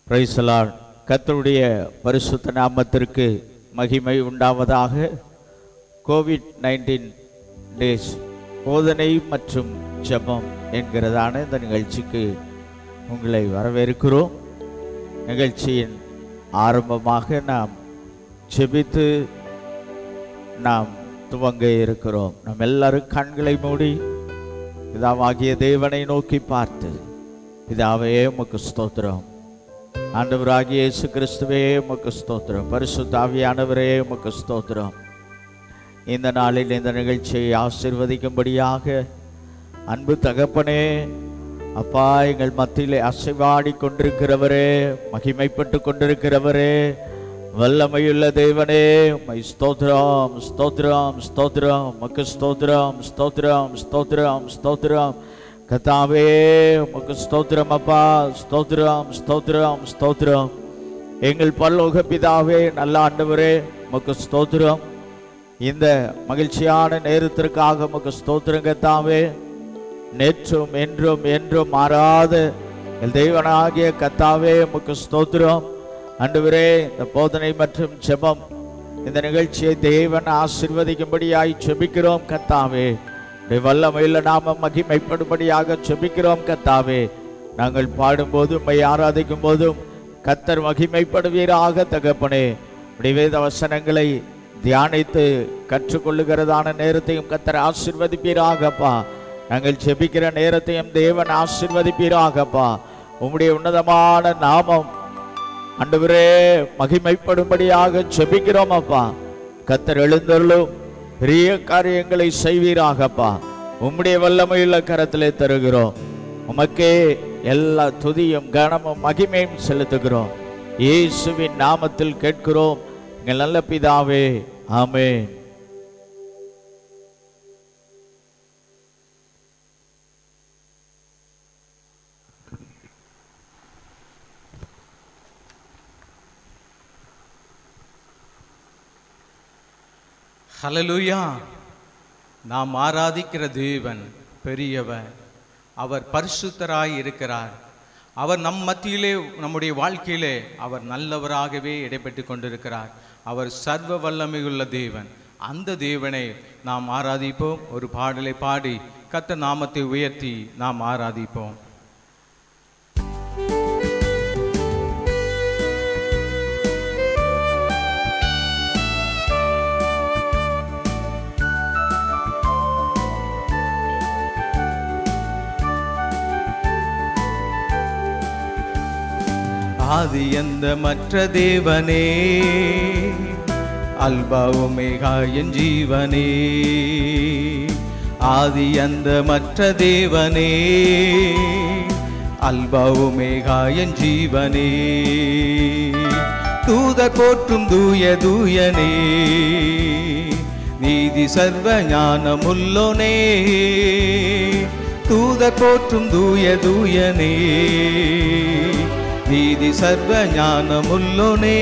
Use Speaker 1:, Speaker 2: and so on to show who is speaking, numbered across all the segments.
Speaker 1: பிரைசலால் கர்த்தருடைய பரிசுத்த நாமத்திற்கு மகிமை உண்டாவதாக கோவிட் நைன்டீன் டேஸ் போதனை மற்றும் ஜெபம் என்கிறதான இந்த நிகழ்ச்சிக்கு உங்களை வரவேற்கிறோம் நிகழ்ச்சியின் ஆரம்பமாக நாம் ஜெபித்து நாம் துவங்க இருக்கிறோம் நாம் எல்லாரும் கண்களை மூடி பிதாவாகிய தேவனை நோக்கி பார்த்து பிதாவே உமக்கு ஸ்தோத்திரம் ஆண்டவராகிய இயேசு கிறிஸ்துவே உமக்கு ஸ்தோத்திரம் பரிசுத்த ஆவியானவரே உமக்கு ஸ்தோத்திரம் இந்த நாளில் இந்த நிகழ்ச்சியை ஆசீர்வதிக்கும்படியாக அன்பு தகப்பனே அப்பா எங்கள் மத்தியிலே அசைவாடி கொண்டிருக்கிறவரே மகிமைப்பட்டு கொண்டிருக்கிறவரே வல்லமையுள்ள தேவனே உம்மை ஸ்தோத்திரம் ஸ்தோத்திரம் ஸ்தோத்திரம் உமக்கு ஸ்தோத்திரம் ஸ்தோத்திரம் ஸ்தோத்திரம் ஸ்தோத்திரம் கத்தாவே உமக்கு ஸ்தோத்திரம் அப்பா ஸ்தோத்திரம் ஸ்தோத்திரம் ஸ்தோத்திரம் எங்கள் பல்லோக பிதாவே நல்ல ஆண்டவரே உமக்கு ஸ்தோத்திரம் இந்த மகிழ்ச்சியான நேரத்திற்காக உமக்கு ஸ்தோத்திரம் கத்தாவே நேற்றும் என்றும் என்றும் மாறாத என் தேவனாகிய கத்தாவே உமக்கு ஸ்தோத்திரம் ஆண்டவரே இந்த போதனை மற்றும் ஜெபம் இந்த நிகழ்ச்சியை தேவன் ஆசிர்வதிக்கும்படியாய் செபிக்கிறோம் கத்தாவே உடைய வல்லமையில் நாம மகிமைப்படும்படியாக செபிக்கிறோம் கத்தாவே நாங்கள் பாடும்போது உம்மை ஆராதிக்கும் போதும் கத்தர் மகிமைப்படுவீராக தகப்பனே உடைய வேத வசனங்களை தியானித்து கற்றுக்கொள்ளுகிறதான நேரத்தையும் கத்தர் ஆசிர்வதிப்பீராகப்பா நாங்கள் ஜெபிக்கிற நேரத்தையும் தேவன் ஆசிர்வதிப்பீராகப்பா உம்முடைய உன்னதமான நாமம் ஆண்டவரே மகிமைப்படும்படியாக ஜெபிக்கிறோம் அப்பா கத்தர் எழுந்தருளும் பெரிய காரியங்களை செய்வீராகப்பா உம்முடைய வல்லமையுள்ள கரத்திலே தருகிறோம் உமக்கே எல்லா துதியும் கனமும் மகிமையும் செலுத்துகிறோம் இயேசுவின் நாமத்தில் கேட்கிறோம் எங்கள் நல்ல பிதாவே ஆமென்
Speaker 2: ஹலலுயா நாம் ஆராதிக்கிற தேவன் பெரியவர் அவர் பரிசுத்தராய் இருக்கிறார் அவர் நம் மத்தியிலே நம்முடைய வாழ்க்கையிலே அவர் நல்லவராகவே இடைப்பட்டு கொண்டிருக்கிறார் அவர் சர்வ வல்லமையுள்ள தேவன் அந்த தேவனை நாம் ஆராதிப்போம் ஒரு பாடலை பாடி கத்த நாமத்தை உயர்த்தி நாம் ஆராதிப்போம் ஆதி எந்த மற்ற தேவனே அல்பாவுமேகா என் ஜீவனே ஆதி அந்த மற்ற தேவனே அல்பாவுமேகா என் ஜீவனே தூதர் போற்றும் தூய தூயனே நீதி சர்வ ஞானமுள்ளோனே தூதர் போற்றும் தூய தூயனே நீதி சர்வ ஞானமுள்ளோனே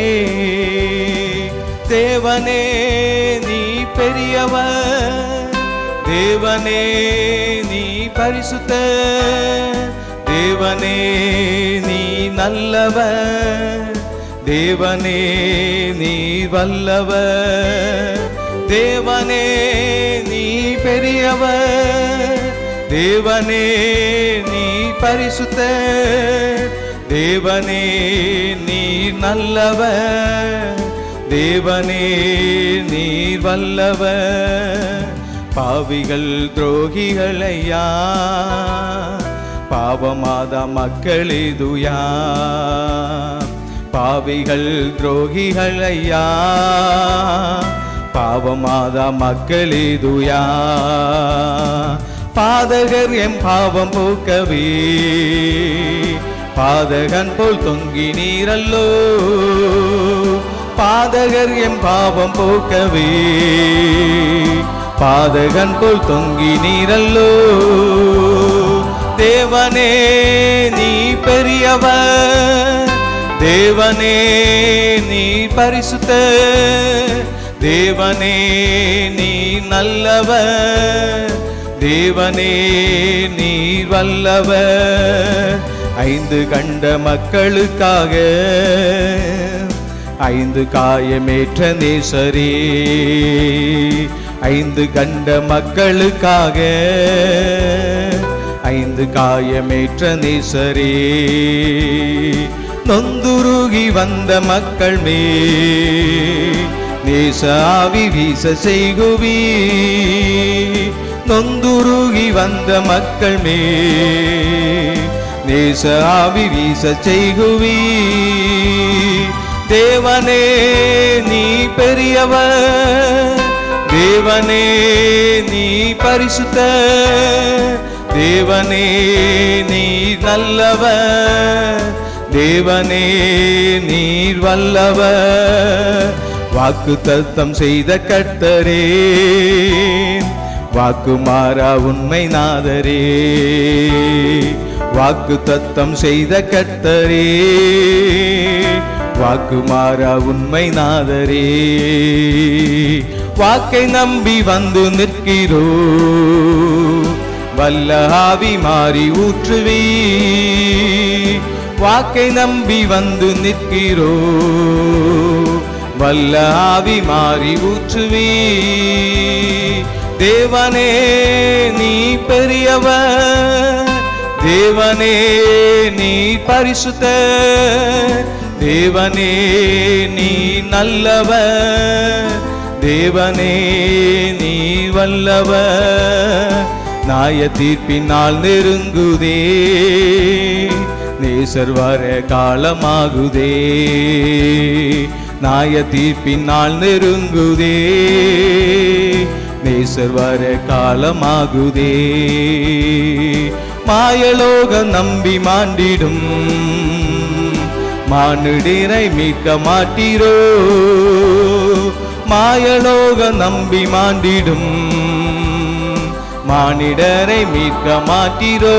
Speaker 2: தேவனே நீ பெரியவர் தேவனே நீ பரிசுத்த தேவனே நீ நல்லவர் தேவனே நீ வல்லவர் தேவனே நீ பெரியவர் தேவனே நீ பரிசுத்த தேவனே நீர் நல்லவர் தேவனே நீர் வல்லவர் பாவிகள் துரோகிகளையா பாவமாத மக்களிதுயா பாவிகள் துரோகிகளையா பாவமாத மக்களிதுயா பாதகர் எம் பாவம் போக்கவே பாதகன் போல் தொங்கி நீரல்லோ பாதகர் எம் பாவம் போக்கவே பாதகன் போல் தொங்கி நீரல்லோ தேவனே நீ பெரியவர் தேவனே நீ பரிசுத்த தேவனே நீ நல்லவர் தேவனே நீர் வல்லவர் ஐந்து கண்ட மக்களுக்காக ஐந்து காயமேற்ற நேசரே ஐந்து கண்ட மக்களுக்காக ஐந்து காயமேற்ற நேசரே நொந்துருகி வந்த மக்கள் மே நேச ஆவி வீச செய்குவி நொந்துருகி வந்த மக்கள் மே நேச ஆவி வீச செய்குவி தேவனே நீ பெரியவர் தேவனே நீ பரிசுத்த தேவனே நீ நல்லவர் தேவனே நீர் வல்லவர் வாக்கு தத்தம் செய்த கர்த்தரே வாக்கு மாறா உண்மை நாதரே வாக்கு தத்தம் செய்த கர்த்தரே வாக்கு மாறா உண்மை நாதரே வாக்கை நம்பி வந்து நிற்கிறோ வல்ல ஆவி மாறி ஊற்றுவி வாக்கை நம்பி வந்து நிற்கிறோ வல்ல ஆவி மாறி ஊற்றுவி தேவனே நீ பெரியவர் தேவனே நீ பரிசுத்த தேவனே நீ நல்லவர் தேவனே நீ வல்லவர் நாய தீர்ப்பினால் நெருங்குதே நேசர் வர காலமாகுதே நாய தீர்ப்பினால் நெருங்குதே நேசர் வர காலமாகுதே மாயலோகம் நம்பி மாண்டிடும் மானுடினை மீட்க மாட்டீரோ மாயலோகம் நம்பி மாண்டிடும் மானிடரை மீட்க மாட்டீரோ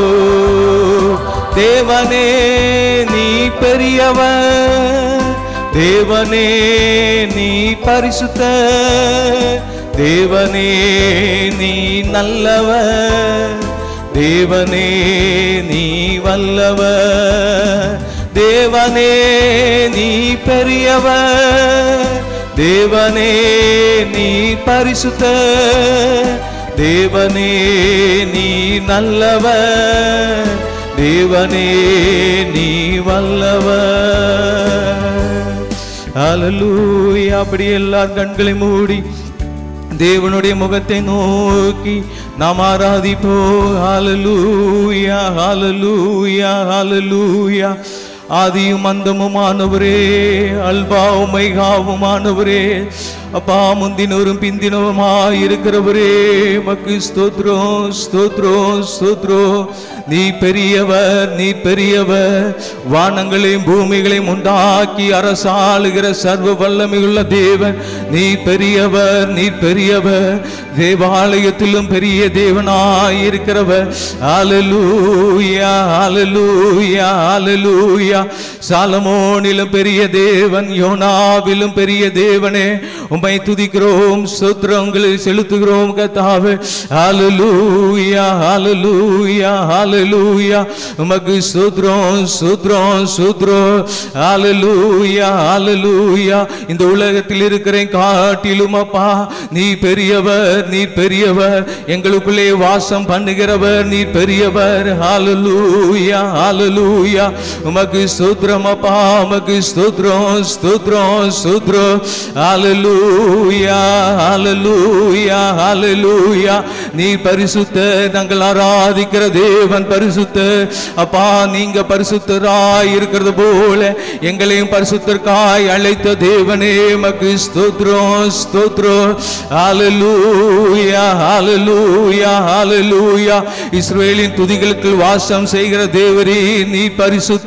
Speaker 2: தேவனே நீ பெரியவர் தேவனே நீ பரிசுத்த தேவனே நீ நல்லவர் தேவனே நீ வல்லவர் தேவனே நீ பெரியவர் தேவனே நீ பரிசுத்த தேவனே நீ நல்லவர் தேவனே நீ வல்லவர் ஹalleluya அப்படி எல்லா கண்களை மூடி தேவனுடைய முகத்தை நோக்கி நாம் ஆராதிப்போ ஹalleluya ஹalleluya ஹalleluya ஆதியும் அந்தமுமானவரே அல்பாவும் மைகாவுமானவரே அப்பா முந்தினோரும் பிந்தினோருமாய் இருக்கிறவரே மக்கு ஸ்தோத்ரம் ஸ்தோத்ரம் ஸ்தோத்ரம் நீ பெரியவர் நீ பெரியவர் வானங்களையும் பூமிகளையும் உண்டாக்கி அரசாளுகிற சர்வ வல்லமையுள்ள தேவன் நீ பெரியவர் நீ பெரியவர் தேவாலயத்திலும் பெரிய தேவனாய் இருக்கிறவர் ஹalleluya ஹalleluya ஹalleluya சாலமோனிலும் பெரிய தேவன் யோனாவிலும் பெரிய தேவனே உம்மை துதிக்கிறோம் ஸ்தோத்திரங்களை செலுத்துகிறோம் கர்த்தாவே ஹalleluya ஹalleluya ஹalleluya உமக்கு ஸ்தோத்திரம் ஸ்தோத்திரம் ஸ்தோத்திரம் ஹalleluya ஹalleluya இந்த உலகத்தில் இருக்கிற காட்டிலும் அப்பா நீ பெரியவர் நீ பெரியவர் எங்களுக்குள்ளே வாசம் பண்ணுகிறவர் நீ பெரியவர் ஹalleluya ஹalleluya உமக்கு ஸ்தோத்திரம் அப்பா உமக்கு ஸ்தோத்திரம் ஸ்தோத்திரம் ஸ்தோத்திரம் ஹalleluya ஹalleluya ஹalleluya நீ பரிசுத்த நாங்கள் ஆராதிக்கிற தேவன் பரிசுத்த அப்பா நீங்க பரிசுத்தராய் இருக்கிறது போல எங்களையும் பரிசுத்தர்க்காய் அழைத்த தேவனே மக்கு ஸ்தோத்ரம் ஸ்தோத்ரம் ஹalleluya ஹalleluya ஹalleluya இஸ்ரவேலின் துதிகளுக்கு வாசம் செய்கிற தேவரே நீ பரிசுத்த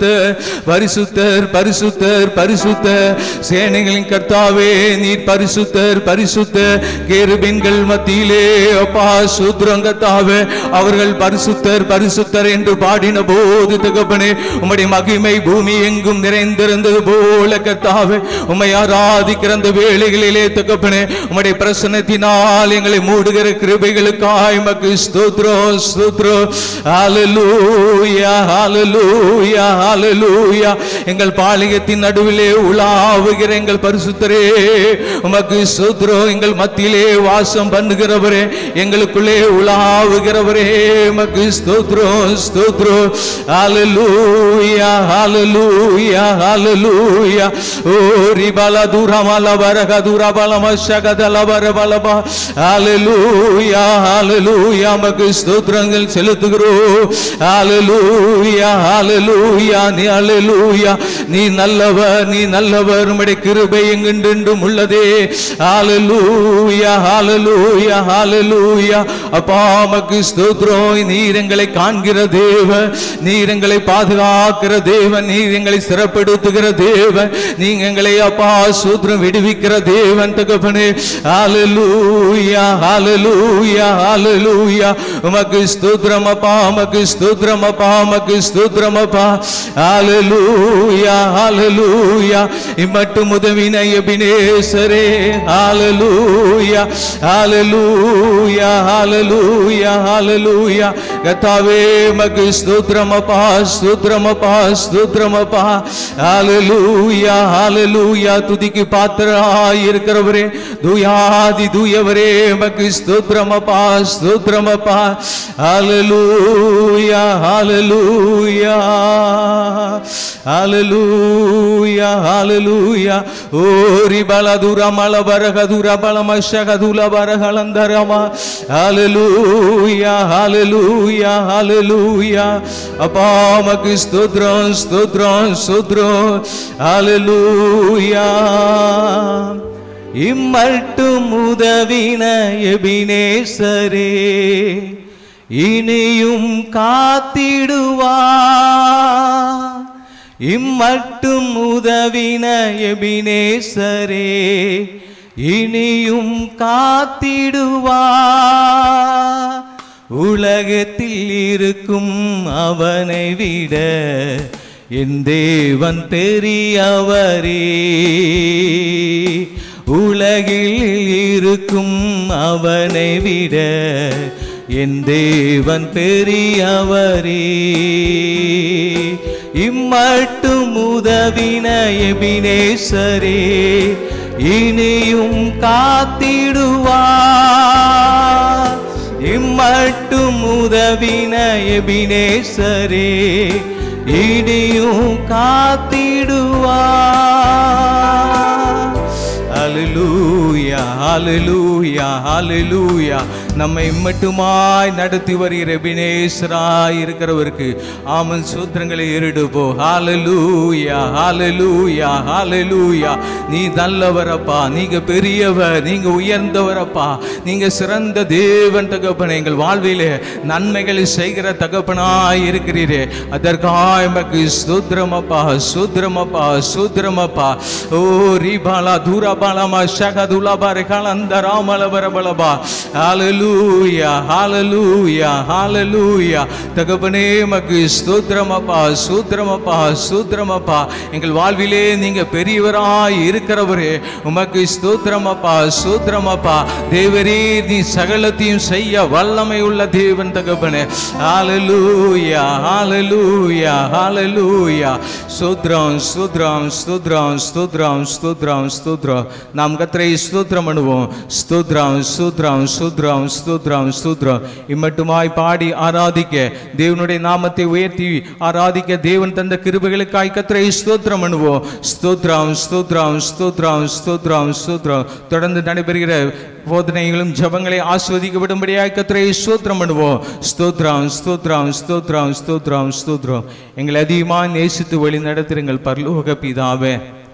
Speaker 2: பரிசுத்தர் பரிசுத்தர் பரிசுத்தர் சேனைகளின் கர்த்தாவே நீர் பரிசுத்தர் பரிசுத்தர் கேருபின்கள் மத்தியிலே அப்பா சூத்திரம் கர்த்தாவே அவர்கள் பரிசுத்தர் பரிசுத்தர் என்று பாடின போது தகப்பனே உம்முடைய மகிமை பூமி எங்கும் நிறைந்திருந்தது போல கர்த்தாவே உம்மை ஆராதிக்கிற அந்த வேளைகளிலே தகப்பனே உம்முடைய பிரசன்னத்தினால் எங்களை மூடுகிற கிருபைகளுக்காய் மக்கு ஸ்தோத்ரம் ஸ்தோத்ரம் ஹalleluya ஹalleluya ஹalleluya எங்கள் பாளையத்தின் நடுவிலே உலாவுகிற எங்கள் பரிசுத்தரே உமக்கு ஸ்தோத்ரம் எங்கள் மத்தியிலே வாசம் பண்ணுகிறவரே எங்களுக்குள்ளே உலாவுகிறவரே உமக்கு ஸ்தோத்ரம் ஸ்தோத்ரம் ஹalleluya ஹalleluya ஹalleluya ஓ ரிபல துரமல வரக துரபல மஷகதல வரபலபா ஹalleluya ஹalleluya உமக்கு ஸ்தோத்திரங்கள் செலுத்துகிறோம் ஹalleluya ஹalleluya நீ ஹalleluya நீ நல்லவர் நீ நல்லவர் உம்முடைய கிருபை எங்கென்றும் உள்ளதே ஹalleluya ஹalleluya ஹalleluya அப்பா உமக்கு ஸ்தோத்திரம் நீர் எங்களை காண்கிற தேவன் நீர் எங்களை பாதுகாக்கிற தேவன் நீர் எங்களை சிறப்படுத்துகிற தேவன் நீங்க எங்களை அப்பா சூத்திரம் விடுவிக்கிற தேவன் தகப்பனே ஹalleluya ஹalleluya ஹalleluya உமக்கு ஸ்தோத்திரம் அப்பா உமக்கு ஸ்தோத்திரம் அப்பா உமக்கு ஸ்தோத்திரம் அப்பா ஹalleluya ஹalleluya இம்மட்டும் உதவின எபினேசரே ஹalleluya ஹalleluya ஹalleluya ஹalleluya கர்த்தாவே உமக்கு ஸ்தோத்திரம் அப்பா ஸ்தோத்திரம் அப்பா ஸ்தோத்திரம் அப்பா ஹalleluya ஹalleluya துதிக்கு பாத்திரராய் இருக்கிறவரே தூயாதி தூயவரே உமக்கு ஸ்தோத்திரம் அப்பா ஸ்தோத்திரம் அப்பா ஹalleluya ஹalleluya ஹalleluya ஹalleluya ஓரி பலதுர மலபரகதுர பலமஷகதுல பரகலந்தரமா ஹalleluya ஹalleluya ஹalleluya அப்பா உமக்கு ஸ்தோத்திரம் ஸ்தோத்திரம் ஸ்தோத்திரம் ஹalleluya இம்மட்டும் உதவின எபினேசரே இனியும் காத்திடுவா இம்மட்டும் உதவின எபினேசரே இனியும் காத்திடுவா உலகத்தில் இருக்கும் அவனை விட என் தேவன் பெரியவரே உலகில் இருக்கும் அவனை விட என் தேவன் பெரியவரே இம்மட்டும் உதவின எபினேசரே இனியும் காத்திடுவா இம்மட்டும் உதவின எபினேசரே இனியும் காத்திடுவா ஹalleluya ஹalleluya ஹalleluya நம்மை மட்டுமாய் நடத்தி வருகிற எபினேசராய் இருக்கிறவருக்கு ஆமன் சூத்திரங்களை ஏறிடுப்போ ஹalleluya ஹalleluya ஹalleluya நீ நல்லவரப்பா நீங்க பெரியவர் நீங்க உயர்ந்தவரப்பா நீங்க சிறந்த தேவன் தகப்பன் எங்கள் வாழ்விலே நன்மைகளை செய்கிற தகப்பனாய் இருக்கிறீரே அதற்காக எமக்கு ஸ்தோத்திரமப்பா சூத்திரமப்பா சூத்திரமப்பா ஓ ரீபாலா தூரபாலமா ஷகதுலபா ரெகாலந்தராமல வரபலபா ஹalleluya ஹalleluya ஹalleluya தகப்பனே எமக்கு ஸ்தோத்திரமப்பா சூத்திரமப்பா சூத்திரமப்பா எங்கள் வாழ்விலே நீங்க பெரியவராய் இருக்கிறவரே உமக்கு ஸ்தோத்திரமப்பா சூத்திரமப்பா தேவரே நீ சகலத்தையும் செய்ய வல்லமை உள்ள தேவன் தகப்பனே ஹalleluya ஹalleluya ஹalleluya ஸ்தோத்திரம் ஸ்தோத்திரம் ஸ்தோத்திரம் ஸ்தோத்திரம் ஸ்தோத்திரம் ஸ்தோத்திரம் நாம் கத்தரை ஸ்தோத்திரம் பண்ணுவோம் ஸ்தோத்திரம் ஸ்தோத்திரம் ஸ்தோத்திரம் ஸ்தோத்திரம் ஸ்தோத்திரம் இம்மட்டுமாய் பாடி ஆராதிக்க தேவனுடைய நாமத்தை உயர்த்தி ஆராதிக்க தேவன் தந்த கிருபைகளுக்காய் கத்தரை ஸ்தோத்திரம் பண்ணுவோம் ஸ்தோத்திரம் ஸ்தோத்திரம் ஸ்தோத்திரம் ஸ்தோத்திரம் ஸ்தோத்திரம் தொடர்ந்து நடைபெறுகிற போதனைகளும் ஜபங்களை ஆஸ்வதிக்க விடும்படியாய் கத்தரை ஸ்தோத்திரம் பண்ணுவோம் ஸ்தோத்திரம் ஸ்தோத்திரம் ஸ்தோத்திரம் ஸ்தோத்திரம் ஸ்தோத்திரம் எங்களை அதிகமாக நேசித்து வழி நடத்துருங்கள் பரலோக பிதாவே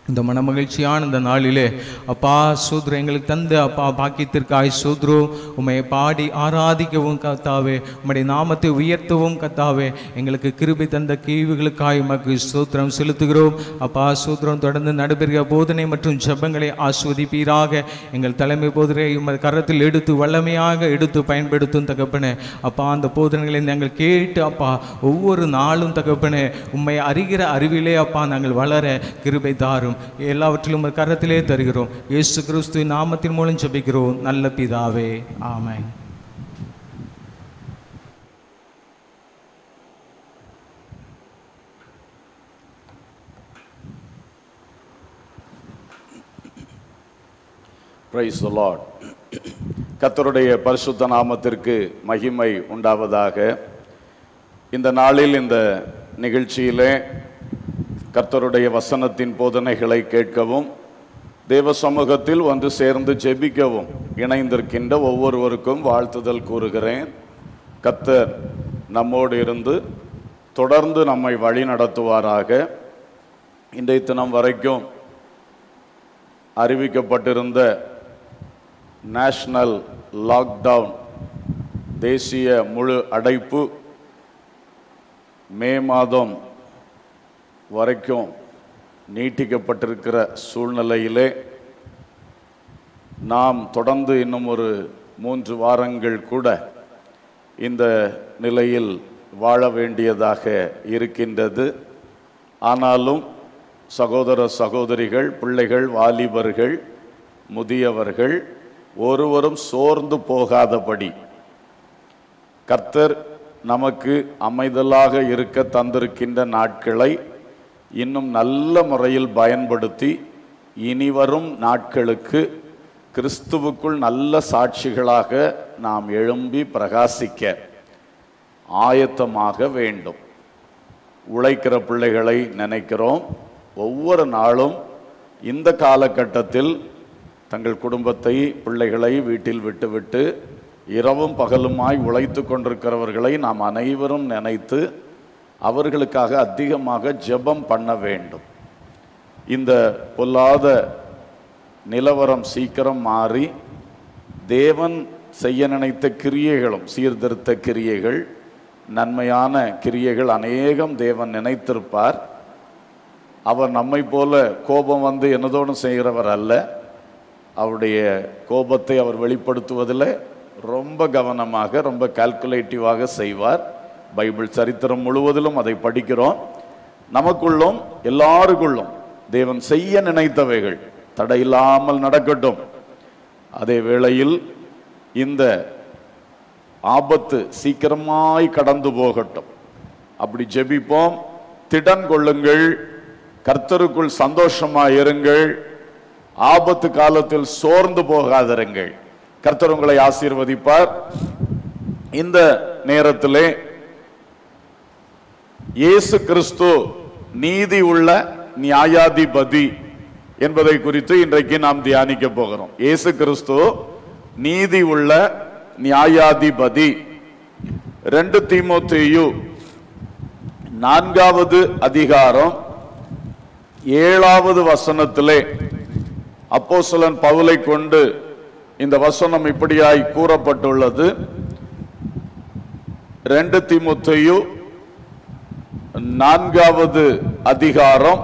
Speaker 2: இந்த மனமகிழ்ச்சியான இந்த நாளிலே அப்பா சூத்ரு எங்களுக்கு தந்த அப்பா பாக்கியத்திற்காய் சூத்ரு உம்மை பாடி ஆராதிக்கவும் கத்தாவே உம்முடைய நாமத்தை உயர்த்தவும் கத்தாவே எங்களுக்கு கிருபை தந்த கீவுகளுக்காய் உமக்கு சூத்திரம் செலுத்துகிறோம் அப்பா சூத்திரம் தொடர்ந்து நடைபெறுகிற போதனை மற்றும் ஜெபங்களை ஆஸ்வதிப்பீராக எங்கள் தலைமை போதனை உமது கரத்தில் எடுத்து வல்லமையாக எடுத்து பயன்படுத்தும் தகப்பனே அப்பா அந்த போதனைகளை நாங்கள் கேட்டு அப்பா ஒவ்வொரு நாளும் தகப்பனே உம்மை அறிகிற அறிவிலே அப்பா நாங்கள் வளர கிருபை தாரும் எல்லாவற்றிலும் உமது கரத்திலே தருகிறோம் இயேசு கிறிஸ்து நாமத்தின் மூலம் ஜெபிக்கிறோம் நல்ல பிதாவே ஆமென்
Speaker 3: பிரைஸ் த லார்ட் கர்த்தருடைய பரிசுத்த நாமத்திற்கு மகிமை உண்டாவதாக இந்த நாளில் இந்த நிகழ்ச்சியிலே கர்த்தருடைய வசனத்தின் போதனைகளை கேட்கவும் தேவ சமூகத்தில் வந்து சேர்ந்து ஜெபிக்கவும் இணைந்திருக்கின்ற ஒவ்வொருவருக்கும் வாழ்த்துதல் கூறுகிறேன் கர்த்தர் நம்மோடு இருந்து தொடர்ந்து நம்மை வழி நடத்துவாராக இன்றைய தினம் வரைக்கும் அறிவிக்கப்பட்டிருந்த நேஷனல் லாக்டவுன் தேசிய முழு அடைப்பு மே மாதம் வரைக்கும் நீட்டிக்கப்பட்டிருக்கிற சூழ்நிலையிலே நாம் தொடர்ந்து இன்னும் ஒரு மூன்று வாரங்கள் கூட இந்த நிலையில் வாழ வேண்டியதாக இருக்கின்றது ஆனாலும் சகோதர சகோதரிகள் பிள்ளைகள் வாலிபர்கள் முதியவர்கள் ஒருவரும் சோர்ந்து போகாதபடி கர்த்தர் நமக்கு அமைதலாக இருக்க தந்திருக்கின்ற நாட்களை இன்னும் நல்ல முறையில் பயன்படுத்தி இனிவரும் நாட்களுக்கு கிறிஸ்துவுக்குள் நல்ல சாட்சிகளாக நாம் எழும்பி பிரகாசிக்க ஆயத்தமாக வேண்டும் உழைக்கிற பிள்ளைகளை நினைக்கிறோம் ஒவ்வொரு நாளும் இந்த காலகட்டத்தில் தங்கள் குடும்பத்தை பிள்ளைகளை வீட்டில் விட்டுவிட்டு இரவும் பகலுமாய் உழைத்து கொண்டிருக்கிறவர்களை நாம் அனைவரும் நினைத்து அவர்களுக்காக அதிகமாக ஜெபம் பண்ண வேண்டும் இந்த பொல்லாத நிலவரம் சீக்கிரம் மாறி தேவன் செய்ய நினைத்த கிரியைகளும் சீர்திருத்த கிரியைகள் நன்மையான கிரியைகள் அநேகம் தேவன் நினைத்திருப்பார் அவர் நம்மை போல கோபம் வந்து என்னதோடு செய்கிறவர் அல்ல அவருடைய கோபத்தை அவர் வெளிப்படுத்துவதில் ரொம்ப கவனமாக ரொம்ப கால்குலேட்டிவாக செய்வார் பைபிள் சரித்திரம் முழுவதிலும் அதை படிக்கிறோம் நமக்குள்ளும் எல்லாருக்குள்ளும் தேவன் செய்ய நினைத்தவைகள் தடையில்லாமல் நடக்கட்டும் அதே வேளையில் இந்த ஆபத்து சீக்கிரமாய் கடந்து போகட்டும் அப்படி ஜெபிப்போம் திடன் கொள்ளுங்கள் கர்த்தருக்குள் சந்தோஷமாய் இருங்கள் ஆபத்து காலத்தில் சோர்ந்து போகாதிருங்கள் கர்த்தர் உங்களை ஆசீர்வதிப்பார் இந்த நேரத்திலே இயேசு கிறிஸ்து நீதி உள்ள நியாயாதிபதி என்பதை குறித்து இன்றைக்கு நாம் தியானிக்க போகிறோம் இயேசு கிறிஸ்து நீதி உள்ள நியாயாதிபதி ரெண்டு தீமோத்தேயு நான்காவது அதிகாரம் ஏழாவது வசனத்திலே அப்போஸ்தலன் பவுலை கொண்டு இந்த வசனம் இப்படியாய் கூறப்பட்டுள்ளது ரெண்டு தீமோத்தேயு நான்காவது அதிகாரம்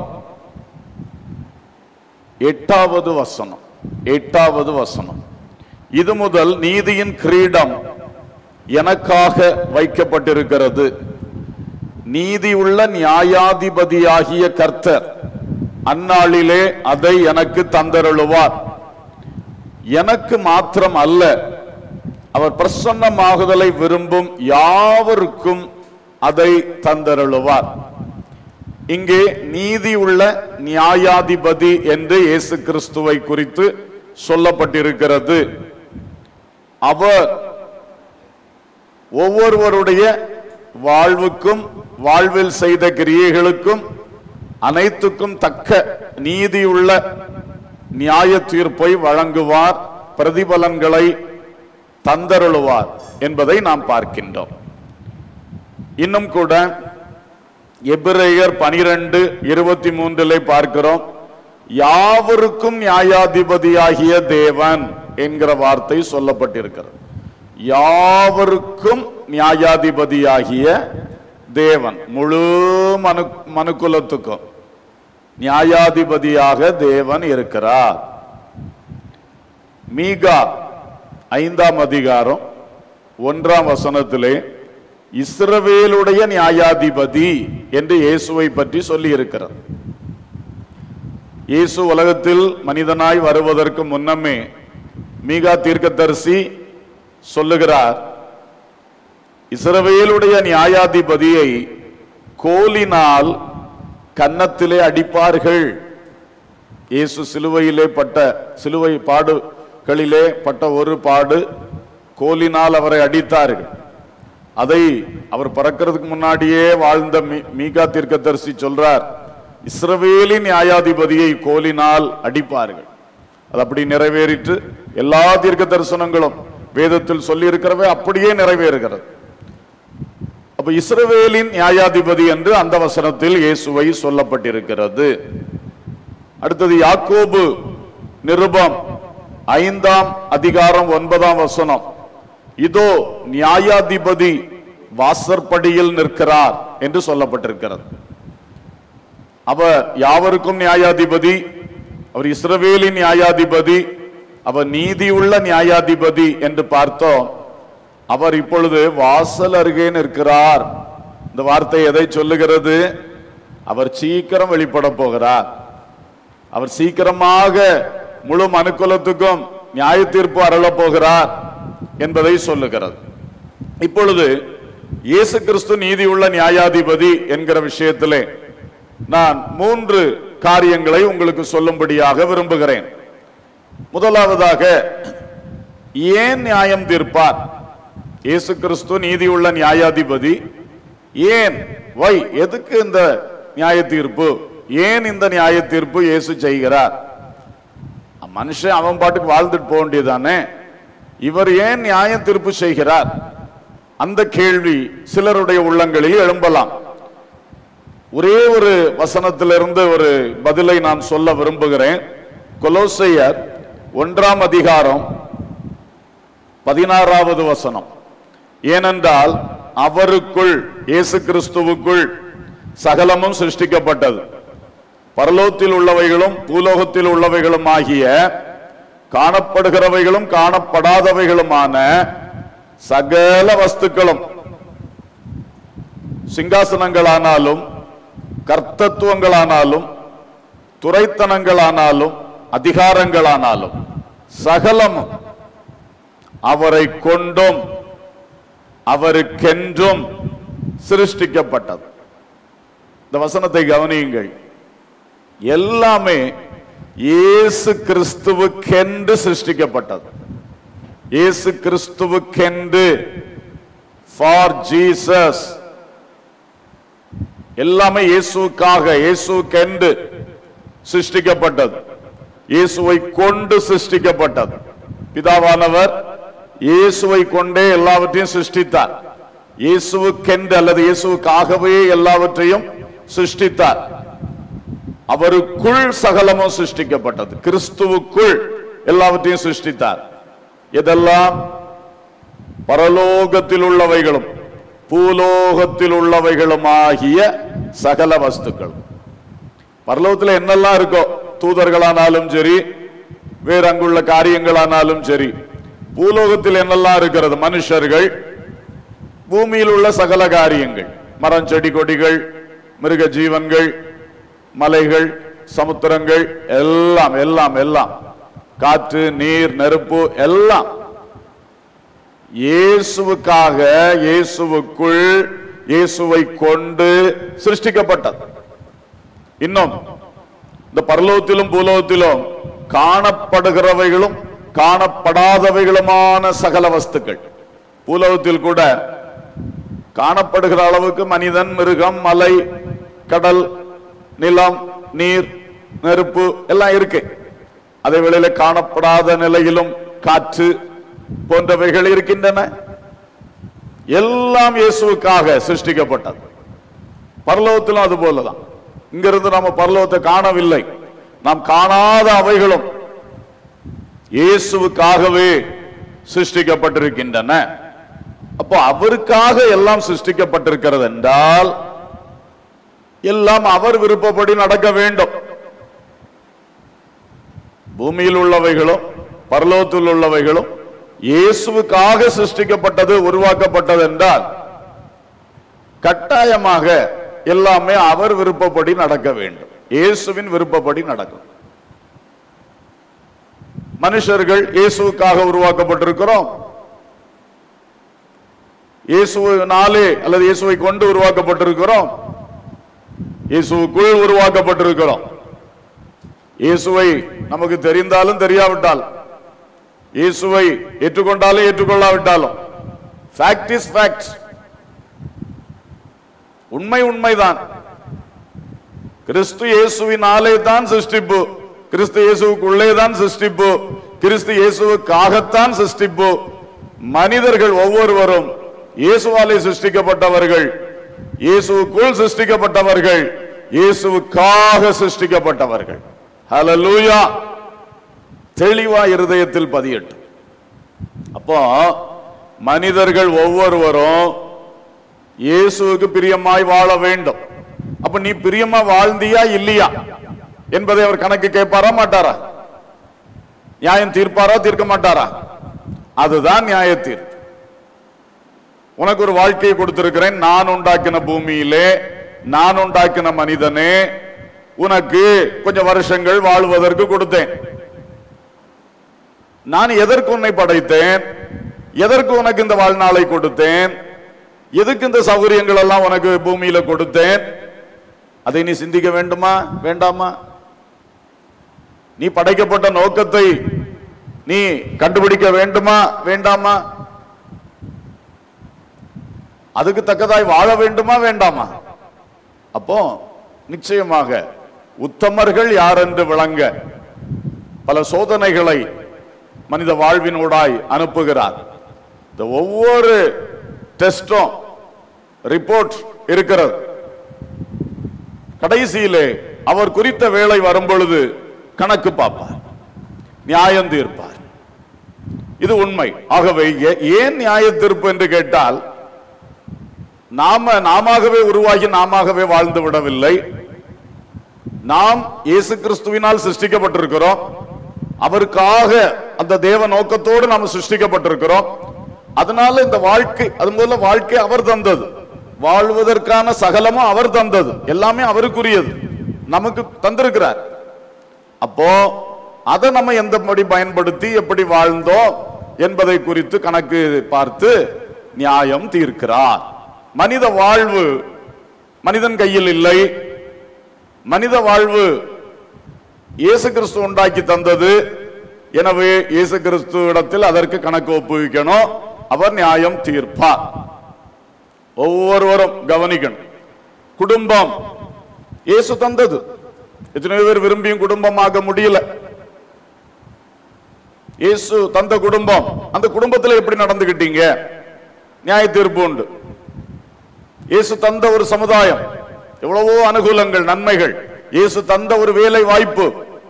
Speaker 3: எட்டாவது வசனம் எட்டாவது வசனம் இது முதல் நீதியின் கிரீடம் எனக்காக வைக்கப்பட்டிருக்கிறது நீதி உள்ள நியாயாதிபதியாகிய கர்த்தர் அந்நாளிலே அதை எனக்கு தந்தருளுவார் எனக்கு மாத்திரம் அல்ல அவர் பிரசன்னமாகுதலை விரும்பும் யாவருக்கும் அதை தந்தருளுவார் இங்கே நீதி உள்ள நியாயாதிபதி என்று இயேசு கிறிஸ்துவை குறித்து சொல்லப்பட்டிருக்கிறது அவர் ஒவ்வொருவருடைய வாழ்வுக்கும் வாழ்வில் செய்த கிரியைகளுக்கும் அனைத்துக்கும் தக்க நீதியுள்ள நியாய தீர்ப்பை வழங்குவார் பிரதிபலன்களை தந்தருளுவார் என்பதை நாம் பார்க்கின்றோம் இன்னும் கூட எபிரேயர் பனிரெண்டு இருபத்தி மூன்றிலே பார்க்கிறோம் யாவருக்கும் நியாயாதிபதியாகிய தேவன் என்கிற வார்த்தை சொல்லப்பட்டிருக்கிறது யாவருக்கும் நியாயாதிபதியாகிய தேவன் முழு மனு மனுக்குலத்துக்கும் நியாயாதிபதியாக தேவன் இருக்கிறார் மீகா ஐந்தாம் அதிகாரம் ஒன்றாம் வசனத்திலே இஸ்ரவேலுடைய நியாயாதிபதி என்று இயேசுவை பற்றி சொல்லி இருக்கிறார் இயேசு உலகத்தில் மனிதனாய் வருவதற்கு முன்னமே மீகா தீர்க்கதரிசி சொல்லுகிறார் இஸ்ரவேலுடைய நியாயாதிபதியை கோலினால் கன்னத்திலே அடிப்பார்கள் இயேசு சிலுவையிலே பட்ட சிலுவை பாடுகளிலே பட்ட ஒரு பாடு கோலினால் அவரை அடித்தார்கள் அதை அவர் பறக்கிறதுக்கு முன்னாடியே வாழ்ந்த மீ- மீகா தீர்க்கதரிசி சொல்றார் இஸ்ரவேலின் நியாயாதிபதியை கோலினால் அடிப்பார்கள் அது அப்படி நிறைவேறிற்று எல்லா தீர்க்க தரிசனங்களும் வேதத்தில் சொல்லி இருக்கிறவை அப்படியே நிறைவேறுகிறது அப்ப இஸ்ரவேலின் நியாயாதிபதி என்று அந்த வசனத்தில் இயேசுவை சொல்லப்பட்டிருக்கிறது அடுத்தது யாக்கோபு நிருபம் ஐந்தாம் அதிகாரம் ஒன்பதாம் வசனம் இதோ நியாயாதிபதி வாசற்படியில் நிற்கிறார் என்று சொல்லப்பட்டிருக்கிறது அவர் யாவருக்கும் நியாயாதிபதி அவர் இஸ்ரவேலின் நியாயாதிபதி அவர் நீதியுள்ள நியாயாதிபதி என்று பார்த்தோம் அவர் இப்பொழுது வாசல் அருகே நிற்கிறார் இந்த வார்த்தை எதை சொல்லுகிறது அவர் சீக்கிரம் வெளிப்பட போகிறார் அவர் சீக்கிரமாக முழு மனுக்குலத்துக்கும் நியாய தீர்ப்பு அருளப் போகிறார் என்பதை சொல்லுகிறது இப்பொழுது இயேசு கிறிஸ்து நீதியுள்ள நியாயாதிபதி என்கிற விஷயத்திலே நான் மூன்று காரியங்களை உங்களுக்கு சொல்லும்படியாக விரும்புகிறேன் முதலாவதாக ஏன் நியாயம் தீர்ப்பார் இயேசு கிறிஸ்து நீதியுள்ள நியாயாதிபதி ஏன் வை எதுக்கு இந்த நியாய தீர்ப்பு ஏன் இந்த நியாய தீர்ப்பு இயேசு செய்கிறார் மனுஷன் அவன் பாட்டுக்கு வாழ்ந்துட்டு போக வேண்டியதானே இவர் ஏன் நியாய தீர்ப்பு செய்கிறார் அந்த கேள்வி சிலருடைய உள்ளங்களில் எழும்பலாம் ஒரே ஒரு வசனத்திலிருந்து ஒரு பதிலை நான் சொல்ல விரும்புகிறேன் கொலோசையர் ஒன்றாம் அதிகாரம் பதினாறாவது வசனம் ஏனென்றால் அவருக்குள் இயேசு கிறிஸ்துவுக்குள் சகலமும் சிருஷ்டிக்கப்பட்டது பரலோகத்தில் உள்ளவைகளும் பூலோகத்தில் உள்ளவைகளும் ஆகிய காணப்படுகிறவைகளும் காணப்படாதவைகளுமான சகல வஸ்துக்களும் சிங்காசனங்களானாலும் கர்த்தத்துவங்களானாலும் துரைத்தனங்களானாலும் அதிகாரங்களானாலும் சகலமும் அவரை கொண்டும் அவருக்கென்றும் சிருஷ்டிக்கப்பட்டது இந்த வசனத்தை கவனியுங்கள் எல்லாமே இயேசு கிறிஸ்துவுக்கென்று சிருஷ்டிக்கப்பட்டது இயேசு கிறிஸ்துவுக்கென்று ஃபார் ஜீசஸ் எல்லாமே இயேசுக்காக இயேசுக்கென்று சிருஷ்டிக்கப்பட்டது இயேசுவை கொண்டு சிருஷ்டிக்கப்பட்டது பிதாவானவர் இயேசுவை கொண்டே எல்லாவற்றையும் சிருஷ்டித்தார் இயேசுவுக்கென்று அல்லது இயேசுவுக்காகவே எல்லாவற்றையும் சிருஷ்டித்தார் அவருக்குள் சகலமும் சிருஷ்டிக்கப்பட்டது கிறிஸ்துவுக்குள் எல்லாவற்றையும் சிருஷ்டித்தார் இதெல்லாம் பரலோகத்தில் உள்ளவைகளும் பூலோகத்தில் உள்ளவைகளும் ஆகிய சகல வஸ்துக்கள் பரலோகத்தில் என்னெல்லாம் இருக்கோ தூதர்களானாலும் சரி வேற அங்குள்ள காரியங்களானாலும் சரி பூலோகத்தில் என்னெல்லாம் இருக்கிறது மனுஷர்கள் பூமியில் உள்ள சகல காரியங்கள் மரம் செடி கொடிகள் மிருக ஜீவன்கள் மலைகள் சமுத்திரங்கள் எல்லாம் எல்லாம் எல்லாம் காற்று நீர் நெருப்பு எல்லாம் இயேசுவுக்காக இயேசுவுக்குள் இயேசுவை கொண்டு சிருஷ்டிக்கப்பட்டது இன்னும் இந்த பரலோகத்திலும் பூலோகத்திலும் காணப்படுகிறவைகளும் காணப்படாதவைகளுமான சகல வஸ்துக்கள் பூலோகத்தில் கூட காணப்படுகிற அளவுக்கு மனிதன் மிருகம் மலை கடல் நிலம் நீர் நெருப்பு எல்லாம் இருக்கு அதே வேளையில காணப்படாத நிலையிலும் காற்று போன்றவைகள் இருக்கின்றன எல்லாம் இயேசுவுக்காக சிருஷ்டிக்கப்பட்டது பரலோகத்திலும் அது போலதான் இங்கிருந்து நம்ம பரலோகத்தை காணவில்லை நாம் காணாத அவைகளும் இயேசுவுக்காகவே சிருஷ்டிக்கப்பட்டிருக்கின்றன அப்போ அவருக்காக எல்லாம் சிருஷ்டிக்கப்பட்டிருக்கிறது என்றால் எல்லாம் அவர் விருப்பப்படி நடக்க வேண்டும் பூமியில் உள்ளவைகளும் பரலோகத்தில் உள்ளவைகளும் இயேசுவுக்காக சிருஷ்டிக்கப்பட்டது உருவாக்கப்பட்டது என்றால் கட்டாயமாக எல்லாமே அவர் விருப்பப்படி நடக்க வேண்டும் இயேசுவின் விருப்பப்படி நடக்கும் மனுஷர்கள் இயேசுவுக்காக உருவாக்கப்பட்டிருக்கிறோம் இயேசுவினாலே அல்லது இயேசுவை கொண்டு உருவாக்கப்பட்டிருக்கிறோம் இயேசுவுக்குள் உருவாக்கப்பட்டிருக்கிறோம் இயேசுவை நமக்கு தெரிந்தாலும் தெரியாவிட்டால் இயேசுவை ஏற்றுக்கொண்டாலும் ஏற்றுக்கொள்ளாவிட்டாலும் ஃபேக்ட் இஸ் ஃபேக்ட் உண்மை உண்மைதான் கிறிஸ்து இயேசுவினாலே தான் சிருஷ்டிப்பு கிறிஸ்து இயேசுவுக்குள்ளே தான் சிருஷ்டிப்பு கிறிஸ்து இயேசுவுக்காகத்தான் சிருஷ்டிப்பு மனிதர்கள் ஒவ்வொருவரும் இயேசுவாலே சிருஷ்டிக்கப்பட்டவர்கள் இயேசுவுக்குள் சிருஷ்டிக்கப்பட்டவர்கள் இயேசுவுக்காக சிருஷ்டிக்கப்பட்டவர்கள் ஹalleluya தெளிவா இருதயத்தில் பதியட்டும் அப்போ மனிதர்கள் ஒவ்வொருவரும் இயேசுவுக்கு பிரியமாய் வாழ வேண்டும் அப்ப நீ பிரியமா வாழ்ந்தியா இல்லையா என்பதை அவர் கணக்கு கேட்பாரா மாட்டாரா நியாயம் தீர்ப்பாரா தீர்க்க மாட்டாரா அதுதான் நியாய தீர்ப்பு உனக்கு ஒரு வாழ்க்கையை கொடுத்திருக்கிறேன் நான் உண்டாக்கின பூமியிலே நான் உண்டாக்கின மனிதனே உனக்கு கொஞ்சம் வருஷங்கள் வாழ்வதற்கு கொடுத்தேன் நான் எதற்கு உன்னை படைத்தேன் எதற்கு உனக்கு இந்த வாழ்நாளை கொடுத்தேன் எதுக்கு இந்த சௌகரியங்கள் எல்லாம் உனக்கு பூமியில கொடுத்தேன் அதை நீ சிந்திக்க வேண்டுமா வேண்டாமா நீ படைக்கப்பட்ட நோக்கத்தை நீ கண்டுபிடிக்க வேண்டுமா வேண்டாமா அதுக்கு தக்கதாய் வாழ வேண்டுமா வேண்டாமா அப்போ நிச்சயமாக உத்தமர்கள் யார் என்று விளங்க பல சோதனைகளை மனித வாழ்வினூடாய் அனுப்புகிறார் இந்த ஒவ்வொரு டெஸ்டும் ரிப்போர்ட் இருக்கிறது கடைசியிலே அவர் குறித்த வேலை வரும் பொழுது கணக்கு பார்ப்பார் நியாயம் தீர்ப்பார் இது உண்மை ஆகவே ஏ- ஏன் நியாய தீர்ப்பு என்று கேட்டால் நாம நாமாகவே உருவாகி நாமாகவே வாழ்ந்து விடவில்லை நாம் இயேசு கிறிஸ்துவினால் சிருஷ்டிக்கப்பட்டிருக்கிறோம் அவருக்காக அந்த தேவ நோக்கத்தோடு நாம் சிருஷ்டிக்கப்பட்டிருக்கிறோம் அதனால இந்த வாழ்க்கை அது முதல்ல வாழ்க்கை அவர் தந்தது வாழ்வதற்கான சகலமும் அவர் தந்தது எல்லாமே அவருக்குரியது நமக்கு தந்திருக்கிறார் அப்போ அதை நம்ம எந்தபடி பயன்படுத்தி எப்படி வாழ்ந்தோம் என்பதை குறித்து கணக்கு பார்த்து நியாயம் தீர்க்கிறார் மனித வாழ்வு மனிதன் கையில் இல்லை மனித வாழ்வு இயேசு கிறிஸ்து உண்டாக்கி தந்தது எனவே இயேசு கிறிஸ்து இடத்தில் அதற்கு கணக்கு ஒப்புவிக்கணும் அவர் நியாயம் தீர்ப்பார் ஒவ்வொருவரும் கவனிக்கணும் குடும்பம் இயேசு தந்தது எத்தனை பேர் விரும்பியும் குடும்பமாக முடியல இயேசு தந்த குடும்பம் அந்த குடும்பத்தில் எப்படி நடந்துகிட்டீங்க நியாய தீர்ப்பு உண்டு இயேசு தந்த ஒரு சமுதாயம் எவ்வளவோ அனுகூலங்கள் நன்மைகள் இயேசு தந்த ஒரு வேலை வாய்ப்பு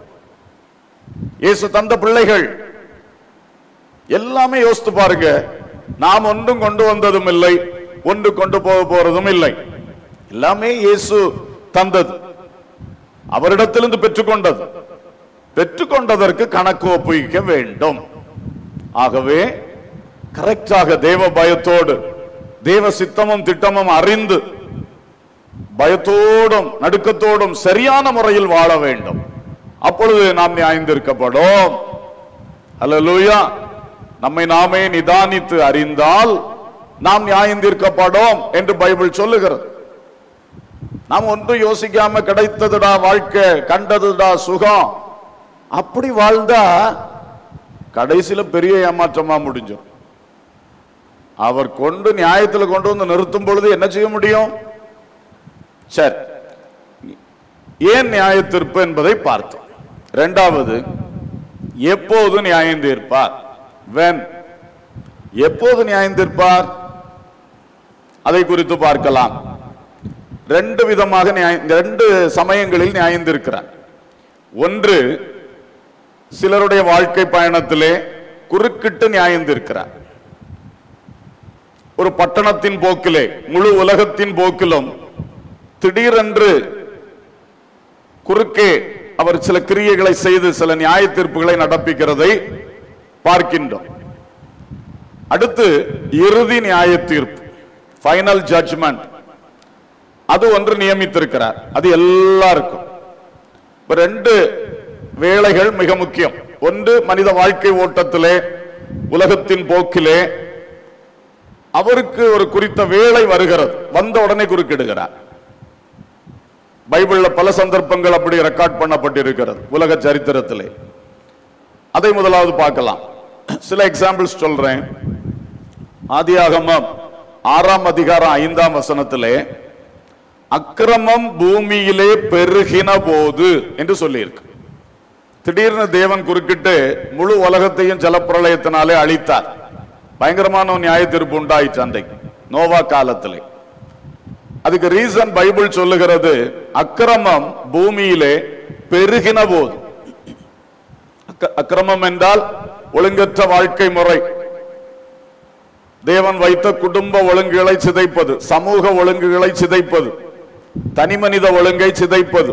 Speaker 3: இயேசு தந்த பிள்ளைகள் எல்லாமே யோசித்து பாருங்க நாம் ஒன்றும் கொண்டு வந்ததும் இல்லை ஒன்று கொண்டு போக போறதும் இல்லை எல்லாமே இயேசு தந்தது அவரிடத்திலிருந்து பெற்றுக்கொண்டது பெற்றுக்கொண்டதற்கு கணக்கு ஒப்புவிக்க வேண்டும் ஆகவே கரெக்டாக தேவ பயத்தோடு தேவ சித்தமும் திட்டமும் அறிந்து பயத்தோடும் நடுக்கத்தோடும் சரியான முறையில் வாழ வேண்டும் அப்பொழுது நாம் நியாயந்திருக்கப்படும் அல்லேலூயா நம்மை நாமே நிதானித்து அறிந்தால் நாம் நியாயந்தீர்க்கப்படும் என்று பைபிள் சொல்லுகிறது நாம் ஒன்றும் யோசிக்காம கிடைத்ததுடா வாழ்க்கை கண்டதுடா சுகம் அப்படி வாழ்ந்தா கடைசியில பெரிய ஏமாற்றமா முடிஞ்சும் அவர் கொண்டு நியாயத்தில் கொண்டு வந்து நிறுத்தும் பொழுது என்ன செய்ய முடியும் சரி ஏன் நியாய தீர்ப்பு என்பதை பார்த்தோம் இரண்டாவது எப்போது நியாயம் தீர்ப்பார் when எப்போது நியாயம் தீர்ப்பார் அதை குறித்து பார்க்கலாம் ரெண்டு விதமாக நியாயம் ரெண்டு சமயங்களில் நியாயம் தீர்க்கிறார் ஒன்று சிலருடைய வாழ்க்கை பயணத்திலே குறுக்கிட்டு நியாயம் தீர்க்கிறார் ஒரு பட்டணத்தின் போக்கிலே முழு உலகத்தின் போக்கிலும் திடீரென்று குறுக்கே அவர் சில கிரியைகளை செய்து சில நியாய தீர்ப்புகளை நடப்பிக்கிறதை பார்க்கின்றோம் அடுத்து இறுதி நியாய தீர்ப்பு ஃபைனல் ஜட்ஜ்மெண்ட் அது ஒன்று நியமித்திருக்கிறார் அது எல்லாருக்கும் இப்ப ரெண்டு வேலைகள் மிக முக்கியம் ஒன்று மனித வாழ்க்கை ஓட்டத்திலே உலகத்தின் போக்கிலே அவருக்கு ஒரு குறித்த வேலை வருகிறது வந்த உடனே குறுக்கிடுகிறார் பைபிள்ல பல சந்தர்ப்பங்கள் அப்படி ரெக்கார்ட் பண்ணப்பட்டிருக்கிறது உலக சரித்திரத்திலே அதை முதலாவது பார்க்கலாம் சில எக்ஸாம்பிள்ஸ் சொல்றேன் ஆதியாகமம் ஆறாம் அதிகாரம் ஐந்தாம் வசனத்திலே அக்கிரமம் பூமியிலே பெருகின போது என்று சொல்லியிருக்கு திடீர்னு தேவன் குறுக்கிட்டு முழு உலகத்தையும் ஜலப்பிரளயத்தினாலே அழித்தார் பயங்கரமான ஒரு நியாய தீர்ப்பு உண்டாயிற்று அன்றைக்கு நோவா காலத்திலே அதுக்கு ரீசன் பைபிள் சொல்லுகிறது அக்கிரமம் பூமியிலே பெருகின போது அக்க- அக்கிரமம் என்றால் ஒழுங்கற்ற வாழ்க்கை முறை தேவன் வைத்த குடும்ப ஒழுங்குகளை சிதைப்பது சமூக ஒழுங்குகளை சிதைப்பது தனிமனித ஒழுங்கை சிதைப்பது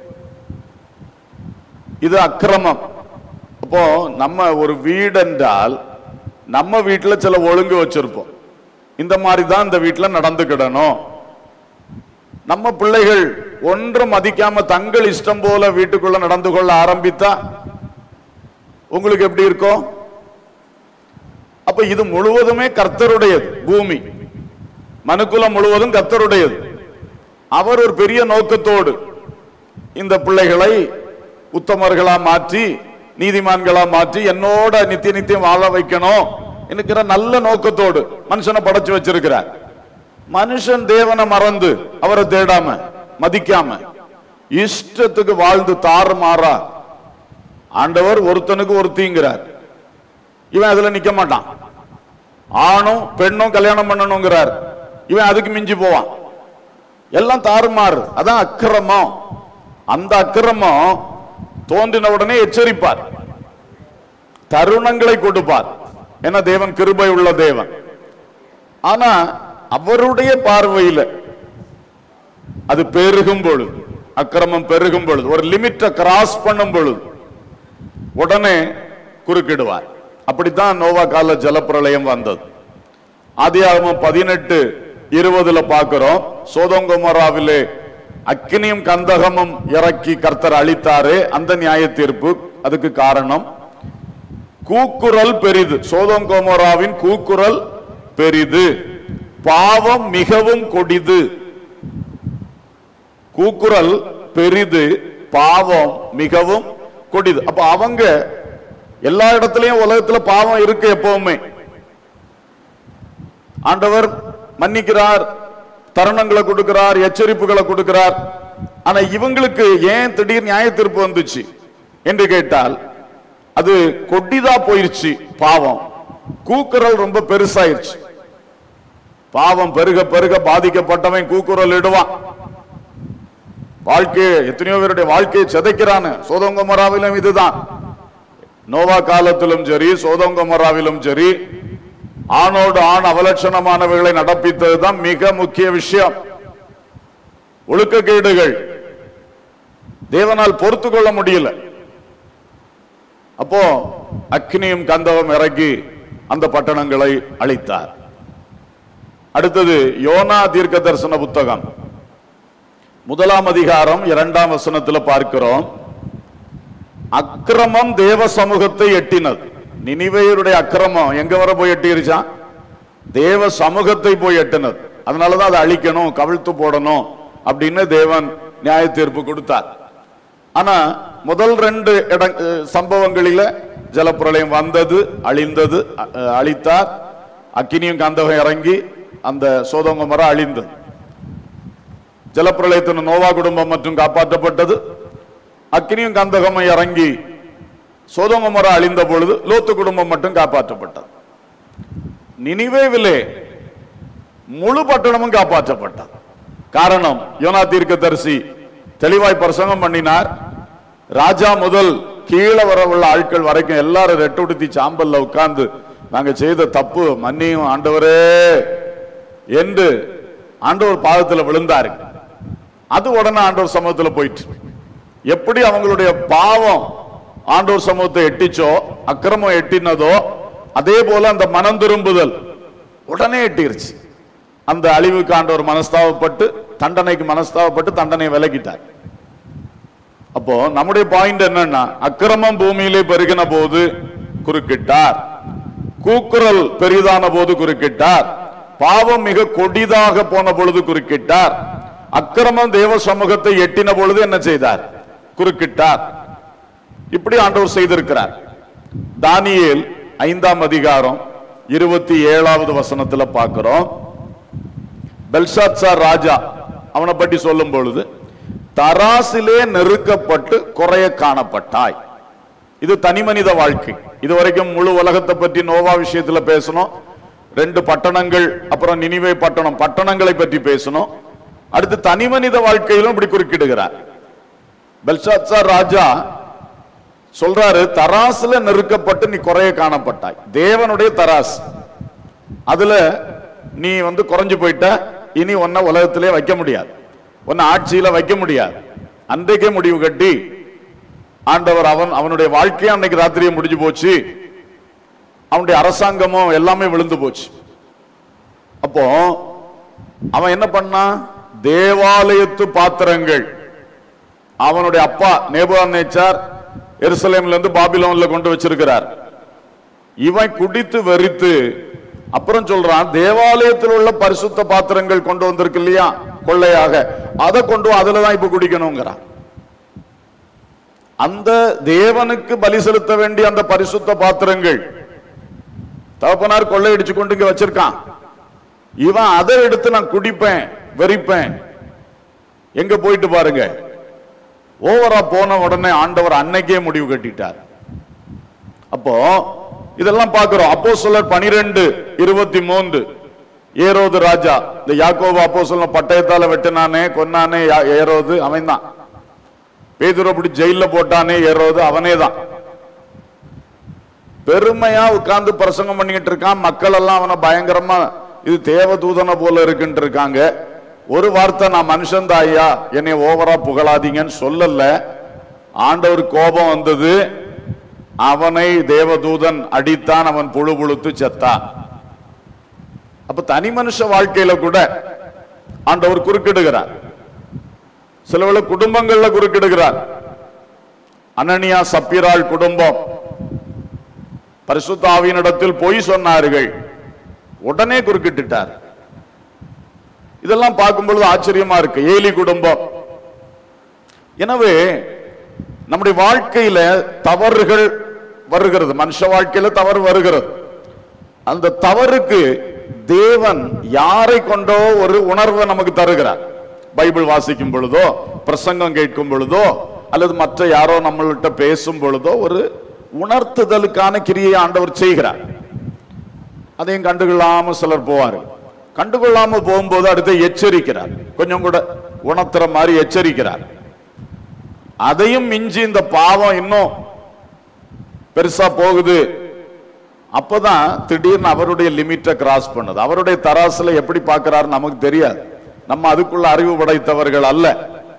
Speaker 3: இது அக்கிரமம் அப்போ நம்ம ஒரு வீடு என்றால் நம்ம வீட்டுல சில ஒழுங்கு வச்சிருப்போம் இந்த மாதிரி தான் இந்த வீட்டுல நடந்துக்கிடணும் நம்ம பிள்ளைகள் ஒன்றும் மதிக்காம தங்கள் இஷ்டம் போல வீட்டுக்குள்ள நடந்து கொள்ள ஆரம்பித்தா உங்களுக்கு எப்படி இருக்கும் அப்ப இது முழுவதுமே கர்த்தருடையது பூமி மனுக்குலம் முழுவதும் கர்த்தருடையது அவர் ஒரு பெரிய நோக்கத்தோடு இந்த பிள்ளைகளை உத்தமர்களா மாற்றி நீதிமான்களா மாற்றி என்னோட நித்திய நித்தியம் வாழ வைக்கணும் என்கிற நல்ல நோக்கத்தோடு மனுஷனை படைச்சு வச்சிருக்கிறார் மனுஷன் தேவனை மறந்து அவரை தேடாம மதிக்காம இஷ்டத்துக்கு வாழ்ந்து தாறுமாறா ஆண்டவர் ஒருத்தனுக்கு ஒருத்திங்கிறார் இவன் அதுல நிக்க மாட்டான் ஆணும் பெண்ணும் கல்யாணம் பண்ணணுங்கிறார் இவன் அதுக்கு மிஞ்சி போவான் எல்லாம் தாறுமாறு அதான் அக்கிரமம் அந்த அக்கிரமம் தோன்றின உடனே எச்சரிப்பார் தருணங்களை கொடுப்பார் ஏன்னா தேவன் கிருபை உள்ள தேவன் ஆனா அவருடைய பார்வையில அது பெருகும் பொழுது அக்கிரமம் பெருகும் பொழுது ஒரு லிமிட்டை கிராஸ் பண்ணும் பொழுது உடனே குறுக்கிடுவார் அப்படித்தான் நோவா கால ஜலப்பிரளயம் வந்தது ஆதியாகமம் பதினெட்டு இருபதுல பார்க்கிறோம் சோதங்கொமராவிலே அக்கினியும் கந்தகமும் இறக்கி கர்த்தர் அளித்தாரே அந்த நியாய தீர்ப்பு அதுக்கு காரணம் கூக்குரல் பெரிது சோதங்கோமோராவின் கூக்குரல் பெரிது பாவம் மிகவும் கொடிது கூக்குரல் பெரிது பாவம் மிகவும் கொடிது அப்ப அவங்க எல்லா இடத்துலயும் உலகத்துல பாவம் இருக்கு எப்பவுமே ஆண்டவர் மன்னிக்கிறார் தருணங்களை கொடுக்கிறார் எச்சரிப்புகளை கொடுக்கிறார் ஆனா இவங்களுக்கு ஏன் திடீர் நியாய தீர்ப்பு வந்துச்சு என்று கேட்டால் அது கொடிதா போயிருச்சு பாவம் கூக்குரல் ரொம்ப பெருசாயிருச்சு பாவம் பெருக பெருக பாதிக்கப்பட்டவன் கூக்குரல் இடுவான் வாழ்க்கையை எத்தனையோ பேருடைய வாழ்க்கையை சிதைக்கிறான்னு சோதங்கமராவிலும் இதுதான் நோவா காலத்திலும் சரி சோதங்கமராவிலும் சரி ஆணோடு ஆண் அவலட்சணமானவைகளை நடப்பித்ததுதான் மிக முக்கிய விஷயம் ஒழுக்கக்கேடுகள் தேவனால் பொறுத்து கொள்ள முடியல அப்போ அக்னியும் கந்தவம் இறக்கி அந்த பட்டணங்களை அழித்தார் அடுத்தது யோனா தீர்க்க தரிசன புத்தகம் முதலாம் அதிகாரம் இரண்டாம் வசனத்துல பார்க்கிறோம் அக்கிரமம் தேவ சமூகத்தை எட்டினது நினிவேயருடைய அக்கிரமம் எங்க வர போய் எட்டிருச்சான் தேவ சமூகத்தை போய் எட்டினது அதனாலதான் அதை அழிக்கணும் கவிழ்த்து போடணும் அப்படின்னு தேவன் நியாய தீர்ப்பு கொடுத்தார் ஆனா முதல் ரெண்டு இட அஹ் சம்பவங்களில ஜலப்பிரளயம் வந்தது அழிந்தது அ- அஹ் அழித்தார் அக்கினியும் கந்தகம் இறங்கி அந்த சோதங்க மரம் அழிந்தது ஜலப்பிரளயத்தின் நோவா குடும்பம் மற்றும் காப்பாற்றப்பட்டது அக்கினியும் கந்தகமும் இறங்கி சோதங்க மரம் அழிந்த பொழுது லோத்து குடும்பம் மட்டும் காப்பாற்றப்பட்டது நினிவேவிலே முழு பட்டணமும் காப்பாற்றப்பட்டது காரணம் யோனா தீர்க்கதரிசி தெளிவாய் பிரசங்கம் பண்ணினார் ராஜா முதல் கீழே வர உள்ள ஆட்கள் வரைக்கும் எல்லாரும் ரெட்டு உடுத்தி சாம்பல்ல உட்கார்ந்து நாங்க செய்த தப்பு மன்னியும் ஆண்டவரே என்று ஆண்டவர் பாதத்துல விழுந்தாருங்க அது உடனே ஆண்டவர் சமூகத்துல போயிட்டு எப்படி அவங்களுடைய பாவம் ஆண்டவர் சமூகத்தை எட்டிச்சோ அக்கிரமம் எட்டினதோ அதே போல அந்த மனம் திரும்புதல் உடனே எட்டிருச்சு அந்த அழிவுக்கு ஆண்டவர் மனஸ்தாபப்பட்டு தண்டனைக்கு மனஸ்தாபப்பட்டு தண்டனை விலகிட்டார் அப்போ நம்முடைய பாயிண்ட் என்னன்னா அக்கிரமம் பூமியிலே பெருகின போது குறுக்கிட்டார் கூக்குரல் பெரிதான போது குறுக்கிட்டார் பாவம் மிக கொடிதாக போன பொழுது குறுக்கிட்டார் அக்கிரமம் தேவ சமூகத்தை எட்டின பொழுது என்ன செய்தார் குறுக்கிட்டார் இப்படி ஆண்டவர் செய்திருக்கிறார் தானியேல் ஐந்தாம் அதிகாரம் இருபத்தி ஏழாவது வசனத்துல பார்க்கிறோம் பெல்ஷாத்சார் ராஜா அவனை பற்றி சொல்லும் பொழுது தராசிலே நெருக்கப்பட்டு குறைய காணப்பட்டாய் இது தனி மனித வாழ்க்கை இதுவரைக்கும் முழு உலகத்தை பற்றி நோவா விஷயத்துல பேசணும் ரெண்டு பட்டணங்கள் அப்புறம் நினிவே பட்டணம் பட்டணங்களை பற்றி பேசணும் அடுத்து தனி மனித வாழ்க்கையிலும் இப்படி குறுக்கிடுகிறார் பெல்ஷாத்சார் ராஜா சொல்றாரு தராசுல நெருக்கப்பட்டு நீ குறைய காணப்பட்டாய் தேவனுடைய தராசு அதுல நீ வந்து குறைஞ்சு போயிட்ட இனி உன்னை உலகத்திலே வைக்க முடியாது உன்னை ஆட்சியில வைக்க முடியாது அன்றைக்கே முடிவு கட்டி ஆண்டவர் அவன் அவனுடைய வாழ்க்கையும் அன்னைக்கு ராத்திரியே முடிஞ்சு போச்சு அவனுடைய அரசாங்கமும் எல்லாமே விழுந்து போச்சு அப்போ அவன் என்ன பண்ணான் தேவாலயத்து பாத்திரங்கள் அவனுடைய அப்பா நேபுகாத்நேச்சார் எருசலேம்ல இருந்து பாபிலோன்ல கொண்டு வச்சிருக்கிறார் இவன் குடித்து வெறித்து அப்புறம் சொல்றான் தேவாலயத்தில் உள்ள பரிசுத்த பாத்திரங்கள் கொண்டு வந்திருக்கு இல்லையா கொள்ளையாக அதை கொண்டு வா, அதுலதான் இப்ப குடிக்கணுங்கிறான் அந்த தேவனுக்கு பலி செலுத்த வேண்டிய அந்த பரிசுத்த பாத்திரங்கள் தகப்பனார் கொள்ளையடிச்சு கொண்டு இங்க வச்சிருக்கான் இவன் அதை எடுத்து நான் குடிப்பேன் வெறிப்பேன் எங்க போயிட்டு பாருங்க ஓவரா போன உடனே ஆண்டவர் அன்னைக்கே முடிவு கட்டிட்டார் அப்போ இதெல்லாம் பார்க்கிறோம் அப்போ சொல்லர் பனிரெண்டு இருபத்தி மூன்று ஏரோது ராஜா இந்த யாக்கோபு அப்போ சொல்ல பட்டயத்தால வெட்டினானே கொன்னானே யா- ஏரோது அவன் தான் பேதுரு அப்படி ஜெயில போட்டானே ஏரோது அவனே தான் பெருமையா உட்கார்ந்து பிரசங்கம் பண்ணிக்கிட்டு இருக்கான் மக்கள் எல்லாம் அவனை பயங்கரமா இது தேவதூதனை போல இருக்குன்னு இருக்காங்க ஒரு வார்த்தை நான் மனுஷன் ஐயா என்னை ஓவரா புகழாதீங்கன்னு சொல்லல ஆண்டவர் கோபம் வந்தது அவனை தேவதூதன் அடித்தான் அவன் புழு புழுத்து செத்தான் அப்ப தனி மனுஷ வாழ்க்கையில கூட ஆண்டவர் குறுக்கிடுகிறார் சிலவேளை குடும்பங்கள்ல குறுக்கிடுகிறார் அனனியா சப்பிராள் குடும்பம் பரிசுத்தாவியினிடத்தில் பொய் சொன்னார்கள் உடனே குறுக்கிட்டுட்டார் இதெல்லாம் பார்க்கும் பொழுது ஆச்சரியமா இருக்கு ஏலி குடும்பம் எனவே நம்முடைய வாழ்க்கையில தவறுகள் வருகிறது மனுஷ வாழ்க்கையில தவறு வருகிறது அந்த தவறுக்கு தேவன் யாரை கொண்டோ ஒரு உணர்வை நமக்கு தருகிறார் பைபிள் வாசிக்கும் பொழுதோ பிரசங்கம் கேட்கும் பொழுதோ அல்லது மற்ற யாரோ நம்மள்கிட்ட பேசும் பொழுதோ ஒரு உணர்த்துதலுக்கான கிரியை ஆண்டவர் செய்கிறார் அதையும் கண்டுகொள்ளாம சிலர் போவாரு கண்டுகொள்ளாம போகும்போது அடுத்து எச்சரிக்கிறார் கொஞ்சம் கூட உணர்த்துற மாதிரி எச்சரிக்கிறார் அதையும் மிஞ்சி இந்த பாவம் இன்னும் பெருசா போகுது அப்பதான் திடீர்னு அவருடைய லிமிட்டை கிராஸ் பண்ணுது அவருடைய தராசுல எப்படி பார்க்கிறாரு நமக்கு தெரியாது நம்ம அதுக்குள்ள அறிவு படைத்தவர்கள் அல்ல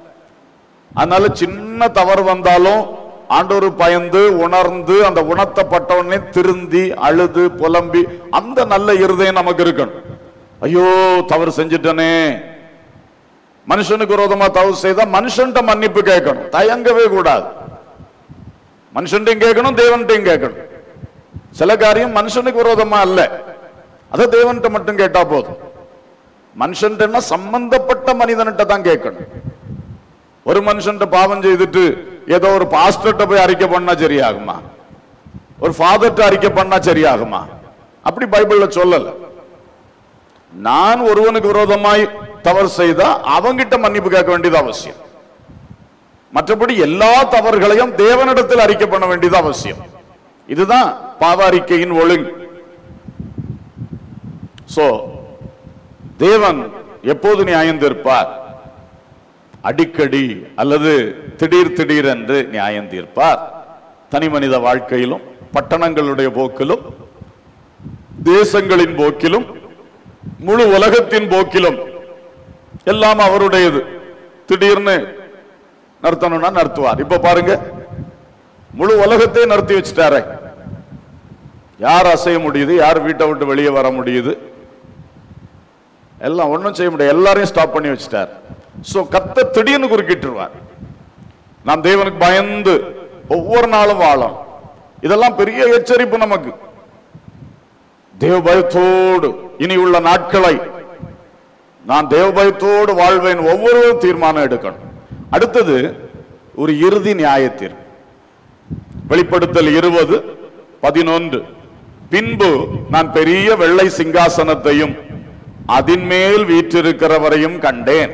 Speaker 3: அதனால சின்ன தவறு வந்தாலும் ஆண்டவர் பயந்து உணர்ந்து அந்த உணர்த்தப்பட்டவனே திருந்தி அழுது புலம்பி அந்த நல்ல இருதயம் நமக்கு இருக்கணும் ஐயோ தவறு செஞ்சிட்டனே மனுஷனுக்கு விரோதமா தவறு செய்தா மனுஷன்ட்ட மன்னிப்பு கேட்கணும் தயங்கவே கூடாது மனுஷன்ட்டையும் கேட்கணும் தேவன்ட்டையும் கேட்கணும் சில காரியம் மனுஷனுக்கு விரோதமா அல்ல அதை தேவன்கிட்ட மட்டும் கேட்டா போதும் மனுஷன்ட்டன்னா சம்பந்தப்பட்ட மனிதன்கிட்ட தான் கேட்கணும் ஒரு மனுஷன்ட்ட பாவம் செய்துட்டு ஏதோ ஒரு பாஸ்டர்கிட்ட போய் அறிக்கை பண்ணா சரியாகுமா ஒரு ஃபாதர்கிட்ட அறிக்கை பண்ணா சரியாகுமா அப்படி பைபிள்ல சொல்லல நான் ஒருவனுக்கு விரோதமாய் தவறு செய்தா அவங்கிட்ட மன்னிப்பு கேட்க வேண்டியது அவசியம் மற்றபடி எல்லா தவறுகளையும் தேவனிடத்தில் அறிக்கை பண்ண வேண்டியது அவசியம் இதுதான் பாவ அறிக்கையின் ஒழுங்கு சோ தேவன் எப்போது நியாயம் தீர்ப்பார் அடிக்கடி அல்லது திடீர் திடீர் என்று நியாயம் தீர்ப்பார் தனி மனித வாழ்க்கையிலும் பட்டணங்களுடைய போக்கிலும் தேசங்களின் போக்கிலும் முழு உலகத்தின் போக்கிலும் எல்லாம் அவருடையது திடீர்னு நடத்தணும்னா நடத்துவார் இப்ப பாருங்க முழு உலகத்தை நடத்தி வச்சுட்டாரே யார் அசைய முடியுது யார் வீட்டை விட்டு வெளியே வர முடியுது எல்லாம் ஒண்ணும் செய்ய முடியாது எல்லாரையும் ஸ்டாப் பண்ணி வச்சுட்டார் சோ கத்த திடீர்னு குறுக்கிட்டுருவார் நாம் தேவனுக்கு பயந்து ஒவ்வொரு நாளும் வாழம் இதெல்லாம் பெரிய எச்சரிப்பு நமக்கு தேவ பயத்தோடு இனி உள்ள நாட்களை நான் தேவ பயத்தோடு வாழ்வேன் ஒவ்வொருவரும் தீர்மானம் எடுக்கணும் அடுத்தது ஒரு இறுதி நியாயத்தீர்ப்பு வெளிப்படுத்தல் இருபது பதினொன்று பின்பு நான் பெரிய வெள்ளை சிங்காசனத்தையும் அதின் மேல் வீற்றிருக்கிறவரையும் கண்டேன்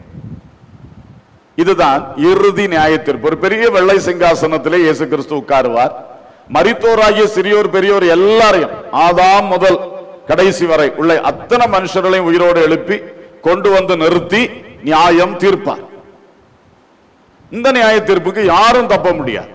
Speaker 3: இதுதான் இறுதி நியாயத்தீர்ப்பு ஒரு பெரிய வெள்ளை சிங்காசனத்திலே இயேசு கிறிஸ்து உட்காருவார் மரித்தோராகிய சிறியோர் பெரியோர் எல்லாரையும் ஆதாம் முதல் கடைசி வரை உள்ள அத்தனை மனுஷர்களையும் உயிரோடு எழுப்பி கொண்டு வந்து நிறுத்தி நியாயம் தீர்ப்பார் இந்த நியாய தீர்ப்புக்கு யாரும் தப்ப முடியாது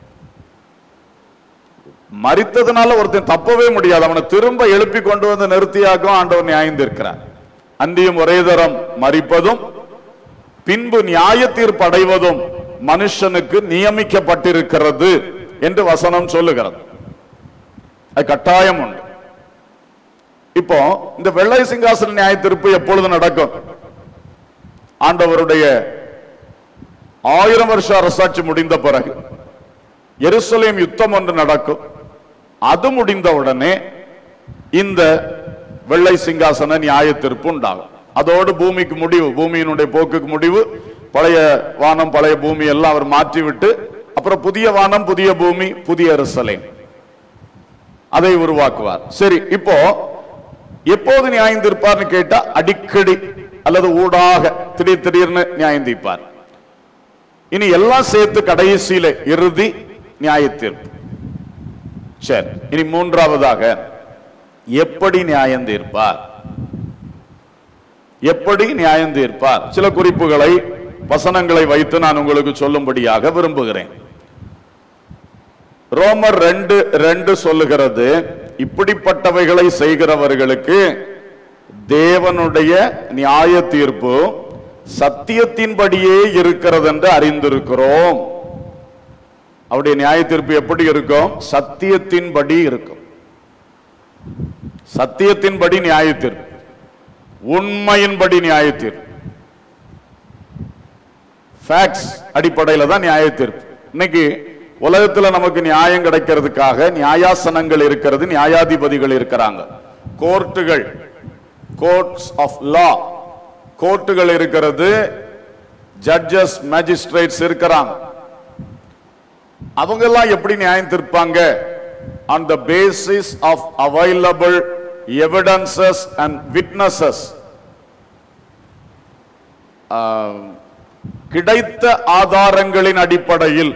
Speaker 3: மரித்ததுனால ஒருத்தன் தப்பவே முடியாது அவனை திரும்ப எழுப்பி கொண்டு வந்து நிறுத்தியாக்கும் ஆண்டவர் நியாயம் தீர்க்கிறார் அன்றியும் ஒரே தரம் மறிப்பதும் பின்பு நியாய தீர்ப்பு அடைவதும் மனுஷனுக்கு நியமிக்கப்பட்டிருக்கிறது என்று வசனம் சொல்லுகிறது அது கட்டாயம் உண்டு இப்போ இந்த வெள்ளை சிங்காசன நியாய தீர்ப்பு எப்பொழுது நடக்கும் ஆண்டவருடைய ஆயிரம் வருஷ அரசாட்சி முடிந்த பிறகு எருசலேம் யுத்தம் ஒன்று நடக்கும் அது முடிந்த உடனே இந்த வெள்ளை சிங்காசன நியாய தீர்ப்பு உண்டாகும் அதோடு பூமிக்கு முடிவு பூமியினுடைய போக்குக்கு முடிவு பழைய வானம் பழைய பூமி எல்லாம் அவர் மாற்றி விட்டு அப்புறம் புதிய வானம் புதிய பூமி புதிய எருசலேம் அதை உருவாக்குவார் சரி இப்போ எப்போது நியாயம் தீர்ப்பார்னு கேட்டா அடிக்கடி அல்லது ஊடாக திடீர் திடீர்னு நியாயம் தீர்ப்பார் இனி எல்லாம் சேர்த்து கடைசியில இறுதி நியாய தீர்ப்பு சரி இனி மூன்றாவதாக எப்படி நியாயம் தீர்ப்பார் எப்படி நியாயம் தீர்ப்பார் சில குறிப்புகளை வசனங்களை வைத்து நான் உங்களுக்கு சொல்லும்படியாக விரும்புகிறேன் ரோமர் ரெண்டு ரெண்டு சொல்லுகிறது இப்படிப்பட்டவைகளை செய்கிறவர்களுக்கு தேவனுடைய நியாய தீர்ப்பு சத்தியத்தின்படியே இருக்கிறது என்று அறிந்திருக்கிறோம் அவருடைய நியாய தீர்ப்பு எப்படி இருக்கும் சத்தியத்தின்படி இருக்கும் சத்தியத்தின்படி நியாய தீர்ப்பு உண்மையின்படி நியாய தீர்ப்பு ஃபேக்ட்ஸ் அடிப்படையில் தான் நியாய தீர்ப்பு இன்னைக்கு உலகத்துல நமக்கு நியாயம் கிடைக்கிறதுக்காக நியாயாசனங்கள் இருக்கிறது நியாயாதிபதிகள் இருக்கிறாங்க கோர்ட்டுகள் கோர்ட்ஸ் ஆஃப் லா கோர்ட்டுகள் இருக்கிறது ஜட்ஜஸ் மேஜிஸ்ட்ரேட்ஸ் இருக்கிறாங்க அவங்க எல்லாம் எப்படி நியாயம் தீர்ப்பாங்க on the basis of available evidences and witnesses கிடைத்த ஆதாரங்களின் அடிப்படையில்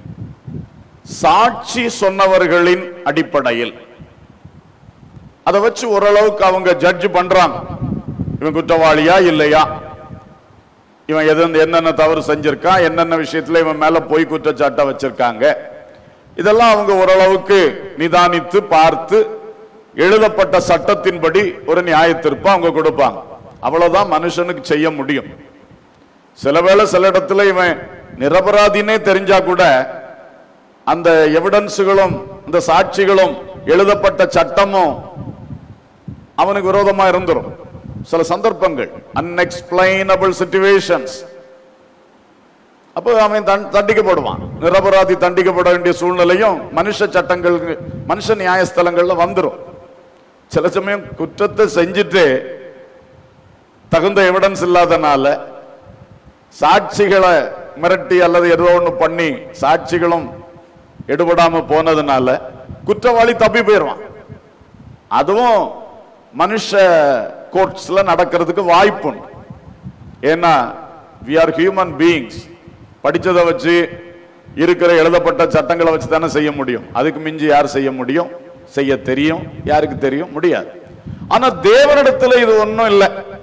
Speaker 3: சாட்சி சொன்னவர்களின் அடிப்படையில் அதை வச்சு ஓரளவுக்கு அவங்க ஜட்ஜ் பண்றாங்க இவன் குற்றவாளியா இல்லையா இவன் எது என்னென்ன தவறு செஞ்சிருக்கான் என்னென்ன விஷயத்துல இவன் மேல போய் குற்றச்சாட்டை வச்சிருக்காங்க இதெல்லாம் அவங்க ஓரளவுக்கு நிதானித்து பார்த்து எழுதப்பட்ட சட்டத்தின்படி ஒரு நியாயத்திற்ப அவங்க கொடுப்பாங்க அவ்வளவுதான் மனுஷனுக்கு செய்ய முடியும் சில வேளை சில இடத்துல இவன் நிரபராதினே தெரிஞ்சா கூட அந்த எவிடன்ஸுகளும் இந்த சாட்சிகளும் எழுதப்பட்ட சட்டமும் அவனுக்கு விரோதமா இருந்துரும் சில சந்தர்ப்பங்கள் அன்எக்ஸ்பிளைனபிள் சிச்சுவேஷன்ஸ் அப்போ அவன் தண்- தண்டிக்கப்படுவான் நிரபராதி தண்டிக்கப்பட வேண்டிய சூழ்நிலையும் மனுஷ சட்டங்கள் மனுஷ நியாயஸ்தலங்கள்ல வந்துரும் சில சமயம் குற்றத்தை செஞ்சுட்டு தகுந்த எவிடன்ஸ் இல்லாதனால சாட்சிகளை மிரட்டி அல்லது ஏதோ ஒண்ணு பண்ணி சாட்சிகளும் எடுபடாம போனதுனால குற்றவாளி தப்பி போயிடுவான் அதுவும் மனுஷ கோர்ட்ஸ்ல நடக்கிறதுக்கு வாய்ப்பு உண்டு ஏன்னா வி ஆர் ஹியூமன் பீயிங்ஸ் படிச்சதை வச்சு இருக்கிற எழுதப்பட்ட சட்டங்களை வச்சு தானே செய்ய முடியும் அதுக்கு மிஞ்சி யார் செய்ய முடியும் செய்ய தெரியும் யாருக்கு தெரியும் முடியாது ஆனா தேவனிடத்துல இது ஒண்ணும் இல்லை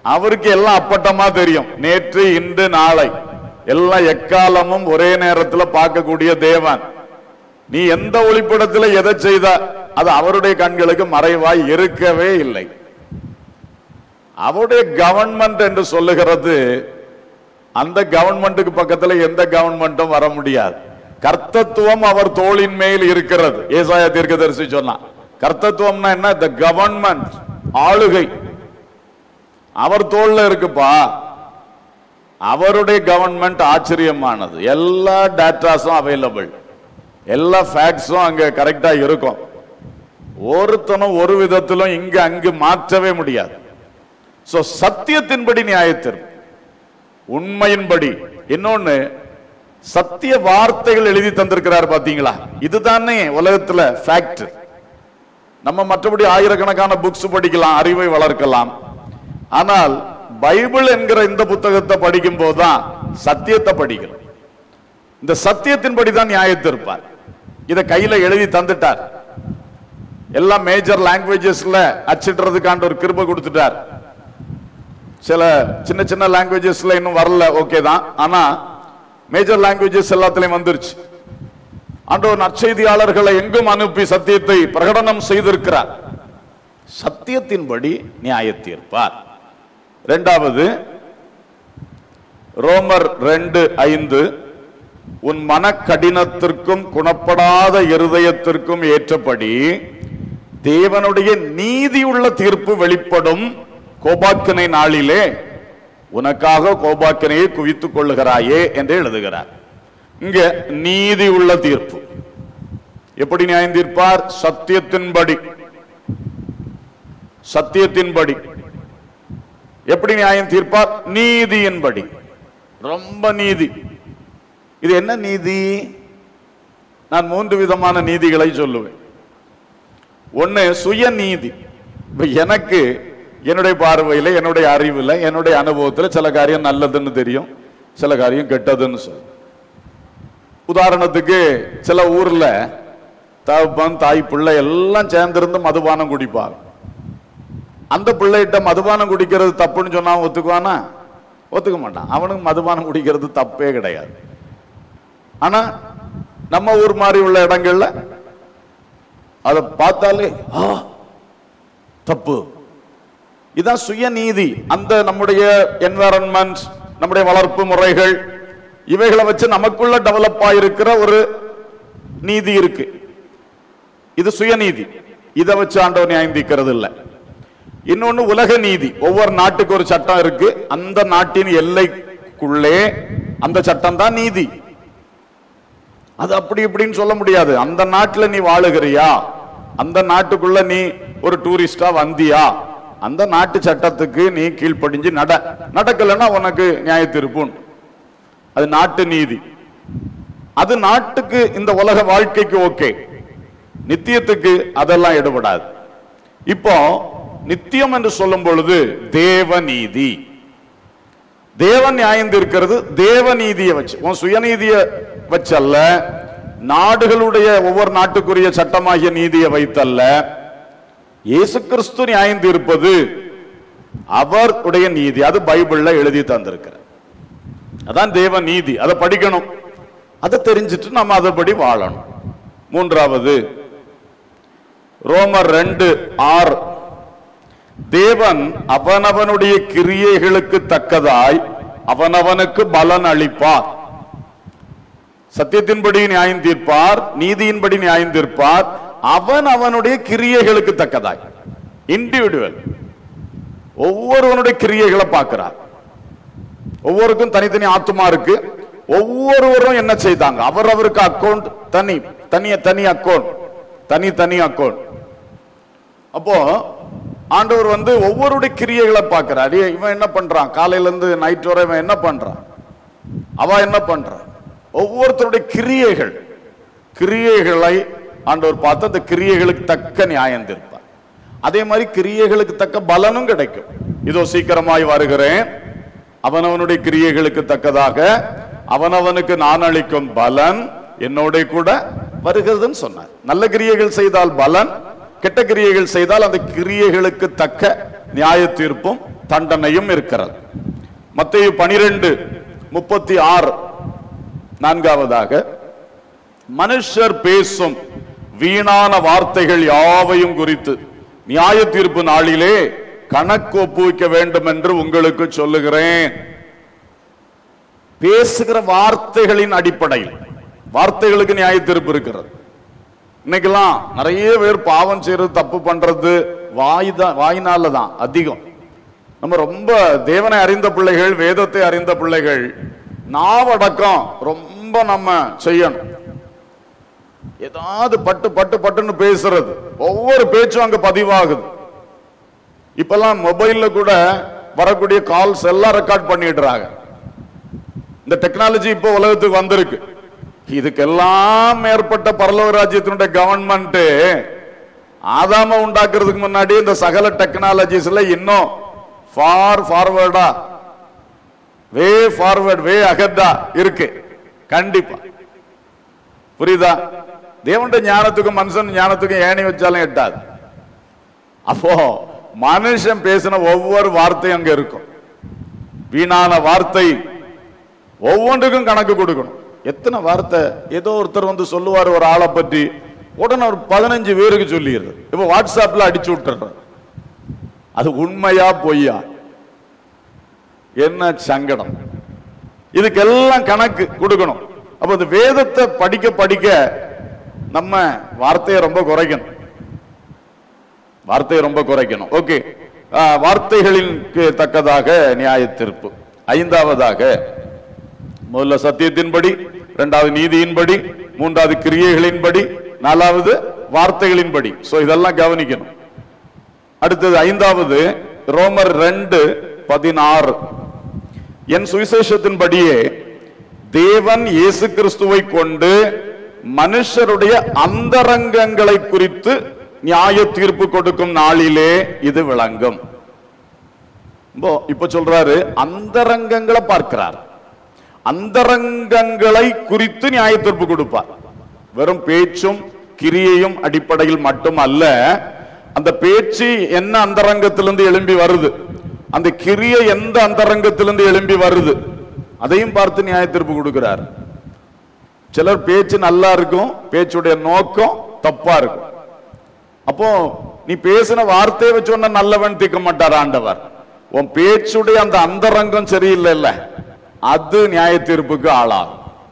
Speaker 3: அவருக்கு எல்லாம் அப்பட்டமா தெரியும் நேற்று இன்று நாளை எல்லாம் எக்காலமும் ஒரே நேரத்துல பார்க்கக்கூடிய தேவன் நீ எந்த ஒளிப்படத்துல எதை செய்த அது அவருடைய கண்களுக்கு மறைவாய் இருக்கவே இல்லை அவருடைய கவர்மெண்ட் என்று சொல்லுகிறது அந்த கவர்மெண்ட்டுக்கு பக்கத்துல எந்த கவர்மெண்ட்டும் வர முடியாது கர்த்தத்துவம் அவர் தோளின் மேல் இருக்கிறது ஏசாயா தீர்க்கதரிசி சொன்னான் கர்த்தத்துவம்னா என்ன த கவர்மெண்ட் ஆளுகை அவர் தோல்ல இருக்குப்பா அவருடைய கவர்மெண்ட் ஆச்சரியமானது எல்லா டேட்டாஸும் அவைலபிள் எல்லா ஃபேக்ட்ஸும் அங்க கரெக்டா இருக்கும் ஒருத்தனும் ஒரு விதத்திலும் இங்க அங்கு மாற்றவே முடியாது சோ சத்தியத்தின்படி நியாயத்தீர்ப்பு உண்மையின்படி இன்னொன்னு சத்திய வார்த்தைகள் எழுதி தந்திருக்கிறார் பாத்தீங்களா இதுதானே உலகத்துல ஃபேக்ட் நம்ம மற்றபடி ஆயிரக்கணக்கான புக்ஸ் படிக்கலாம் அறிவை வளர்க்கலாம் ஆனால் பைபிள் என்கிற இந்த புத்தகத்தை படிக்கும் போதுதான் சத்தியத்தை படிக்கிறோம் இந்த சத்தியத்தின்படி தான் நியாயத்திருப்பார் இதை கையில எழுதி தந்துட்டார் எல்லா மேஜர் லாங்குவேஜஸ்ல அச்சிடுறதுக்காண்ட ஒரு கிருபை கொடுத்துட்டார் சில சின்ன சின்ன லாங்குவேஜஸ்ல இன்னும் வரல ஓகே தான் ஆனா மேஜர் லாங்குவேஜஸ் எல்லாத்துலயும் வந்துருச்சு ஆண்டவர் நற்செய்தியாளர்களை எங்கும் அனுப்பி சத்தியத்தை பிரகடனம் செய்திருக்கிறார் சத்தியத்தின்படி நியாய தீர்ப்பார் இரண்டாவது ரோமர் ரெண்டு ஐந்து உன் மன கடினத்திற்கும் குணப்படாத இருதயத்திற்கும் ஏற்றபடி தேவனுடைய நீதி உள்ள தீர்ப்பு வெளிப்படும் கோபாக்கினை நாளிலே உனக்காக கோபாக்கினையை குவித்துக் கொள்ளுகிறாயே என்று எழுதுகிறார் இங்க நீதி உள்ள தீர்ப்பு எப்படி நியாயம் தீர்ப்பார் சத்தியத்தின்படி சத்தியத்தின்படி எப்படி நியாயம் தீர்ப்பார் நீதியின்படி ரொம்ப நீதி இது என்ன நீதி நான் மூன்று விதமான நீதிகளை சொல்லுவேன் ஒண்ணு சுயநீதி இப்ப எனக்கு என்னுடைய பார்வையில என்னுடைய அறிவுல என்னுடைய அனுபவத்துல சில காரியம் நல்லதுன்னு தெரியும் சில காரியம் கெட்டதுன்னு சொல்லும் உதாரணத்துக்கு சில ஊர்ல தகப்பன் தாய் பிள்ளை எல்லாம் சேர்ந்திருந்து மதுபானம் குடிப்பாங்க அந்த பிள்ளைகிட்ட மதுபானம் குடிக்கிறது தப்புன்னு சொன்னா அவன் ஒத்துக்குவானா ஒத்துக்க மாட்டான் அவனுக்கு மதுபானம் குடிக்கிறது தப்பே கிடையாது ஆனா நம்ம ஊர் மாதிரி உள்ள இடங்கள்ல அதை பார்த்தாலே ஆ தப்பு இதான் சுயநீதி அந்த நம்முடைய என்வாரன்மெண்ட் நம்முடைய வளர்ப்பு முறைகள் இவைகளை வச்சு நமக்குள்ள டெவலப் ஆயிருக்கிற ஒரு நீதி இருக்கு இது சுயநீதி இதை வச்சு ஆண்டவர் நியாயம் தீர்க்கிறது இல்லை இன்னொன்னு உலக நீதி ஒவ்வொரு நாட்டுக்கு ஒரு சட்டம் இருக்கு அந்த நாட்டின் எல்லைக்குள்ளே அந்த சட்டம் தான் நீதி அது அப்படி இப்படின்னு சொல்ல முடியாது அந்த நாட்டுல நீ வாழுகிறியா அந்த நாட்டுக்குள்ள நீ ஒரு டூரிஸ்டா வந்தியா அந்த நாட்டு சட்டத்துக்கு நீ கீழ்ப்படிஞ்சு நட நடக்கலைன்னா உனக்கு நியாய தீர்ப்பும் அது நாட்டு நீதி அது நாட்டுக்கு இந்த உலக வாழ்க்கைக்கு ஓகே நித்தியத்துக்கு அதெல்லாம் எடுபடாது இப்போ நித்தியம் என்று சொல்லும் பொழுது தேவநீதி தேவன் நியாயம் தீர்க்கிறது தேவநீதியை வச்சு உன் சுயநீதியை வச்சல்ல நாடுகளுடைய ஒவ்வொரு நாட்டுக்குரிய சட்டமாகிய நீதியை வைத்தல்ல இயேசு கிறிஸ்து நியாயம் தீர்ப்பது அவருடைய நீதி அது பைபிள்ல எழுதி தந்திருக்கிறார் அதான் தேவ நீதி அதை படிக்கணும் அதை தெரிஞ்சிட்டு நம்ம அதன்படி வாழணும் மூன்றாவது ரோமர் ரெண்டு ஆறு தேவன் அவனவனுடைய கிரியைகளுக்கு தக்கதாய் அவனவனுக்கு பலன் அளிப்பார் சத்தியத்தின்படி நியாயம் தீர்ப்பார் நீதியின்படி நியாயம் தீர்ப்பார் அவன் அவனுடைய கிரியைகளுக்கு தக்கதாய் இண்டிவிடுவல் ஒவ்வொருவனுடைய கிரியைகளை பார்க்கிறார் ஒவ்வொருக்கும் தனித்தனி ஆத்துமா இருக்கு ஒவ்வொருவரும் என்ன செய்தாங்க அவர் அவருக்கு அக்கௌண்ட் தனி தனிய தனி அக்கௌண்ட் தனி தனி அக்கௌண்ட் அப்போ ஆண்டவர் வந்து ஒவ்வொருடைய கிரியைகளை பார்க்கிறார் ஏய், இவன் என்ன பண்றான் காலையில இருந்து நைட் வரை இவன் என்ன பண்றான் அவ என்ன பண்றான் ஒவ்வொருத்தருடைய கிரியைகள் கிரியைகளை ஆண்டவர் பார்த்து அந்த கிரியைகளுக்கு தக்க நியாயம் தீர்ப்பார் அதே மாதிரி கிரியைகளுக்கு தக்க பலனும் கிடைக்கும் இதோ சீக்கிரமாய் வருகிறேன் அவனவனுடைய கிரியைகளுக்கு தக்கதாக அவனவனுக்கு நான் அளிக்கும் பலன் என்னோட கூட வருகிறதுன்னு சொன்னார் நல்ல கிரியைகள் செய்தால் பலன் கெட்ட கிரியைகள் செய்தால் அந்த கிரியைகளுக்கு தக்க நியாய தீர்ப்பும் தண்டனையும் இருக்கிறது மத்தேயு பனிரெண்டு முப்பத்தி ஆறு நான்காவதாக மனுஷர் பேசும் வீணான வார்த்தைகள் யாவையும் குறித்து நியாய தீர்ப்பு நாளிலே கணக்கு ஒப்புவிக்க வேண்டும் என்று உங்களுக்கு சொல்லுகிறேன் பேசுகிற வார்த்தைகளின் அடிப்படையில் வார்த்தைகளுக்கு நியாய தீர்ப்பு இருக்கிறது இன்னைக்கெல்லாம் நிறைய பேர் பாவம் செய்யறது தப்பு பண்றது வாய் தான் வாயினால தான் அதிகம் நம்ம ரொம்ப தேவனை அறிந்த பிள்ளைகள் வேதத்தை அறிந்த பிள்ளைகள் நாவடக்கம் ரொம்ப நம்ம செய்யணும் ஏதாவது பட்டு பட்டு பட்டுன்னு பேசுறது ஒவ்வொரு பேச்சும் அங்க பதிவாகுது இப்பெல்லாம் மொபைல்ல கூட வரக்கூடிய கால்ஸ் எல்லாம் ரெக்கார்ட் பண்ணிடுறாங்க இந்த டெக்னாலஜி இப்போ உலகத்துக்கு வந்திருக்கு இதுக்கெல்லாம் மேற்பட்ட பரலோக ராஜ்யத்தினுடைய கவர்மெண்ட் ஆதாம உண்டாக்குறதுக்கு முன்னாடி இந்த சகல டெக்னாலஜிஸ்ல இன்னும் ஃபார் ஃபார்வர்டா வே ஃபார்வர்ட் வே அகத்தா இருக்கு கண்டிப்பா புரியுதா தேவனுடைய ஞானத்துக்கும் மனுஷன் ஞானத்துக்கும் ஏணி வச்சாலும் எட்டாது அப்போ மனுஷன் பேசின ஒவ்வொரு வார்த்தையும் அங்க இருக்கும் வீணான வார்த்தை ஒவ்வொன்றுக்கும் கணக்கு கொடுக்கணும் எத்தனை வார்த்தை ஏதோ ஒருத்தர் வந்து சொல்லுவார் ஒரு ஆளை பற்றி உடனே ஒரு பதினஞ்சு பேருக்கு சொல்லிடுறது இப்ப வாட்ஸ்அப்ல அடிச்சு விட்டுறது அது உண்மையா பொய்யா என்ன சங்கடம் இதுக்கெல்லாம் கணக்கு கொடுக்கணும் அப்ப இந்த வேதத்தை படிக்க படிக்க நம்ம வார்த்தையை ரொம்ப குறைக்கணும் வார்த்தையை ரொம்ப குறைக்கணும் ஓகே வார்த்தைகளின்க்கு தக்கதாக நியாய தீர்ப்பு ஐந்தாவதாக முதல்ல சத்தியத்தின்படி இரண்டாவது நீதியின்படி மூன்றாவது கிரியைகளின்படி நாலாவது வார்த்தைகளின்படி சோ இதெல்லாம் கவனிக்கணும் அடுத்தது ஐந்தாவது ரோமர் ரெண்டு பதினாறு என் சுவிசேஷத்தின்படியே தேவன் இயேசு கிறிஸ்துவை கொண்டு மனுஷருடைய அந்தரங்கங்களை குறித்து நியாய தீர்ப்பு கொடுக்கும் நாளிலே இது விளங்கும் இப்போ இப்ப சொல்றாரு அந்தரங்கங்களை பார்க்கிறார் அந்தரங்கங்களை குறித்து நியாய தீர்ப்பு கொடுப்பார் வெறும் பேச்சும் கிரியையும் அடிப்படையில் மட்டும் அல்ல அந்த பேச்சு என்ன அந்தரங்கத்திலிருந்து எழும்பி வருது அந்த கிரியை எந்த அந்தரங்கத்திலிருந்து எழும்பி வருது அதையும் பார்த்து நியாய தீர்ப்பு கொடுக்கிறார் சிலர் பேச்சு நல்லா இருக்கும் பேச்சுடைய நோக்கம் தப்பா இருக்கும் அப்போ நீ பேசின வார்த்தையை வச்சு ஒன்ன நல்லவன் தீர்க்க மாட்டார் ஆண்டவர் உன் பேச்சுடைய அந்த அந்தரங்கம் சரியில்லை இல்ல அது நியாய தீர்ப்புக்கு ஆளாகும்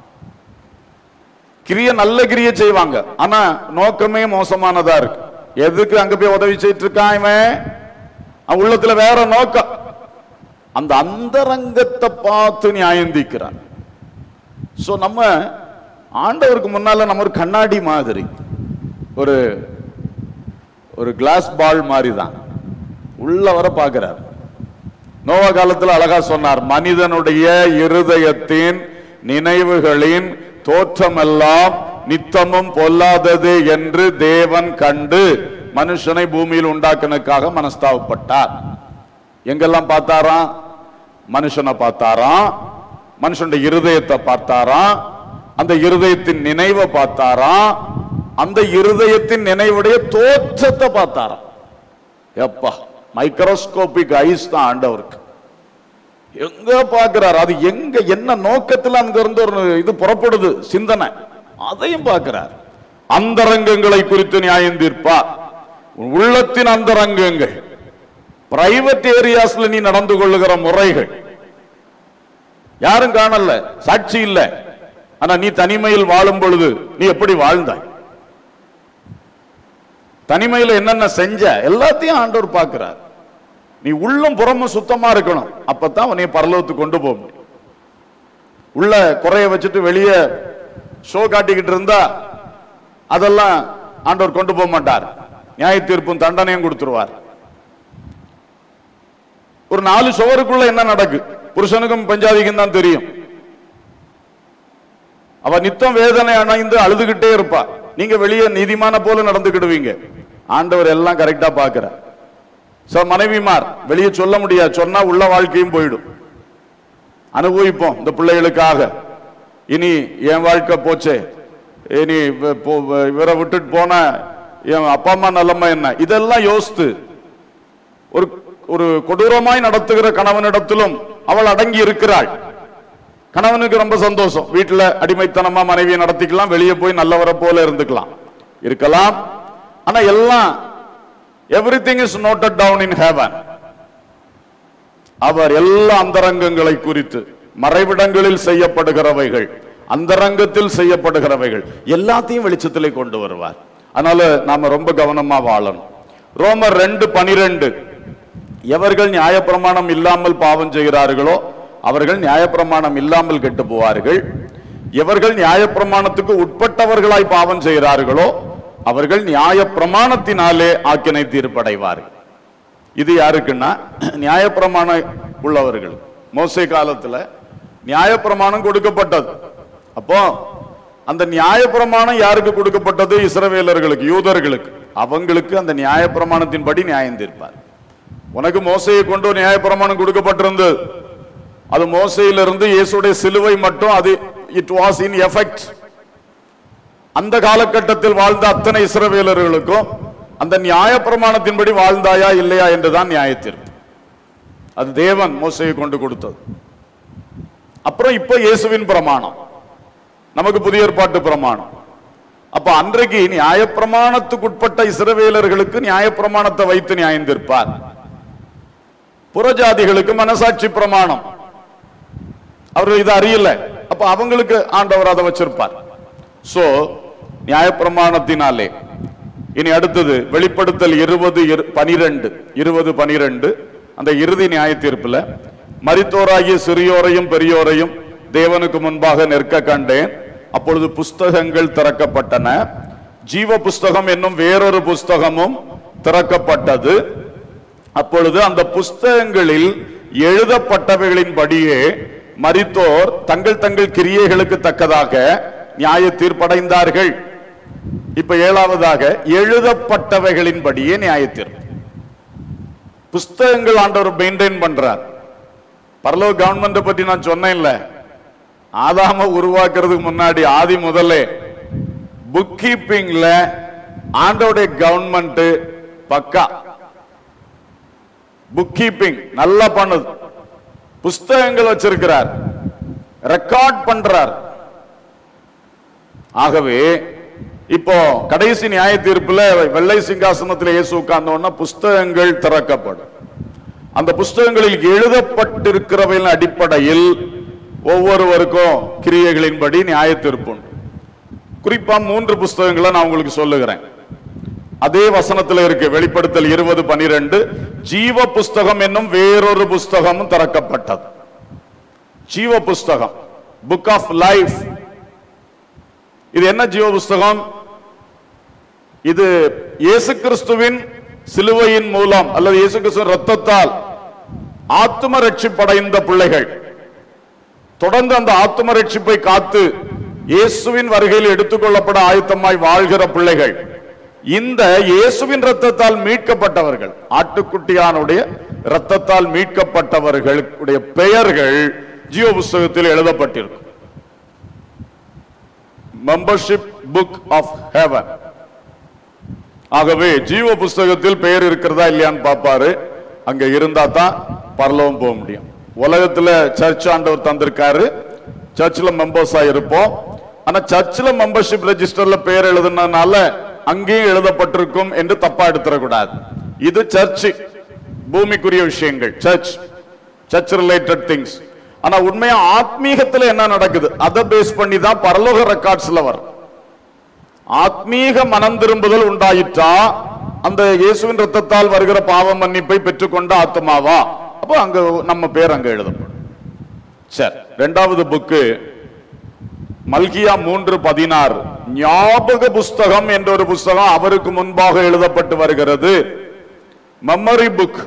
Speaker 3: கிரிய நல்ல கிரிய செய்வாங்க ஆனா நோக்கமே மோசமானதா இருக்கு எதுக்கு அங்க போய் உதவி செய்யிட்டு இருக்கான் இவன் அவன் உள்ளத்துல வேற நோக்கம் அந்த அந்தரங்கத்தை பார்த்து நியாயம் தீர்க்கிறான் சோ நம்ம ஆண்டவருக்கு முன்னால நம்ம ஒரு கண்ணாடி மாதிரி ஒரு ஒரு கிளாஸ் பால் மாதிரி தான் உள்ள வர பார்க்கிறார் நோவா காலத்துல அழகா சொன்னார் மனிதனுடைய இருதயத்தின் நினைவுகளின் தோற்றமெல்லாம் நித்தமும் பொல்லாதது என்று தேவன் கண்டு மனுஷனை பூமியில் உண்டாக்குனதுக்காக மனஸ்தாபப்பட்டார் எங்கெல்லாம் பார்த்தாராம் மனுஷனை பார்த்தாராம் மனுஷனுடைய இருதயத்தை பார்த்தாராம் அந்த இருதயத்தின் நினைவை பார்த்தாராம் அந்த இருதயத்தின் நினைவுடைய தோற்றத்தை பார்த்தாராம் எப்பா மைக்ரோஸ்கோபிக் ஐஸ் தான் ஆண்டவருக்கு எங்க பார்க்கிறார் அது எங்க என்ன நோக்கத்துல அங்க இருந்து ஒரு இது புறப்படுது சிந்தனை அதையும் பார்க்கிறார் அந்தரங்கங்களை குறித்து நியாயம் தீர்ப்பார் உன் உள்ளத்தின் அந்தரங்கங்கள் பிரைவேட் ஏரியாஸ்ல நீ நடந்து கொள்ளுகிற முறைகள் யாரும் காணல சாட்சி இல்ல ஆனா நீ தனிமையில் வாழும் பொழுது நீ எப்படி வாழ்ந்தாய் தனிமையில என்னென்ன செஞ்ச எல்லாத்தையும் ஆண்டவர் பார்க்கிறார் நீ உள்ளும் புறமும் சுத்தமா இருக்கணும் அப்பதான் உன்னை பரலோகத்துக்கு கொண்டு போக முடியும் உள்ள குறைய வச்சுட்டு வெளியே ஷோ காட்டிக்கிட்டு இருந்தா அதெல்லாம் ஆண்டவர் கொண்டு போக மாட்டார் நியாய தீர்ப்பும் தண்டனையும் கொடுத்துருவார் ஒரு நாலு சுவருக்குள்ள என்ன நடக்கு புருஷனுக்கும் பஞ்சாதிக்கும் தான் தெரியும் அவ நித்தம் வேதனை அணைந்து அழுதுகிட்டே இருப்பா நீங்க வெளியே நீதிமான போல நடந்துக்கிடுவீங்க ஆண்டவர் எல்லாம் கரெக்டா பாக்குறார் சோ மனைவிமார் வெளியே சொல்ல முடியாது சொன்னா உள்ள வாழ்க்கையும் போயிடும் அனுபவிப்போம் இந்த பிள்ளைகளுக்காக இனி என் வாழ்க்கை போச்சே இனி இவ- போ- இவரை விட்டுட்டு போன என் அப்பா அம்மா நிலைமை என்ன இதெல்லாம் யோசித்து ஒரு ஒரு கொடூரமாய் நடத்துகிற கணவனிடத்திலும் அவள் அடங்கி இருக்கிறாள் கணவனுக்கு ரொம்ப சந்தோஷம் வீட்டுல அடிமைத்தனமா மனைவியை நடத்திக்கலாம் வெளியே போய் நல்லவரை போல இருந்துக்கலாம் இருக்கலாம் ஆனா எல்லாம் everything is noted down in heaven அவர் எல்லா அந்தரங்கங்களை குறித்து மறைவிடங்களில் செய்யப்படுகிறவைகள் அந்தரங்கத்தில் செய்யப்படுகிறவைகள் எல்லாத்தையும் வெளிச்சத்திலே கொண்டு வருவார் அதனால நாம ரொம்ப கவனமா வாழணும் ரோமர் ரெண்டு பனிரெண்டு எவர்கள் நியாயப்பிரமாணம் இல்லாமல் பாவம் செய்கிறார்களோ அவர்கள் நியாயப்பிரமாணம் இல்லாமல் கெட்டு போவார்கள் எவர்கள் நியாயப்பிரமாணத்துக்கு உட்பட்டவர்களாய் பாவம் செய்கிறார்களோ அவர்கள் நியாயப்பிரமாணத்தினாலே ஆக்கினை தீர்ப்படைவார்கள் இது யாருக்குன்னா நியாயப்பிரமாணம் உள்ளவர்கள் மோசே காலத்துல நியாயப்பிரமாணம் கொடுக்கப்பட்டது அப்போ அந்த நியாயப்பிரமாணம் யாருக்கு கொடுக்கப்பட்டது இஸ்ரவேலர்களுக்கு யூதர்களுக்கு அவங்களுக்கு அந்த நியாயப்பிரமாணத்தின்படி நியாயம் தீர்ப்பார் உனக்கு மோசையை கொண்டு ஒரு நியாயப்பிரமாணம் கொடுக்கப்பட்டிருந்தது அது மோசையிலிருந்து இயேசுடைய சிலுவை மட்டும் அது இட் வாஸ் இன் எஃபெக்ட் அந்த காலகட்டத்தில் வாழ்ந்த அத்தனை இஸ்ரவேலர்களுக்கும் அந்த நியாயப்பிரமாணத்தின்படி வாழ்ந்தாயா இல்லையா என்றுதான் நியாயத்தீர்ப்பு அது தேவன் மோசையை கொண்டு கொடுத்தது அப்புறம் இப்ப இயேசுவின் பிரமாணம் நமக்கு புதிய ஏற்பாட்டு பிரமாணம் அப்ப அன்றைக்கு நியாயப்பிரமாணத்துக்குட்பட்ட இஸ்ரவேலர்களுக்கு நியாயப்பிரமாணத்தை வைத்து நியாயம் தீர்ப்பார் புறஜாதிகளுக்கு மனசாட்சி பிரமாணம் அவர்கள் இதை அறியல அப்ப அவங்களுக்கு ஆண்டவர் அதை வச்சிருப்பார் சோ நியாயப்பிரமாணத்தினாலே இனி அடுத்தது வெளிப்படுத்தல் இருபது பனிரெண்டு இருபது பனிரெண்டு அந்த இறுதி நியாய தீர்ப்புல மரித்தோராகிய சிறியோரையும் பெரியோரையும் தேவனுக்கு முன்பாக நிற்க கண்டேன் அப்பொழுது புஸ்தகங்கள் திறக்கப்பட்டன ஜீவ புஸ்தகம் என்னும் வேறொரு புஸ்தகமும் திறக்கப்பட்டது அப்பொழுது அந்த புஸ்தகங்களில் எழுதப்பட்டவைகளின்படியே மரித்தோர் தங்கள் தங்கள் கிரியைகளுக்கு தக்கதாக நியாய தீர்ப்படைந்தார்கள் இப்ப ஏழாவதாக எழுதப்பட்டவைகளின்படியே நியாய தீர்ப்பு புஸ்தகங்கள் ஆண்டவர் மெயின்டைன் பண்றார் பரலோக கவர்மெண்ட் பத்தி நான் சொன்னேன்ல ஆதாம உருவாக்குறதுக்கு முன்னாடி ஆதி முதல்ல புக் கீப்பிங்ல ஆண்டோடைய கவர்மெண்ட் பக்கா புக் கீப்பிங் நல்லா பண்ணுது புஸ்தகங்கள் வச்சிருக்கிறார் ரெக்கார்ட் பண்றார் ஆகவே இப்போ கடைசி நியாய தீர்ப்புல வெள்ளை சிங்காசனத்தில் இயேசு உட்கார்ந்தோன்னா புஸ்தகங்கள் திறக்கப்படும் அந்த புஸ்தகங்களில் எழுதப்பட்டிருக்கிறவையின் அடிப்படையில் ஒவ்வொருவருக்கும் கிரியைகளின்படி நியாய தீர்ப்பு உண்டு குறிப்பா மூன்று புஸ்தகங்களை நான் உங்களுக்கு சொல்லுகிறேன் அதே வசனத்துல இருக்கு வெளிப்படுத்தல் இருபது பனிரெண்டு ஜீவ புஸ்தகம் என்னும் வேறொரு புஸ்தகமும் திறக்கப்பட்டது ஜீவ புஸ்தகம் புக் ஆஃப் லைஃப் இது என்ன ஜீவ புஸ்தகம் இது இயேசு கிறிஸ்துவின் சிலுவையின் மூலம் அல்லது இயேசு கிறிஸ்துவின் ரத்தத்தால் ஆத்தும ரட்சிப்படைந்த பிள்ளைகள் தொடர்ந்து அந்த ஆத்தும ரட்சிப்பை காத்து இயேசுவின் வருகையில் எடுத்துக்கொள்ளப்பட ஆயத்தமாய் வாழ்கிற பிள்ளைகள் இந்த இயேசுவின் ரத்தத்தால் மீட்கப்பட்டவர்கள் ஆட்டுக்குட்டியானுடைய ரத்தத்தால் மீட்கப்பட்டவர்களுடைய பெயர்கள் ஜீவ புஸ்தகத்தில் எழுதப்பட்டிருக்கும் மெம்பர்ஷிப் புக் ஆஃப் ஹெவன் ஆகவே ஜீவ புஸ்தகத்தில் பெயர் இருக்கிறதா இல்லையான்னு பார்ப்பாரு அங்க இருந்தா தான் பரலோகம் போக முடியும் உலகத்துல சர்ச் ஆண்டவர் தந்திருக்காரு சர்ச்சில் மெம்பர்ஸா இருப்போம் ஆனா சர்ச்சில் மெம்பர்ஷிப் ரெஜிஸ்டர்ல பெயர் எழுதுனதுனால அங்கேயும் எழுதப்பட்டிருக்கும் என்று தப்பா எடுத்துடக்கூடாது இது சர்ச் பூமிக்குரிய விஷயங்கள் சர்ச் சர்ச் ரிலேட்டட் திங்ஸ் ஆனா உண்மையா ஆத்மீகத்துல என்ன நடக்குது அதை பேஸ் பண்ணி தான் பரலோக ரெக்கார்ட்ஸ்ல வரும் ஆத்மீக மனம் திரும்புதல் உண்டாயிற்றா அந்த இயேசுவின் ரத்தத்தால் வருகிற பாவ மன்னிப்பை பெற்றுக்கொண்ட ஆத்மாவா அப்போ அங்க நம்ம பேர் அங்க எழுதப்படும் சரி ரெண்டாவது புக்கு மல்கியா மூன்று பதினாறு ஞாபக புஸ்தகம் என்ற ஒரு புஸ்தகம் அவருக்கு முன்பாக எழுதப்பட்டு வருகிறது மெமரி புக்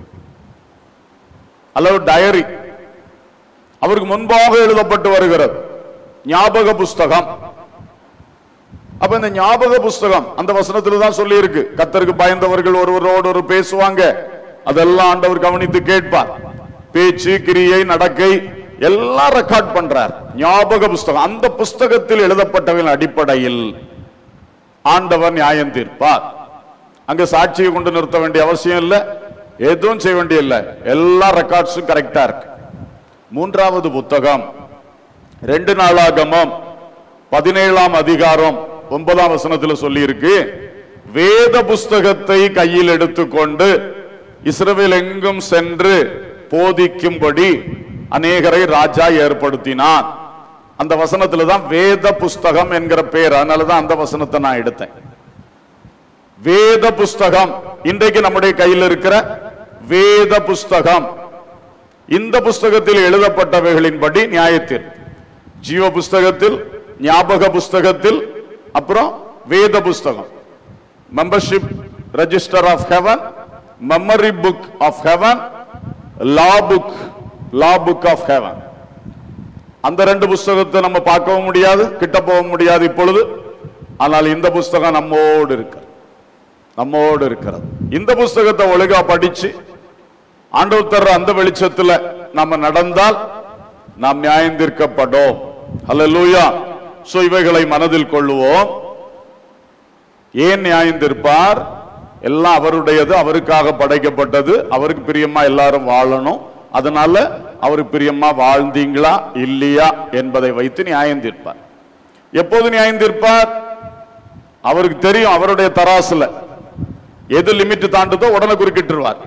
Speaker 3: அல்லது டயரி அவருக்கு முன்பாக எழுதப்பட்டு வருகிறது ஞாபக புஸ்தகம் அப்ப இந்த ஞாபக புஸ்தகம் அந்த வசனத்துல தான் சொல்லி இருக்கு கத்தருக்கு பயந்தவர்கள் ஒருவரோடு ஒரு பேசுவாங்க அதெல்லாம் ஆண்டவர் கவனித்து கேட்பார் பேச்சு கிரியை நடக்கை எல்லாம் ரெக்கார்ட் பண்றார் ஞாபக புஸ்தகம் அந்த புஸ்தகத்தில் எழுதப்பட்டவர்கள் அடிப்படையில் ஆண்டவர் நியாயம் தீர்ப்பார் அங்க சாட்சியை கொண்டு நிறுத்த வேண்டிய அவசியம் இல்லை எதுவும் செய்ய வேண்டிய இல்ல எல்லா ரெக்கார்ட்ஸும் கரெக்டா இருக்கு மூன்றாவது புத்தகம் ரெண்டு நாளாகமம் பதினேழாம் அதிகாரம் ஒன்பதாம் வசனத்துல சொல்லி இருக்கு வேத புஸ்தகத்தை கையில் எடுத்துக்கொண்டு இஸ்ரவேல் எங்கும் சென்று போதிக்கும்படி அநேகரை ராஜா ஏற்படுத்தினான் அந்த வசனத்துல தான் வேத புஸ்தகம் என்கிற பேர் அதனாலதான் அந்த வசனத்தை நான் எடுத்தேன் வேத புஸ்தகம் இன்றைக்கு நம்முடைய கையில் இருக்கிற வேத புஸ்தகம் இந்த புஸ்தகத்தில் எழுதப்பட்டவைகளின்படி நியாயத்தில் ஜீவ புஸ்தகத்தில் ஞாபக புஸ்தகத்தில் அப்புறம் வேத புஸ்தகம் membership register of heaven memory book of heaven லா புக் லா புக் ஆஃப் ஹெவன் அந்த ரெண்டு புஸ்தகத்தை நம்ம பார்க்கவும் முடியாது கிட்ட போக முடியாது இப்பொழுது ஆனால் இந்த புஸ்தகம் நம்மோடு இருக்கு நம்மோடு இருக்கிறது இந்த புஸ்தகத்தை ஒழுங்கா படிச்சு ஆண்டவர் தர்ற அந்த வெளிச்சத்துல நம்ம நடந்தால் நாம் நியாயந்திருக்கப்படும் அல்லேலூயா சோ இவைகளை மனதில் கொள்ளுவோம் ஏன் நியாயந்திருப்பார் எல்லாம் அவருடையது அவருக்காக படைக்கப்பட்டது அவருக்கு பிரியமா எல்லாரும் வாழணும் அதனால அவருக்கு பிரியமா வாழ்ந்தீங்களா இல்லையா என்பதை வைத்து நியாயந்திருப்பார் எப்போது நியாயந்திருப்பார் அவருக்கு தெரியும் அவருடைய தராசுல எது லிமிட் தாண்டுதோ உடனே குறுக்கிட்டுருவார்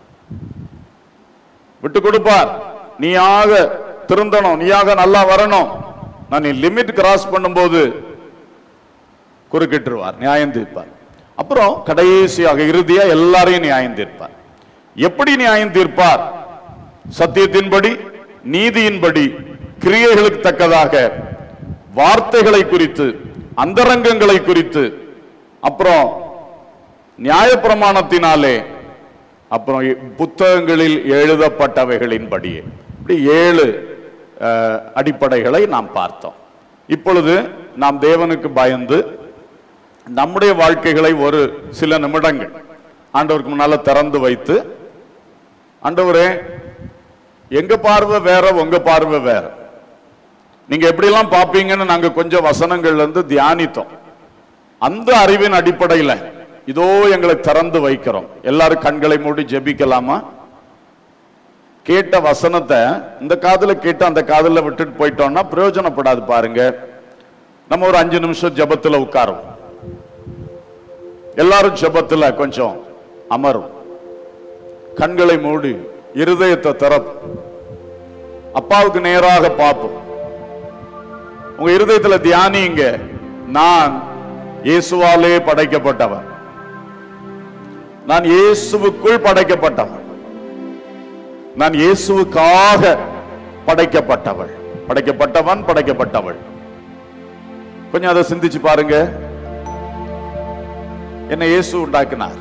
Speaker 3: விட்டு கொடுப்பார் நீயாக திருந்தணும் நீயாக நல்லா வரணும் நான் நீ லிமிட் கிராஸ் பண்ணும்போது குறுக்கிட்டுருவார் நியாயம் தீர்ப்பார் அப்புறம் கடைசியாக இறுதியா எல்லாரையும் நியாயம் தீர்ப்பார் எப்படி நியாயம் தீர்ப்பார் சத்தியத்தின்படி நீதியின்படி கிரியைகளுக்கு தக்கதாக வார்த்தைகளை குறித்து அந்தரங்கங்களை குறித்து அப்புறம் நியாயப்பிரமாணத்தினாலே அப்புறம் இ- புத்தகங்களில் எழுதப்பட்டவைகளின்படியே இப்படி ஏழு அஹ், அடிப்படைகளை நாம் பார்த்தோம் இப்பொழுது நாம் தேவனுக்கு பயந்து நம்முடைய வாழ்க்கைகளை ஒரு சில நிமிடங்கள் ஆண்டவருக்கு முன்னால திறந்து வைத்து ஆண்டவரே எங்க பார்வை வேற உங்க பார்வை வேற நீங்க எப்படிலாம் பார்ப்பீங்கன்னு நாங்க கொஞ்சம் வசனங்கள்ல இருந்து தியானித்தோம் அந்த அறிவின் அடிப்படையில் இதோ எங்களை திறந்து வைக்கிறோம் எல்லாரும் கண்களை மூடி ஜெபிக்கலாமா கேட்ட வசனத்தை இந்த காதுல கேட்டு அந்த காதுல விட்டுட்டு போயிட்டோம்னா பிரயோஜனப்படாது பாருங்க நம்ம ஒரு அஞ்சு நிமிஷம் ஜெபத்துல உட்காரும் எல்லாரும் ஜெபத்துல கொஞ்சம் அமரும் கண்களை மூடி இருதயத்தை திறப்பு அப்பாவுக்கு நேராக பார்ப்போம் உங்க இருதயத்துல தியானிங்க நான் இயேசுவாலே படைக்கப்பட்டவன் நான் இயேசுவுக்குள் படைக்கப்பட்டவன் நான் இயேசுவுக்காக படைக்கப்பட்டவள் படைக்கப்பட்டவன் படைக்கப்பட்டவள் கொஞ்சம் அதை சிந்திச்சு பாருங்க என்ன இயேசு உண்டாக்கினார்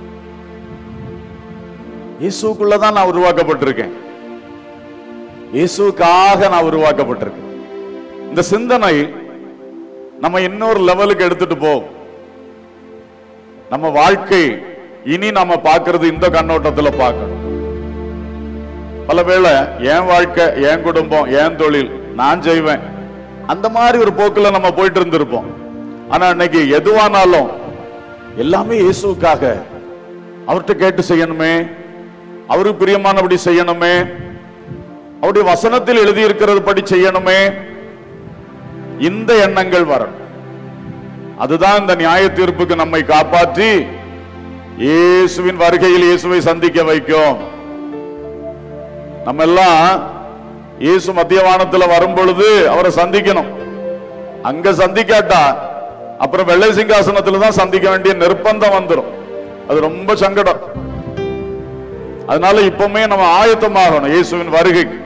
Speaker 3: இயேசுக்குள்ளதான் நான் உருவாக்கப்பட்டிருக்கேன் இயேசுவுக்காக நான் உருவாக்கப்பட்டிருக்கேன் இந்த சிந்தனை நம்ம இன்னொரு லெவலுக்கு எடுத்துட்டு போகும் நம்ம வாழ்க்கை இனி நம்ம பார்க்கிறது இந்த கண்ணோட்டத்துல பார்க்கணும் பல வேளை என் வாழ்க்கை என் குடும்பம் என் தொழில் நான் செய்வேன் அந்த மாதிரி ஒரு போக்குல நம்ம போயிட்டு இருந்திருப்போம் ஆனா இன்னைக்கு எதுவானாலும் எல்லாமே இயேசுவுக்காக அவர்கிட்ட கேட்டு செய்யணுமே அவருக்கு பிரியமானபடி செய்யணுமே அவருடைய வசனத்தில் எழுதி இருக்கிறது படி செய்யணுமே இந்த எண்ணங்கள் வரணும் அதுதான் இந்த நியாய தீர்ப்புக்கு நம்மை காப்பாற்றி இயேசுவின் வருகையில் இயேசுவை சந்திக்க வைக்கும் நம்ம எல்லாம் இயேசு மத்தியவானத்துல வரும் பொழுது அவரை சந்திக்கணும் அங்க சந்திக்காட்டா அப்புறம் வெள்ளை சிங்காசனத்துல தான் சந்திக்க வேண்டிய நிர்பந்தம் வந்துடும் அது ரொம்ப சங்கடம் அதனால இப்பவுமே நம்ம ஆயத்தமாகணும் இயேசுவின் வருகைக்கு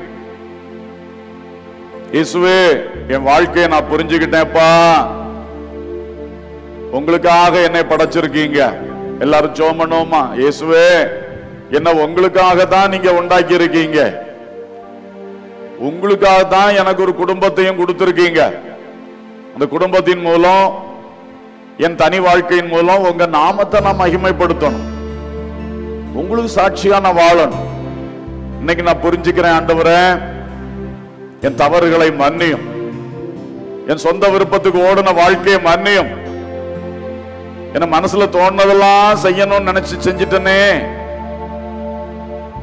Speaker 3: இயேசுவே என் வாழ்க்கையை நான் புரிஞ்சுக்கிட்டேன்ப்பா உங்களுக்காக என்னை படைச்சிருக்கீங்க எல்லாரும் ஜோம் பண்ணுவோமா இயேசுவே என்ன உங்களுக்காக தான் நீங்க உண்டாக்கி இருக்கீங்க உங்களுக்காக தான் எனக்கு ஒரு குடும்பத்தையும் கொடுத்திருக்கீங்க அந்த குடும்பத்தின் மூலம் என் தனி வாழ்க்கையின் மூலம் உங்க நாமத்தை நான் மகிமைப்படுத்தணும் உங்களுக்கு சாட்சியா நான் வாழணும் இன்னைக்கு நான் புரிஞ்சுக்கிறேன் ஆண்டவரே என் தவறுகளை மன்னியும் என் சொந்த விருப்பத்துக்கு ஓடின வாழ்க்கையை மன்னியும் என்ன மனசுல தோணுனதெல்லாம் செய்யணும்னு நினைச்சு செஞ்சிட்டனே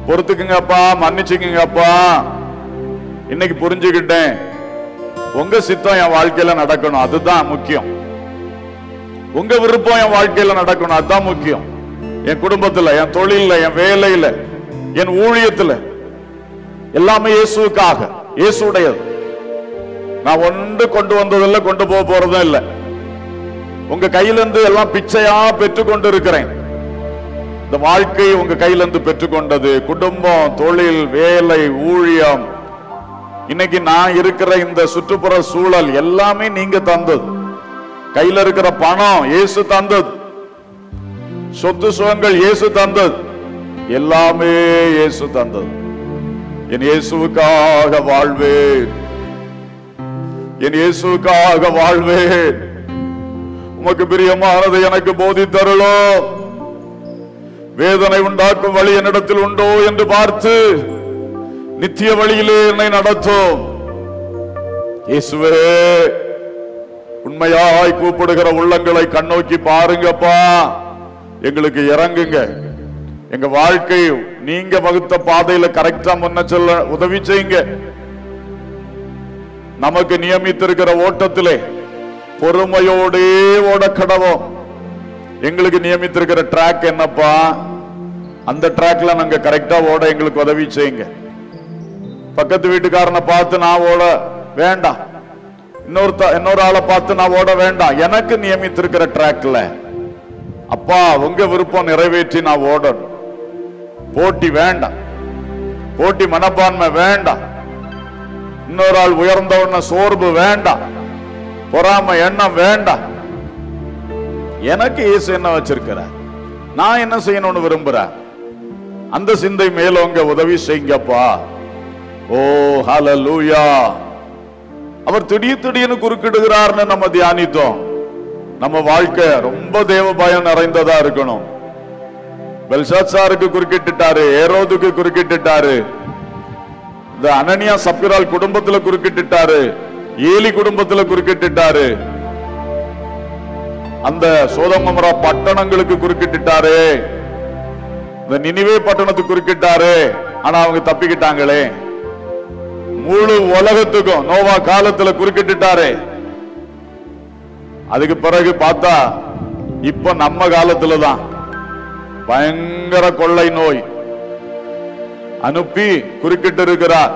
Speaker 3: பொறுத்துக்குங்கப்பா மன்னிச்சுக்குங்கப்பா இன்னைக்கு புரிஞ்சுக்கிட்டேன் உங்க சித்தம் என் வாழ்க்கையில நடக்கணும் அதுதான் முக்கியம் உங்க விருப்பம் என் வாழ்க்கையில நடக்கணும் அதுதான் முக்கியம் என் குடும்பத்துல என் தொழில்ல என் வேலையில என் ஊழியத்துல எல்லாமே இயேசுவுக்காக இயேசுடையது நான் ஒன்று கொண்டு வந்ததில்லை கொண்டு போக போறதும் இல்லை உங்க கையிலிருந்து எல்லாம் பிச்சையா பெற்றுக்கொண்டு இருக்கிறேன் இந்த வாழ்க்கை உங்க கையிலிருந்து பெற்றுக்கொண்டது குடும்பம் தொழில் வேலை ஊழியம் இன்னைக்கு நான் இருக்கிற இந்த சுற்றுப்புற சூழல் எல்லாமே நீங்க தந்தது கையில இருக்கிற பணம் இயேசு தந்தது சொத்து சுகங்கள் இயேசு தந்தது எல்லாமே இயேசு தந்தது என் இயேசுவுக்காக வாழ்வேன் என் இயேசுவுக்காக வாழ்வேன் உமக்கு பிரியமானது எனக்கு போதித்தருளோ வேதனை உண்டாக்கும் வழி என்னிடத்தில் உண்டோ என்று பார்த்து நித்திய வழியிலே என்னை நடத்தும் இயேசுவே உண்மையாய் கூப்பிடுகிற உள்ளங்களை கண்ணோக்கி பாருங்கப்பா எங்களுக்கு இறங்குங்க எங்க வாழ்க்கை நீங்க வகுத்த பாதையில கரெக்டா முன்ன செல்ல உதவி செய்யுங்க நமக்கு நியமித்திருக்கிற ஓட்டத்திலே பொறுமையோடே ஓட கடவோம் எங்களுக்கு நியமித்திருக்கிற ட்ராக் என்னப்பா அந்த ட்ராக்ல நாங்க கரெக்டா ஓட எங்களுக்கு உதவி செய்யுங்க பக்கத்து வீட்டுக்காரனை பார்த்து நான் ஓட வேண்டாம் இன்னொருத்த இன்னொரு ஆளை பார்த்து நான் ஓட வேண்டாம் எனக்கு நியமித்திருக்கிற ட்ராக்ல அப்பா உங்க விருப்பம் நிறைவேற்றி நான் ஓடணும் போட்டி வேண்டாம் போட்டி மனப்பான்மை வேண்டாம் இன்னொரு ஆள் உயர்ந்தவன சோர்வு வேண்டாம் பொறாமை எண்ணம் வேண்டாம் எனக்கு இயேசு என்ன வச்சிருக்கிறார் நான் என்ன செய்யணும்னு விரும்புறேன் அந்த சிந்தை மேலோங்க உதவி செய்யுங்கப்பா ஓ ஹalleluya அவர் திடீர் திடீர்னு குறுக்கிடுகிறார்னு நம்ம தியானித்தோம் நம்ம வாழ்க்கை ரொம்ப தேவ பயம் நிறைந்ததா இருக்கணும் பெல்சாத்சாருக்கு குறுக்கிட்டுட்டாரு ஏரோதுக்கு குறுக்கிட்டுட்டாரு இந்த அனனியா சப்பிரால் குடும்பத்துல குறுக்கிட்டுட்டாரு ஏலி குடும்பத்துல குறுக்கிட்டுட்டாரு அந்த சோதமமரா பட்டணங்களுக்கு குறுக்கிட்டுட்டாரு இந்த நினிவே பட்டணத்துக்கு குறுக்கிட்டாரு ஆனா அவங்க தப்பிக்கிட்டாங்களே முழு உலகத்துக்கும் நோவா காலத்துல குறுக்கிட்டுட்டாரு அதுக்கு பிறகு பார்த்தா இப்ப நம்ம காலத்துல தான் பயங்கர கொள்ளை நோய் அனுப்பி குறுக்கிட்டு இருக்கிறார்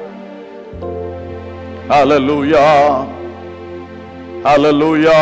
Speaker 3: ஹalleluya ஹalleluya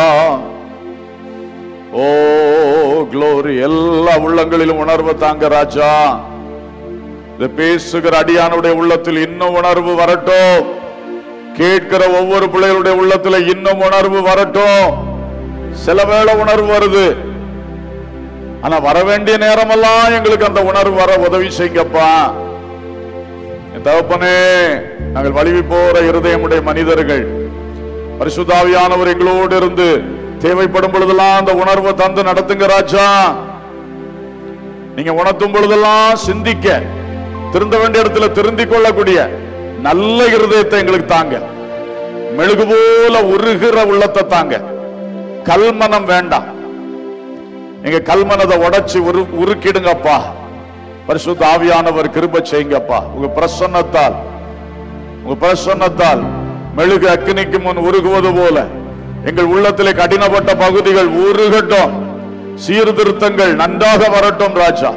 Speaker 3: ஓ glory எல்லா உள்ளங்களிலும் உணர்வு தாங்க ராஜா இந்த பேசுகிற அடியானுடைய உள்ளத்தில் இன்னும் உணர்வு வரட்டும் கேட்கிற ஒவ்வொரு பிள்ளைகளுடைய உள்ளத்துல இன்னும் உணர்வு வரட்டும் சில வேளை உணர்வு வருது ஆனா வர வேண்டிய நேரமெல்லாம் எங்களுக்கு அந்த உணர்வு வர உதவி செய்யுங்கப்பா என் தகப்பனே நாங்கள் வலிவி போற இருதயமுடைய மனிதர்கள் பரிசுத்தாவியானவர் எங்களோடு இருந்து தேவைப்படும் பொழுதெல்லாம் அந்த உணர்வை தந்து நடத்துங்க ராஜா நீங்க உணர்த்தும் பொழுதெல்லாம் சிந்திக்க திருந்த வேண்டிய இடத்துல திருந்திக் கொள்ளக்கூடிய நல்ல இருதயத்தை எங்களுக்கு தாங்க மெழுகு போல உருகிற உள்ளத்தை தாங்க கல்மனம் வேண்டாம் நீங்க கல்மனதை உடைச்சு உரு உருக்கிடுங்கப்பா பரிசுத்த ஆவியானவர் கிருப செய்யுங்கப்பா உங்க பிரசன்னத்தால் உங்க பிரசன்னத்தால் மெழுகு அக்கினிக்கு முன் உருகுவது போல எங்கள் உள்ளத்திலே கடினப்பட்ட பகுதிகள் உருகட்டும் சீர்திருத்தங்கள் நன்றாக வரட்டும் ராஜா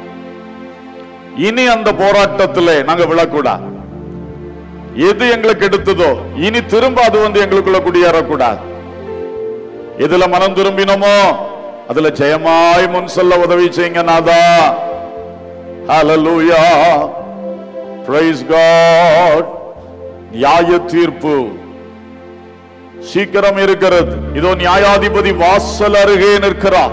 Speaker 3: இனி அந்த போராட்டத்திலே நாங்க விழக்கூடாது எது எங்களுக்கு எடுத்ததோ இனி திரும்ப அது வந்து எங்களுக்குள்ள குடியேறக்கூடாது எதுல மனம் திரும்பினோமோ அதுல ஜெயமாய் முன் செல்ல உதவி செய்யுங்க நாதா ஹalleluya praise god நியாய தீர்ப்பு சீக்கிரம் இருக்கிறது இதோ நியாயாதிபதி வாசல் அருகே நிற்கிறார்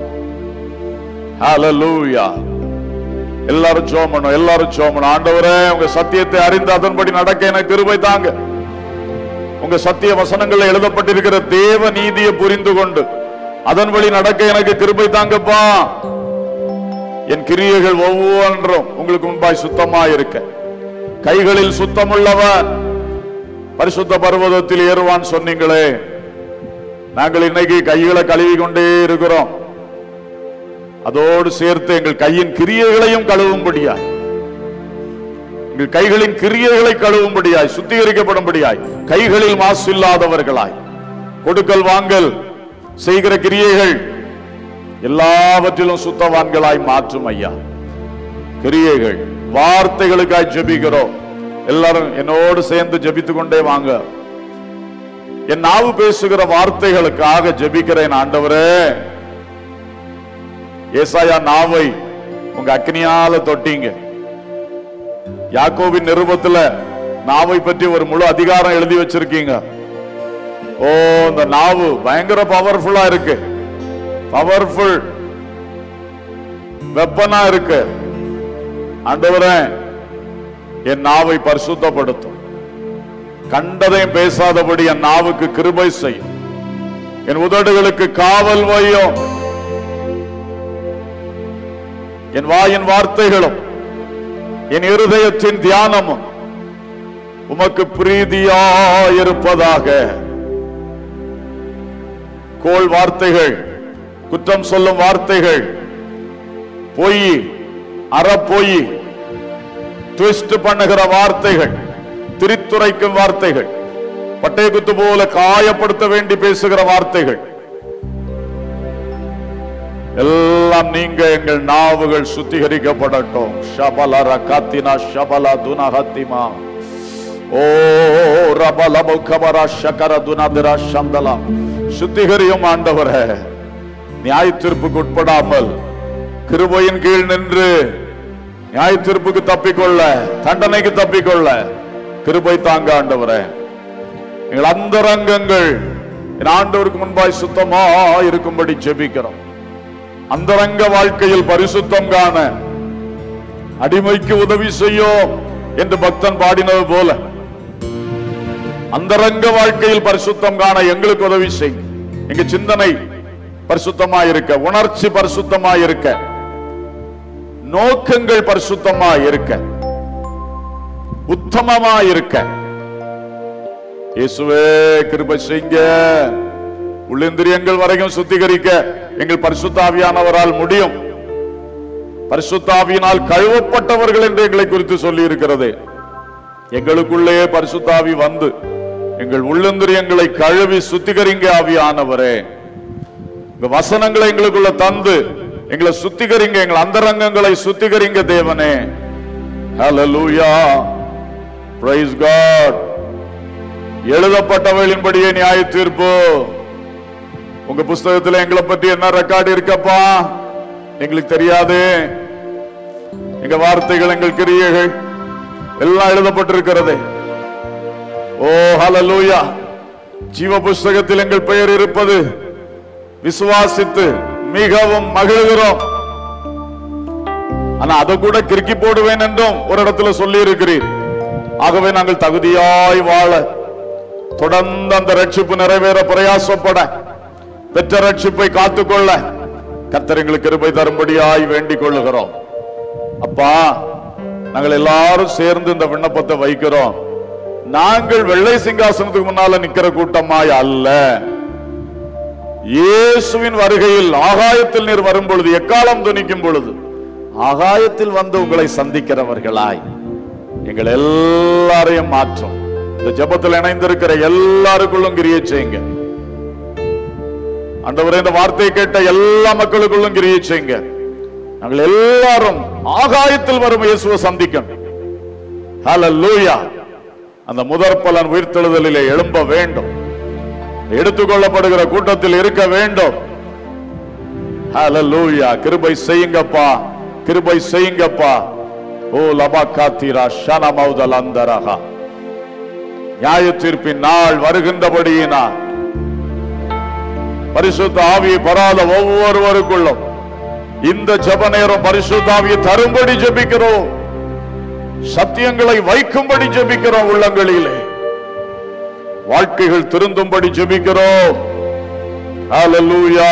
Speaker 3: ஹalleluya எல்லாரும் சோமணும் எல்லாரும் சோமணும் ஆண்டவரே உங்க சத்தியத்தை அறிந்து அதன்படி நடக்க எனக்கு கிருபை தாங்க உங்க சத்திய வசனங்கள்ல எழுதப்பட்டிருக்கிற தேவ நீதியை புரிந்து கொண்டு அதன் வழி நடக்க எனக்கு கிருபை தாங்கப்பா என் கிரியைகள் ஒவ்வொன்றும் உங்களுக்கு முன்பாய் சுத்தமாய் இருக்க கைகளில் சுத்தமுள்ளவன் பரிசுத்த பர்வதத்தில் ஏறுவான் சொன்னீங்களே நாங்கள் இன்னைக்கு கைகளை கழுவி கொண்டே இருக்கிறோம் அதோடு சேர்த்து எங்கள் கையின் கிரியைகளையும் கழுவும்படியா உங்கள் கைகளின் கிரியைகளை கழுவும்படியாய் சுத்திகரிக்கப்படும்படியாய் கைகளில் மாசு இல்லாதவர்களாய் கொடுக்கல் வாங்கல் செய்கிற கிரியைகள் எல்லாவற்றிலும் சுத்தவான்களாய் மாற்றும் ஐயா கிரியைகள் வார்த்தைகளுக்காய் ஜெபிக்கிறோம் எல்லாரும் என்னோடு சேர்ந்து ஜெபித்துக் கொண்டே வாங்க என் நாவு பேசுகிற வார்த்தைகளுக்காக ஜெபிக்கிறேன் ஆண்டவரே ஏசாயா நாவை உங்க அக்னியால தொட்டீங்க யாக்கோபின் நிருபத்துல நாவை பற்றி ஒரு முழு அதிகாரம் எழுதி வச்சிருக்கீங்க ஓ இந்த நாவு பயங்கர பவர்ஃபுல்லா இருக்கு பவர்ஃபுல் வெப்பனா இருக்கு ஆண்டவரே என் நாவை பரிசுத்தப்படுத்தும் கண்டதையும் பேசாதபடி என் நாவுக்கு கிருபை செய்யும் என் உதடுகளுக்கு காவல் வையும் என் வாயின் வார்த்தைகளும் என் இருதயத்தின் தியானமும் உமக்கு பிரீதியாயிருப்பதாக கோள் வார்த்தைகள் குற்றம் சொல்லும் வார்த்தைகள் பொய் அறப்பொய் ட்விஸ்ட் பண்ணுகிற வார்த்தைகள் திரித்துரைக்கும் வார்த்தைகள் பட்டய குத்து போல காயப்படுத்த வேண்டி பேசுகிற வார்த்தைகள் எல்லாம் நீங்க எங்கள் நாவுகள் சுத்திகரிக்கப்படட்டும் ஷபல ரகாத்தினா ஷபல துனஹத்திமா ஓ ரபல முகபர ஷகர துனதிர சந்தலா சுத்திகரியும் ஆண்டவரே நியாய தீர்ப்புக்கு உட்படாமல் கிருபையின் கீழ் நின்று நியாய தீர்ப்புக்கு தப்பிக்கொள்ள தண்டனைக்கு தப்பிக்கொள்ள கிருபை தாங்க ஆண்டவரே எங்கள் அந்தரங்கங்கள் என் ஆண்டவருக்கு முன்பாய் சுத்தமா இருக்கும்படி ஜெபிக்கிறோம் அந்தரங்க வாழ்க்கையில் பரிசுத்தம் காண அடிமைக்கு உதவி செய்யும் என்று பக்தன் பாடினது போல அந்தரங்க வாழ்க்கையில் பரிசுத்தம் காண எங்களுக்கு உதவி செய் எங்க சிந்தனை பரிசுத்தமா இருக்க உணர்ச்சி பரிசுத்தமா இருக்க நோக்கங்கள் பரிசுத்தமா இருக்க உத்தமமா இருக்க இயேசுவே கிருபை செய்ங்க உள்ளிந்திரியங்கள் வரைக்கும் சுத்திகரிக்க எங்கள் பரிசுத்தாவியானவரால் முடியும் பரிசுத்தாவியினால் கழுவப்பட்டவர்கள் என்று எங்களை குறித்து சொல்லி இருக்கிறது எங்களுக்குள்ளே பரிசுத்தாவி வந்து எங்கள் உள்ளந்திரியங்களை கழுவி சுத்திகரிங்க ஆவியானவரே இந்த வசனங்களை எங்களுக்குள்ள தந்து எங்களை சுத்திகரிங்க எங்கள் அந்தரங்கங்களை சுத்திகரிங்க தேவனே ஹalleluya praise god எழுதப்பட்டவைகளின்படியே நியாய தீர்ப்பு உங்க புஸ்தகத்துல எங்களை பற்றி என்ன ரெக்கார்டு இருக்கப்பா எங்களுக்கு தெரியாது எங்க வார்த்தைகள் எங்கள் கிரியைகள் எல்லாம் எழுதப்பட்டிருக்கிறது ஓ ஹalleluya ஜீவ புஸ்தகத்தில் எங்கள் பெயர் இருப்பது விசுவாசித்து மிகவும் மகிழ்கிறோம் ஆனா அதை கூட கிறுக்கி போடுவேன் என்றும் ஒரு இடத்துல சொல்லி இருக்கிறீர் ஆகவே நாங்கள் தகுதியாய் வாழ தொடர்ந்து அந்த ரட்சிப்பு நிறைவேற பிரயாசப்பட பெற்ற ரட்சிப்பை காத்துக்கொள்ள கர்த்தர் எங்களுக்கு கிருபை தரும்படியாய் வேண்டிக் கொள்ளுகிறோம் அப்பா நாங்கள் எல்லாரும் சேர்ந்து இந்த விண்ணப்பத்தை வைக்கிறோம் நாங்கள் வெள்ளை சிங்காசனத்துக்கு முன்னால நிக்கிற கூட்டமாய் அல்ல இயேசுவின் வருகையில் ஆகாயத்தில் நீர் வரும் பொழுது எக்காலம் துணிக்கும் பொழுது ஆகாயத்தில் வந்து உங்களை சந்திக்கிறவர்களாய் எங்கள் எல்லாரையும் மாற்றும் இந்த ஜெபத்தில் இணைந்திருக்கிற எல்லாருக்குள்ளும் கிரியை செய்யுங்க ஆண்டவரே இந்த வார்த்தையை கேட்ட எல்லா மக்களுக்குள்ளும் கிரியை செய்யுங்க நாங்கள் எல்லாரும் ஆகாயத்தில் வரும் இயேசுவை சந்திக்கணும் ஹalleluya அந்த முதற் பலன் உயிர்த்தெழுதலிலே எழும்ப வேண்டும் எடுத்துக்கொள்ளப்படுகிற கூட்டத்தில் இருக்க வேண்டும் ஹalleluya கிருபை செய்யுங்கப்பா கிருபை செய்யுங்கப்பா ஓ லபாக்காத்திரா ஷனமௌதல் அந்தரஹா நியாய தீர்ப்பின் நாள் வருகின்றபடியினால் பரிசுத்த ஆவியை பெறாத ஒவ்வொருவருக்குள்ளும் இந்த ஜெப நேரம் பரிசுத்த ஆவியை தரும்படி ஜெபிக்கிறோம் சத்தியங்களை வைக்கும்படி ஜெபிக்கிறோம் உள்ளங்களிலே வாழ்க்கைகள் திருந்தும்படி ஜெபிக்கிறோம் ஹalleluya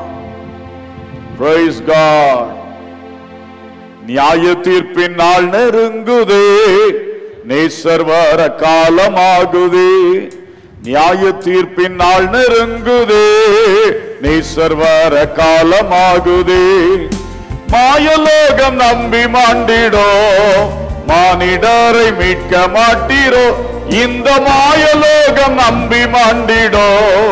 Speaker 3: praise god நியாய தீர்ப்பின் நாள் நெருங்குதே நேசர் வர காலமாகுதே நியாய தீர்ப்பின் நாள் நெருங்குதே நேசர் வர காலமாகுதே மாயலோகம் நம்பி மாண்டிடோ மானிடரை மீட்க மாட்டீரோ இந்த மாயலோகம் நம்பி மாண்டிடோ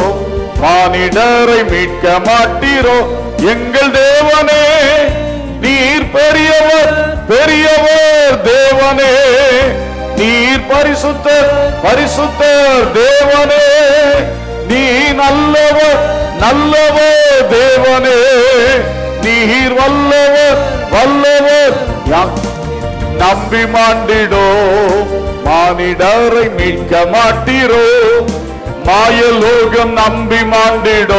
Speaker 3: மானிடரை மீட்க மாட்டீரோ எங்கள் தேவனே நீர் பெரியவர் பெரியவர் தேவனே நீர் பரிசுத்தர் பரிசுத்தர் தேவனே நீ நல்லவர் நல்லவர் தேவனே நீர் வல்லவர் வல்லவர் யா- நம்பி மாண்டிடோ மானிடரை மீட்க மாட்டீரோ மாயலோகம் நம்பி மாண்டிடோ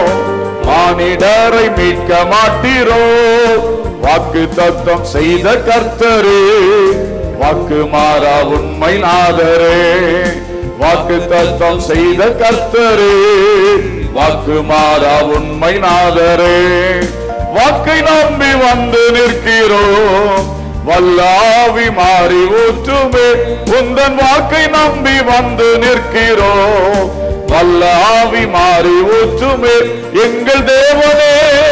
Speaker 3: மானிடரை மீட்க மாட்டீரோ வாக்கு தத்தம் செய்த கர்த்தரே வாக்கு மாறா உண்மை நாதரே வாக்கு தத்தம் செய்த கர்த்தரே வாக்கு மாறா உண்மை நாதரே வாக்கை நம்பி வந்து நிற்கிறோம் வல்லாவி மாறி ஊற்றுமே உந்தன் வாக்கை நம்பி வந்து நிற்கிறோம் வல்லாவி மாறி ஊற்றுமே எங்கள் தேவனே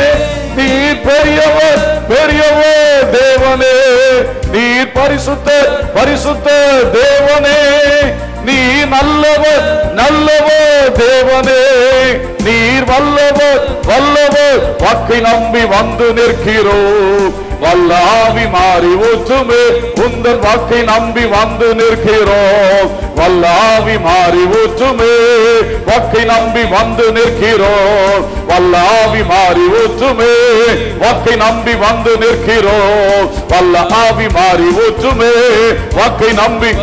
Speaker 3: நீர் பெரியவர் பெரியவர் தேவனே நீர் பரிசுத்த பரிசுத்த தேவனே நீ நல்லவர் நல்லவர் தேவனே நீர் வல்லவர் வல்லவர் வாக்கை நம்பி வந்து நிற்கிறோம் வல்லாவி மாறி ஊற்றுமே உந்தன் வாக்கை நம்பி வந்து நிற்கிறோம் வல்லாவி மாறி ஊற்றுமே வாக்கை நம்பி வந்து நிற்கிறோம் வல்லாவி மாறி ஊற்றுமே வாக்கை நம்பி வந்து நிற்கிறோம் வல்ல ஆவி மாறி ஊற்றுமே வாக்கை நம்பி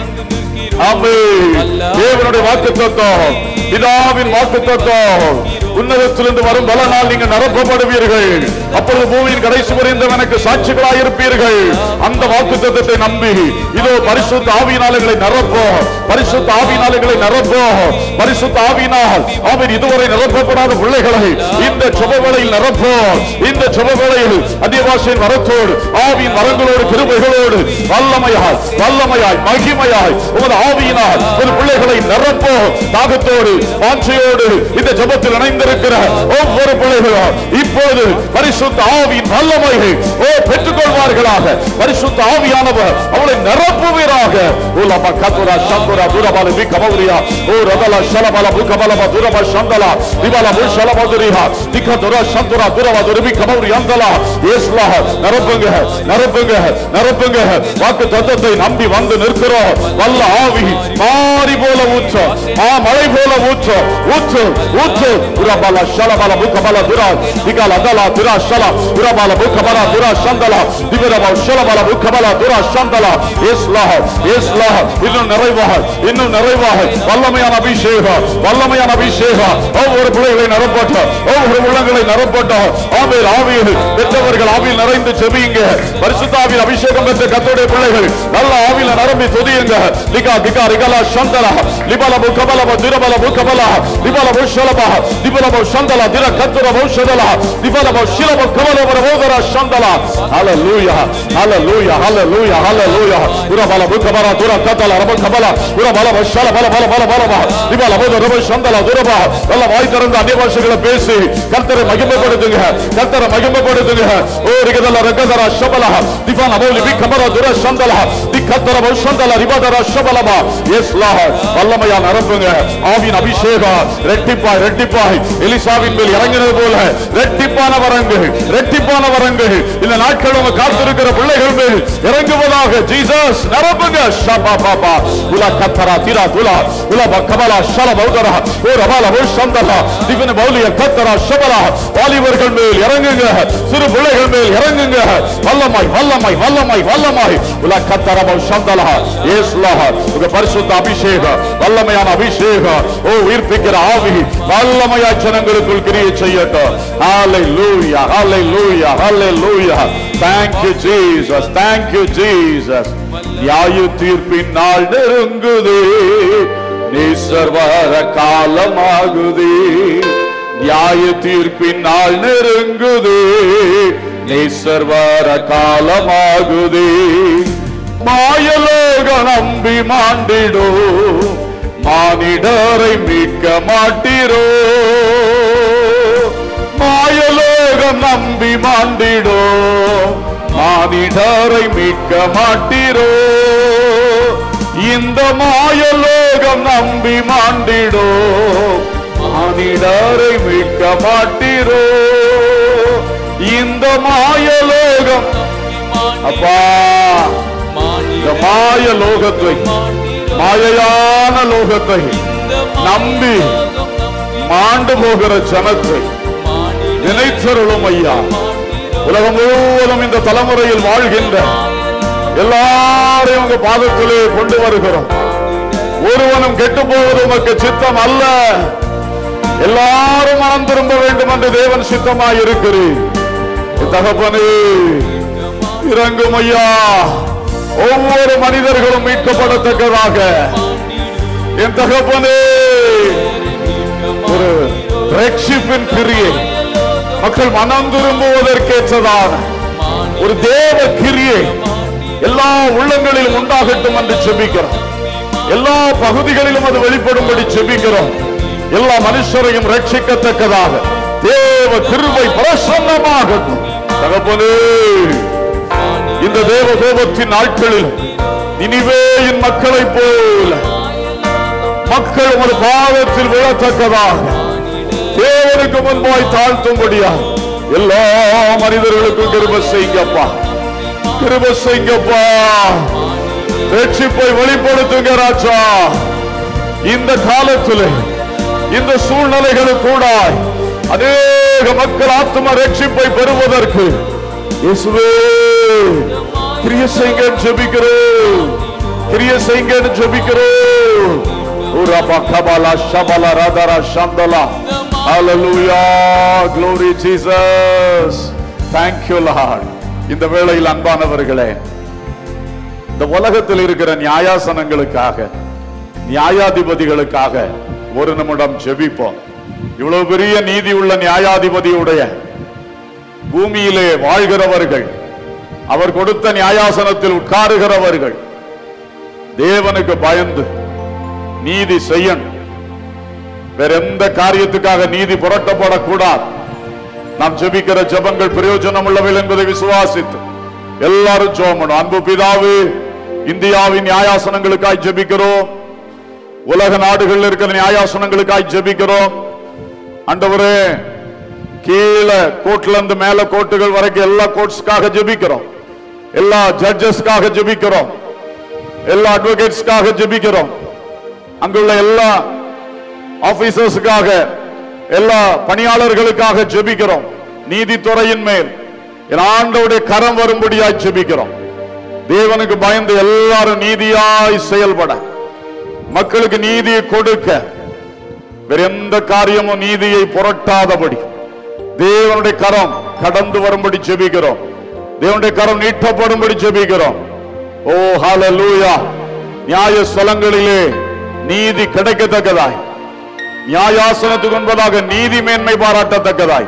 Speaker 3: ஆமே தேவனுடைய வாக்கு தத்துவம் பிதாவின் வாக்கு தத்துவம் உன்னதத்திலிருந்து வரும் பலனால் நீங்கள் நிரப்பப்படுவீர்கள் அப்பொழுது பூமியின் கடைசி வரைந்தும் எனக்கு சாட்சிகளாய் இருப்பீர்கள் அந்த வாக்கு தத்துவத்தை நம்பி இதோ பரிசுத்த ஆவியினாலங்களை நிரப்போம் பரிசுத்த ஆவியினாலங்களை நிரப்போம் பரிசுத்த ஆவியினால் அவன் இதுவரை நிரப்பப்படாத பிள்ளைகளை இந்த சுபவேளையில் நிரப்போம் இந்த சுபவேளையில் அதிவாசியின் வரத்தோடு ஆவியின் வரங்களோடு கிருபைகளோடு வல்லமையாய் வல்லமையாய் மகிமையாய் உமது ஆவியினால் ஒரு பிள்ளைகளை நிரப்போம் தாகத்தோடு வாஞ்சையோடு இந்த ஜபத்தில் இணைந்திருக்கிற ஒவ்வொரு பிள்ளைகளும் இப்போது பரிசுத்த ஆவியின் வல்லமையை ஓ பெற்றுக்கொள்வார்களாக பரிசுத்த ஆவியானவர் அவளை நிரப்புவீராக உலம கதுரா சந்துரா துரபால விகமௌரியா ஓ ரதல ஷலபல புகபலம துரப சந்தலா திபல புஷல மதுரியா திகதுர சந்துரா துரப துரபி கமௌரி அந்தலா இயேசுவா நிரப்புங்க நிரப்புங்க நிரப்புங்க வாக்கு தத்தத்தை நம்பி வந்து நிற்கிறோம் வல்ல ஆவி மாறி போல ஊற்று மா மழை போல ஊற்று ஊற்று ஊற்று உரபல ஷலபல புகபல துரா திகல அதலா துரா ஷல உரபல புகபல துரா சந்தலா திபரப ஷலபல புகபல துரா சந்தலா இயேசுவா இயேசுவா இன்னும் நிறைவாக இன்னும் நிறைவாக வல்லமையான அபிஷேகம் வல்லமையான அபிஷேகம் ஒவ்வொரு பிள்ளைகளை நிரப்பட்ட ஒவ்வொரு உள்ளங்களை நிரப்பட்ட ஆவியில் ஆவியில் பெற்றவர்கள் ஆவியில் நிறைந்து செபியுங்க பரிசுத்தாவியில் அபிஷேகம் பெற்ற கத்தோடைய பிள்ளைகள் நல்ல ஆவியில் நிரம்பி துதியுங்க லிகா கிகா ரிகலா சந்தலா லிபல புகபல திரபல புகபல லிபல புஷலப திபல சந்தலா திர கத்துர புஷதலா திபல புஷலப கமல பரவோதர சந்தலா ஹalleluya ஹalleluya ஹalleluya ஹalleluya உரபல புகபல துர கத்தல ரப கபல உரபல புஷல பல பல பல பல திபல புத ரப சந்தலா துரப நல்ல வாய் திறந்து அந்நிய பாஷைகளை பேசி கர்த்தரை மகிமைப்படுத்துங்க கர்த்தரை மகிமைப்படுத்துங்க ஓ ரிகதல ரகதர ஷபல திபான மௌலி பி கமர துர சந்தல தி கத்தர பௌஷந்தல ரிபதர ஷபலமா எஸ் லார்ட் வல்லமையா நிரப்புங்க ஆவியின் அபிஷேகம் ரெட்டிப்பாய் ரெட்டிப்பாய் எலிசாவின் மேல் இறங்கினது போல ரெட்டிப்பான வரங்கள் ரெட்டிப்பான வரங்கள் இந்த நாட்கள் உங்க காத்திருக்கிற பிள்ளைகள் மேல் இறங்குவதாக ஜீசஸ் நிரப்புங்க ஷபா பாபா உலா கத்தரா திரா துலா உலா கமலா ஷல பௌதரா ஓ ரபால பௌஷந்தலா திவன பௌலிய கத்தரா ஷபலா வாலிபர்கள் மேல் இறங்குங்க சிறு பிள்ளைகள் மேல் இறங்குங்க வல்லமாய் வல்லமாய் வல்லமாய் வல்லமாய் உலா கத்தரா பௌஷந்தலா இயேசுலா உங்க பரிசுத்த அபிஷேகம் வல்லமையான அபிஷேகம் ஓ உயிர்ப்பிக்கிற ஆவி வல்லமையா ஜனங்களுக்குள் கிரியை செய்யட்டும் ஹalleluya hallelujah hallelujah thank you jesus thank you jesus நியாய தீர்ப்பின் நாள் நெருங்குதே நீசர் வர காலமாகுதே நியாய தீர்ப்பின் நாள் நெருங்குதே நீசர் வர காலமாகுதே மாயலோக நம்பி மாண்டிடோ மானிடரை மீட்க மாட்டீரோ மாயலோகம் நம்பி மாண்டிடோ மானிடரை மீட்க மாட்டீரோ இந்த மாயலோகம் நம்பி மாண்டிடோ மானிடரை மீட்க மாட்டீரோ இந்த மாயலோகம் அப்பா இந்த மாய லோகத்தை மாயையான லோகத்தை நம்பி மாண்டு போகிற ஜனத்தை நினைத்தருளும் ஐயா உலகம் முழுவதும் இந்த தலைமுறையில் வாழ்கின்ற எல்லாரையும் உங்க பாதத்திலே கொண்டு வருகிறோம் ஒருவனும் கெட்டு போவது உமக்கு சித்தம் அல்ல எல்லாரும் மனம் திரும்ப வேண்டும் என்று தேவன் சித்தமாய் இருக்கிறேன் தகப்பனே இறங்கும் ஐயா ஒவ்வொரு மனிதர்களும் மீட்கப்படத்தக்கதாக என் தகப்பனே ஒரு ரட்சிப்பின் கிரியை மக்கள் மனம் திரும்புவதற்கேற்றதான ஒரு தேவ கிரியை எல்லா உள்ளங்களிலும் உண்டாகட்டும் என்று செபிக்கிறோம் எல்லா பகுதிகளிலும் அது வெளிப்படும்படி செபிக்கிறோம் எல்லா மனுஷரையும் ரட்சிக்கத்தக்கதாக தேவ கிருபை பிரசன்னமாகட்டும் தகப்பனே இந்த தேவ கோபத்தின் நாட்களில் நினிவேயின் மக்களைப் போல மக்கள் உமது பாவத்தில் விழத்தக்கதாக தேவனுக்கு முன்பாய் தாழ்த்தும்படியா எல்லா மனிதர்களுக்கும் கிருப செய்யுங்கப்பா கிருப செய்யுங்கப்பா ரட்சிப்பை வெளிப்படுத்துங்க ராஜா இந்த காலத்திலே இந்த சூழ்நிலைகளுக்கு கூட அநேக மக்கள் ஆத்ம ரட்சிப்பை பெறுவதற்கு இயேசுவே கிரிய செய்யுங்க ஜெபிக்கிறோம் கிரிய செய்யுங்க ஜெபிக்கிறோம் உரபா கபாலா ஷபாலா ராதாரா ஷந்தலா ஹalleluya glory jesus thank you lord இந்த வேளையில் அன்பானவர்களே இந்த உலகத்தில் இருக்கிற நியாயாசனங்களுக்காக நியாயாதிபதிகளுக்காக ஒரு நிமிடம் ஜெபிப்போம் இவ்வளவு பெரிய நீதி உள்ள நியாயாதிபதியுடைய பூமியிலே வாழ்கிறவர்கள் அவர் கொடுத்த நியாயாசனத்தில் உட்காருகிறவர்கள் தேவனுக்கு பயந்து நீதி செய்யணும் வேற எந்த காரியத்துக்காக நீதி புரட்டப்படக்கூடாது நாம் ஜெபிக்கிற ஜெபங்கள் பிரயோஜனம் உள்ளவை என்பதை விசுவாசித்து எல்லாரும் ஜோமணும் அன்பு பிதாவு இந்தியாவின் நியாயாசனங்களுக்காய் ஜெபிக்கிறோம் உலக நாடுகளில் இருக்கிற நியாயாசனங்களுக்காய் ஜெபிக்கிறோம் ஆண்டவரே கீழே கோட்ல இருந்து மேல கோட்டுகள் வரைக்கும் எல்லா கோர்ட்ஸ்க்காக ஜெபிக்கிறோம் எல்லா ஜட்ஜஸ்க்காக ஜெபிக்கிறோம் எல்லா அட்வொகேட்ஸ்க்காக ஜெபிக்கிறோம் அங்குள்ள எல்லா ஆபீசர்ஸுக்காக எல்லா பணியாளர்களுக்காக ஜெபிக்கிறோம் நீதித்துறையின் மேல் என் ஆண்டவுடைய கரம் வரும்படியாய் ஜெபிக்கிறோம் தேவனுக்கு பயந்து எல்லாரும் நீதியாய் செயல்பட மக்களுக்கு நீதியை கொடுக்க வேற எந்த காரியமும் நீதியை புரட்டாதபடி தேவனுடைய கரம் கடந்து வரும்படி ஜெபிக்கிறோம் தேவனுடைய கரம் நீட்டப்படும்படி ஜெபிக்கிறோம் ஓ ஹalleluya நியாய ஸ்தலங்களிலே நீதி கிடைக்கத்தக்கதாய் நியாயாசனத்துக்கு என்பதாக நீதி மேன்மை பாராட்டத்தக்கதாய்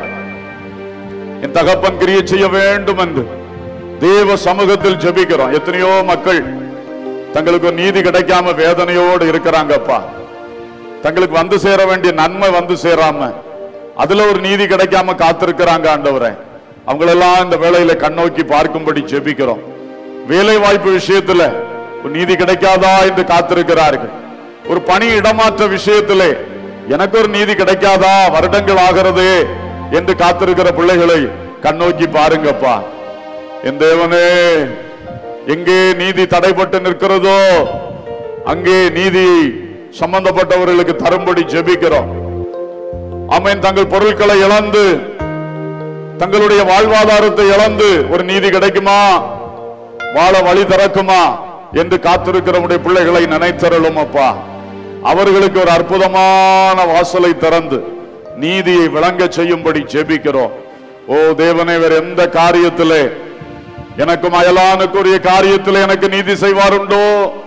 Speaker 3: என் தகப்பன் கிரியை செய்ய வேண்டும் என்று தேவ சமூகத்தில் ஜெபிக்கிறோம் எத்தனையோ மக்கள் தங்களுக்கு ஒரு நீதி கிடைக்காம வேதனையோடு இருக்கிறாங்கப்பா தங்களுக்கு வந்து சேர வேண்டிய நன்மை வந்து சேராம அதுல ஒரு நீதி கிடைக்காம காத்திருக்கிறாங்க ஆண்டவரே அவங்களெல்லாம் இந்த வேலையில கண்ணோக்கி பார்க்கும்படி ஜெபிக்கிறோம் வேலை வாய்ப்பு விஷயத்துல ஒரு நீதி கிடைக்காதா என்று காத்திருக்கிறார்கள் ஒரு பணி இடமாற்ற விஷயத்திலே எனக்கு ஒரு நீதி கிடைக்காதா வருடங்கள் ஆகிறது என்று காத்திருக்கிற பிள்ளைகளை கண்ணோக்கி பாருங்கப்பா என் தேவனே எங்கே நீதி தடைப்பட்டு நிற்கிறதோ அங்கே நீதி சம்பந்தப்பட்டவர்களுக்கு தரும்படி ஜெபிக்கிறோம் ஆமென் தங்கள் பொருட்களை இழந்து தங்களுடைய வாழ்வாதாரத்தை இழந்து ஒரு நீதி கிடைக்குமா வாழ வழி திறக்குமா என்று காத்திருக்கிற உடைய பிள்ளைகளை நினைத்தருளும் அப்பா அவர்களுக்கு ஒரு அற்புதமான வாசலை திறந்து நீதியை விளங்க செய்யும்படி ஜெபிக்கிறோம் ஓ தேவனே வேற எந்த காரியத்திலே எனக்கும் அயலானுக்குரிய காரியத்திலே எனக்கு நீதி செய்வாருண்டோ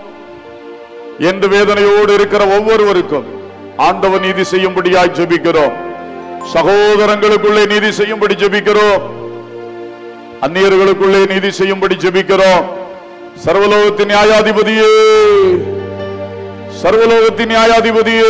Speaker 3: என்று வேதனையோடு இருக்கிற ஒவ்வொருவருக்கும் ஆண்டவர் நீதி செய்யும்படியாய் ஜெபிக்கிறோம் சகோதரங்களுக்குள்ளே நீதி செய்யும்படி ஜெபிக்கிறோம் அந்நியர்களுக்குள்ளே நீதி செய்யும்படி ஜெபிக்கிறோம் சர்வலோகத்தின் நியாயாதிபதியே சர்வலோகத்தின் நியாயாதிபதியே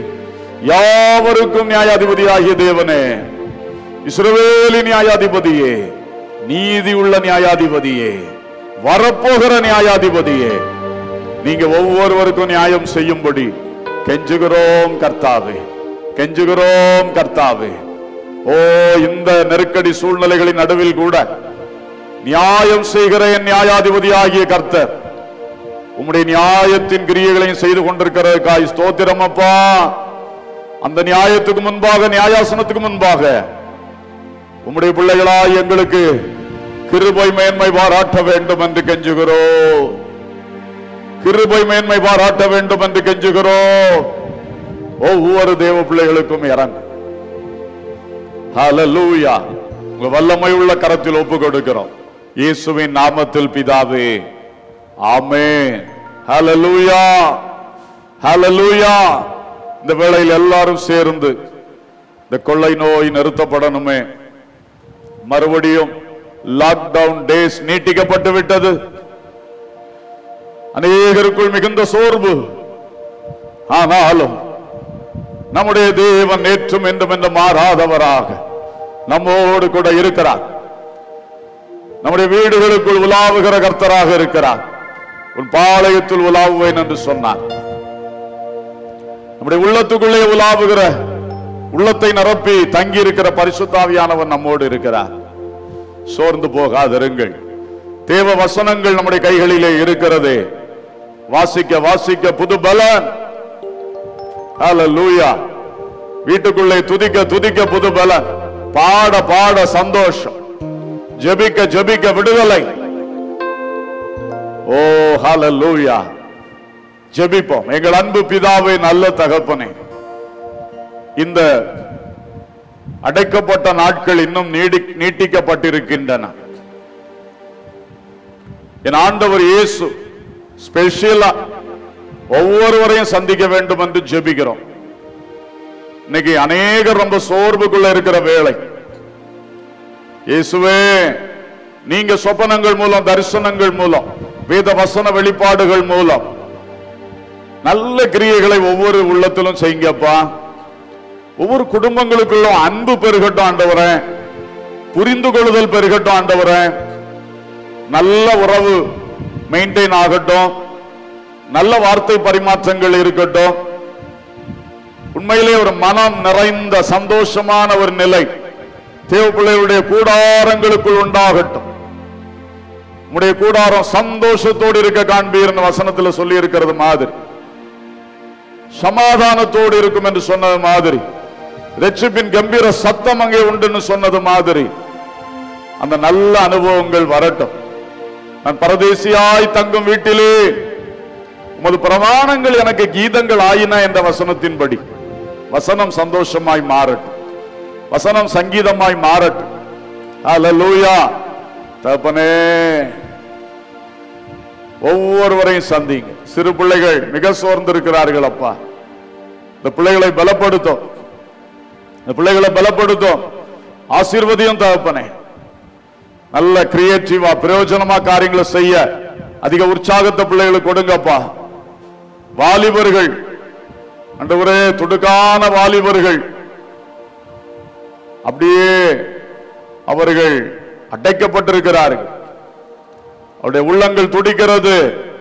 Speaker 3: யாவருக்கும் நியாயாதிபதி ஆகிய தேவனே இஸ்ரவேலின் நியாயாதிபதியே நீதி உள்ள நியாயாதிபதியே வரப்போகிற நியாயாதிபதியே நீங்க ஒவ்வொருவருக்கும் நியாயம் செய்யும்படி கெஞ்சுகிறோம் கர்த்தாவே கெஞ்சுகிறோம் கர்த்தாவே ஓ இந்த நெருக்கடி சூழ்நிலைகளின் நடுவில் கூட நியாயம் செய்கிற என் நியாயாதிபதியாகிய கர்த்தர் உம்முடைய நியாயத்தின் கிரியைகளையும் செய்து கொண்டிருக்கிறதுக்காய் ஸ்தோத்திரம் அப்பா அந்த நியாயத்துக்கு முன்பாக நியாயாசனத்துக்கு முன்பாக உம்முடைய பிள்ளைகளாய் எங்களுக்கு கிருபை மேன்மை பாராட்ட வேண்டும் என்று கெஞ்சுகிறோம் கிருபை மேன்மை பாராட்ட வேண்டும் என்று கெஞ்சுகிறோம் ஒவ்வொரு தேவ பிள்ளைகளுக்கும் இறங்கும் ஹalleluya உங்க வல்லமை உள்ள கரத்தில் ஒப்பு கொடுக்கிறோம் இயேசுவின் நாமத்தில் பிதாவே ஆமென் ஹalleluya ஹalleluya இந்த வேளையில் எல்லாரும் சேர்ந்து இந்த கொள்ளை நோய் நிறுத்தப்படணுமே மறுபடியும் லாக்டவுன் டேஸ் நீட்டிக்கப்பட்டு விட்டது அநேகருக்குள் மிகுந்த சோர்வு ஆனாலும் நம்முடைய தேவன் நேற்றும் என்றும் என்று மாறாதவராக நம்மோடு கூட இருக்கிறார் நம்முடைய வீடுகளுக்குள் உலாவுகிற கர்த்தராக இருக்கிறார் உன் பாளையத்தில் உலாவுவேன் என்று சொன்னார் நம்முடைய உள்ளத்துக்குள்ளே உலாவுகிற உள்ளத்தை நிரப்பி தங்கி இருக்கிற பரிசுத்தாவியானவன் நம்மோடு இருக்கிறார் சோர்ந்து போகாதிருங்கள் தேவ வசனங்கள் நம்முடைய கைகளிலே இருக்கிறது வாசிக்க வாசிக்க புது பலன் ஹalleluya வீட்டுக்குள்ளே துதிக்க துதிக்க புது பலன் பாட பாட சந்தோஷம் ஜெபிக்க ஜெபிக்க விடுதலை ஓ ஹalleluya ஜெபிப்போம் எங்கள் அன்பு பிதாவே நல்ல தகப்பனே இந்த அடைக்கப்பட்ட நாட்கள் இன்னும் நீடி நீட்டிக்கப்பட்டிருக்கின்றன என் ஆண்டவர் இயேசு ஸ்பெஷலா ஒவ்வொருவரையும் சந்திக்க வேண்டும் என்று ஜெபிக்கிறோம் இன்னைக்கு அநேகர் ரொம்ப சோர்வுக்குள்ள இருக்கிற வேளை இயேசுவே நீங்க சொப்பனங்கள் மூலம் தரிசனங்கள் மூலம் வேத வசன வெளிப்பாடுகள் மூலம் நல்ல கிரியைகளை ஒவ்வொரு உள்ளத்திலும் செய்யுங்கப்பா ஒவ்வொரு குடும்பங்களுக்குள்ளும் அன்பு பெருகட்டும் ஆண்டவரே புரிந்து கொள்ளுதல் பெருகட்டும் ஆண்டவரே நல்ல உறவு மெயின்டைன் ஆகட்டும் நல்ல வார்த்தை பரிமாற்றங்கள் இருக்கட்டும் உண்மையிலே ஒரு மனம் நிறைந்த சந்தோஷமான ஒரு நிலை தேவ பிள்ளைகளுடைய கூடாரங்களுக்குள் உண்டாகட்டும் உடைய கூடாரம் சந்தோஷத்தோடு இருக்க காண்பீர்னு வசனத்துல சொல்லி இருக்கிறது மாதிரி சமாதானத்தோடு இருக்கும் என்று சொன்னது மாதிரி ரட்சிப்பின் கம்பீர சத்தம் அங்கே உண்டுன்னு சொன்னது மாதிரி அந்த நல்ல அனுபவங்கள் வரட்டும் நான் பரதேசியாய் தங்கும் வீட்டிலே உமது பிரமாணங்கள் எனக்கு கீதங்கள் ஆயின என்ற வசனத்தின்படி வசனம் சந்தோஷமாய் மாறட்டும் வசனம் சங்கீதமாய் மாறட்டும் ஹalleluya தகப்பனே ஒவ்வொருவரையும் சந்திங்க சிறு பிள்ளைகள் மிக சோர்ந்திருக்கிறார்கள் அப்பா இந்த பிள்ளைகளை பலப்படுத்தும் இந்த பிள்ளைகளை பலப்படுத்தும் ஆசீர்வதியும் தகப்பனே நல்ல கிரியேட்டிவா பிரயோஜனமா காரியங்களை செய்ய அதிக உற்சாகத்தை பிள்ளைகளுக்கு கொடுங்கப்பா வாலிபர்கள் அண்டவரே துடுக்கான வாலிபர்கள் அப்படியே அவர்கள் அடைக்கப்பட்டிருக்கிறார்கள் அவருடைய உள்ளங்கள் துடிக்கிறது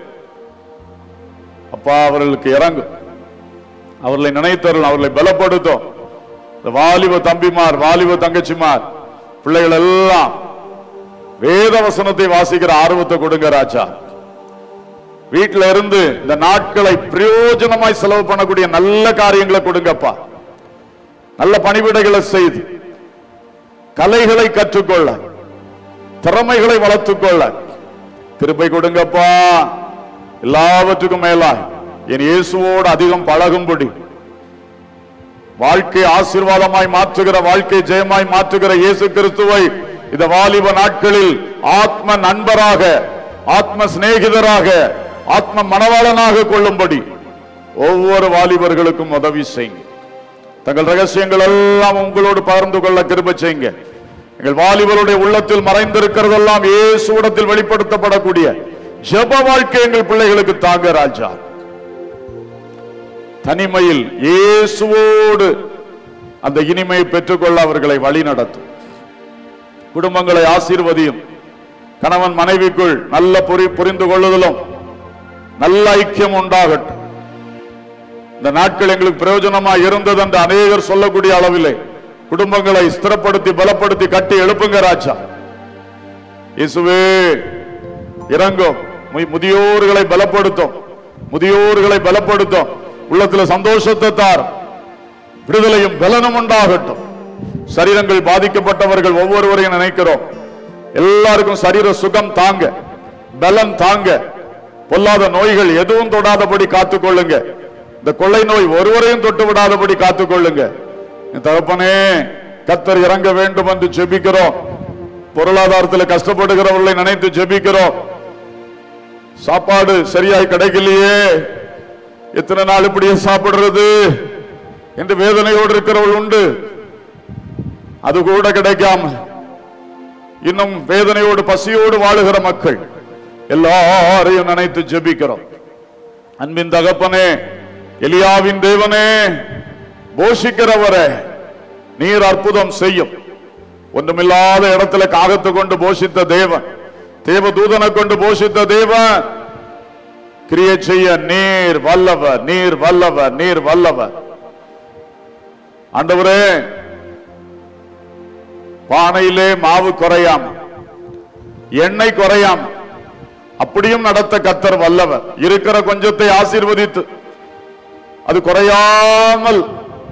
Speaker 3: அப்பா அவர்களுக்கு இறங்கும் அவர்களை நினைத்தருள் அவர்களை பலப்படுத்தும் இந்த வாலிப தம்பிமார் வாலிப தங்கச்சிமார் பிள்ளைகள் எல்லாம் வேத வசனத்தை வாசிக்கிற ஆர்வத்தை கொடுங்க ராஜா வீட்டில இருந்து இந்த நாட்களை பிரயோஜனமாய் செலவு பண்ணக்கூடிய நல்ல காரியங்களை கொடுங்கப்பா நல்ல பணிவிடைகளை செய்து கலைகளை கற்றுக்கொள்ள திறமைகளை வளர்த்துக் கொள்ள கிருபை கொடுங்கப்பா எல்லாவற்றுக்கும் மேலாய் என் இயேசுவோடு அதிகம் பழகும்படி வாழ்க்கை ஆசீர்வாதமாய் மாற்றுகிற வாழ்க்கை ஜெயமாய் மாற்றுகிற இயேசு கிறிஸ்துவை இந்த வாலிப நாட்களில் ஆத்ம நண்பராக ஆத்ம சிநேகிதராக ஆத்ம மணவாளனாக கொள்ளும்படி ஒவ்வொரு வாலிபர்களுக்கும் உதவி செய்யுங்க தங்கள் ரகசியங்கள் எல்லாம் உங்களோடு பகிர்ந்து கொள்ள கிருபை செய்யுங்க எங்கள் வாலிபருடைய உள்ளத்தில் மறைந்திருக்கிறதெல்லாம் இயேசுவிடத்தில் வெளிப்படுத்தப்படக்கூடிய ஜெப வாழ்க்கை எங்கள் பிள்ளைகளுக்கு தாங்க ராஜா தனிமையில் இயேசுவோடு அந்த இனிமையை பெற்றுக்கொள்ள அவர்களை வழி நடத்தும் குடும்பங்களை ஆசீர்வதியும் கணவன் மனைவிக்குள் நல்ல புரி புரிந்து கொள்ளுதலும் நல்ல ஐக்கியம் உண்டாகட்டும் இந்த நாட்கள் எங்களுக்கு பிரயோஜனமா இருந்தது என்று அநேகர் சொல்லக்கூடிய அளவிலே குடும்பங்களை ஸ்திரப்படுத்தி பலப்படுத்தி கட்டி எழுப்புங்க ராஜா இயேசுவே இறங்கும் மு- முதியோர்களை பலப்படுத்தும் முதியோர்களை பலப்படுத்தும் உள்ளத்துல சந்தோஷத்தை தார் விடுதலையும் பலனும் உண்டாகட்டும் சரீரங்கள் பாதிக்கப்பட்டவர்கள் ஒவ்வொருவரையும் நினைக்கிறோம் எல்லாருக்கும் சரீர சுகம் தாங்க பலன் தாங்க பொல்லாத நோய்கள் எதுவும் தொடாதபடி காத்துக்கொள்ளுங்க இந்த கொள்ளை நோய் ஒருவரையும் தொட்டு விடாதபடி காத்துக்கொள்ளுங்க என் தகப்பனே கத்தர் இறங்க வேண்டும் என்று ஜெபிக்கிறோம் பொருளாதாரத்தில் கஷ்டப்படுகிறவர்களை நினைத்து ஜெபிக்கிறோம் சாப்பாடு சரியாய் கிடைக்கலையே எத்தனை நாள் இப்படியே சாப்பிடுறது என்று வேதனையோடு இருக்கிறவள் உண்டு அது கூட கிடைக்காம இன்னும் வேதனையோடு பசியோடு வாழுகிற மக்கள் எல்லாரையும் நினைத்து ஜெபிக்கிறோம் அன்பின் தகப்பனே எலியாவின் தேவனே போஷிக்கிறவரே நீர் அற்புதம் செய்யும் ஒன்றுமில்லாத இடத்துல காகத்தை கொண்டு போஷித்த தேவன் தேவ தூதனை கொண்டு போஷித்த தேவன் கிரியை செய்ய நீர் வல்லவர் நீர் வல்லவர் நீர் வல்லவர் ஆண்டவரே பானையிலே மாவு குறையாம எண்ணெய் குறையாம அப்படியும் நடத்த கத்தர் வல்லவர் இருக்கிற கொஞ்சத்தை ஆசீர்வதித்து அது குறையாமல்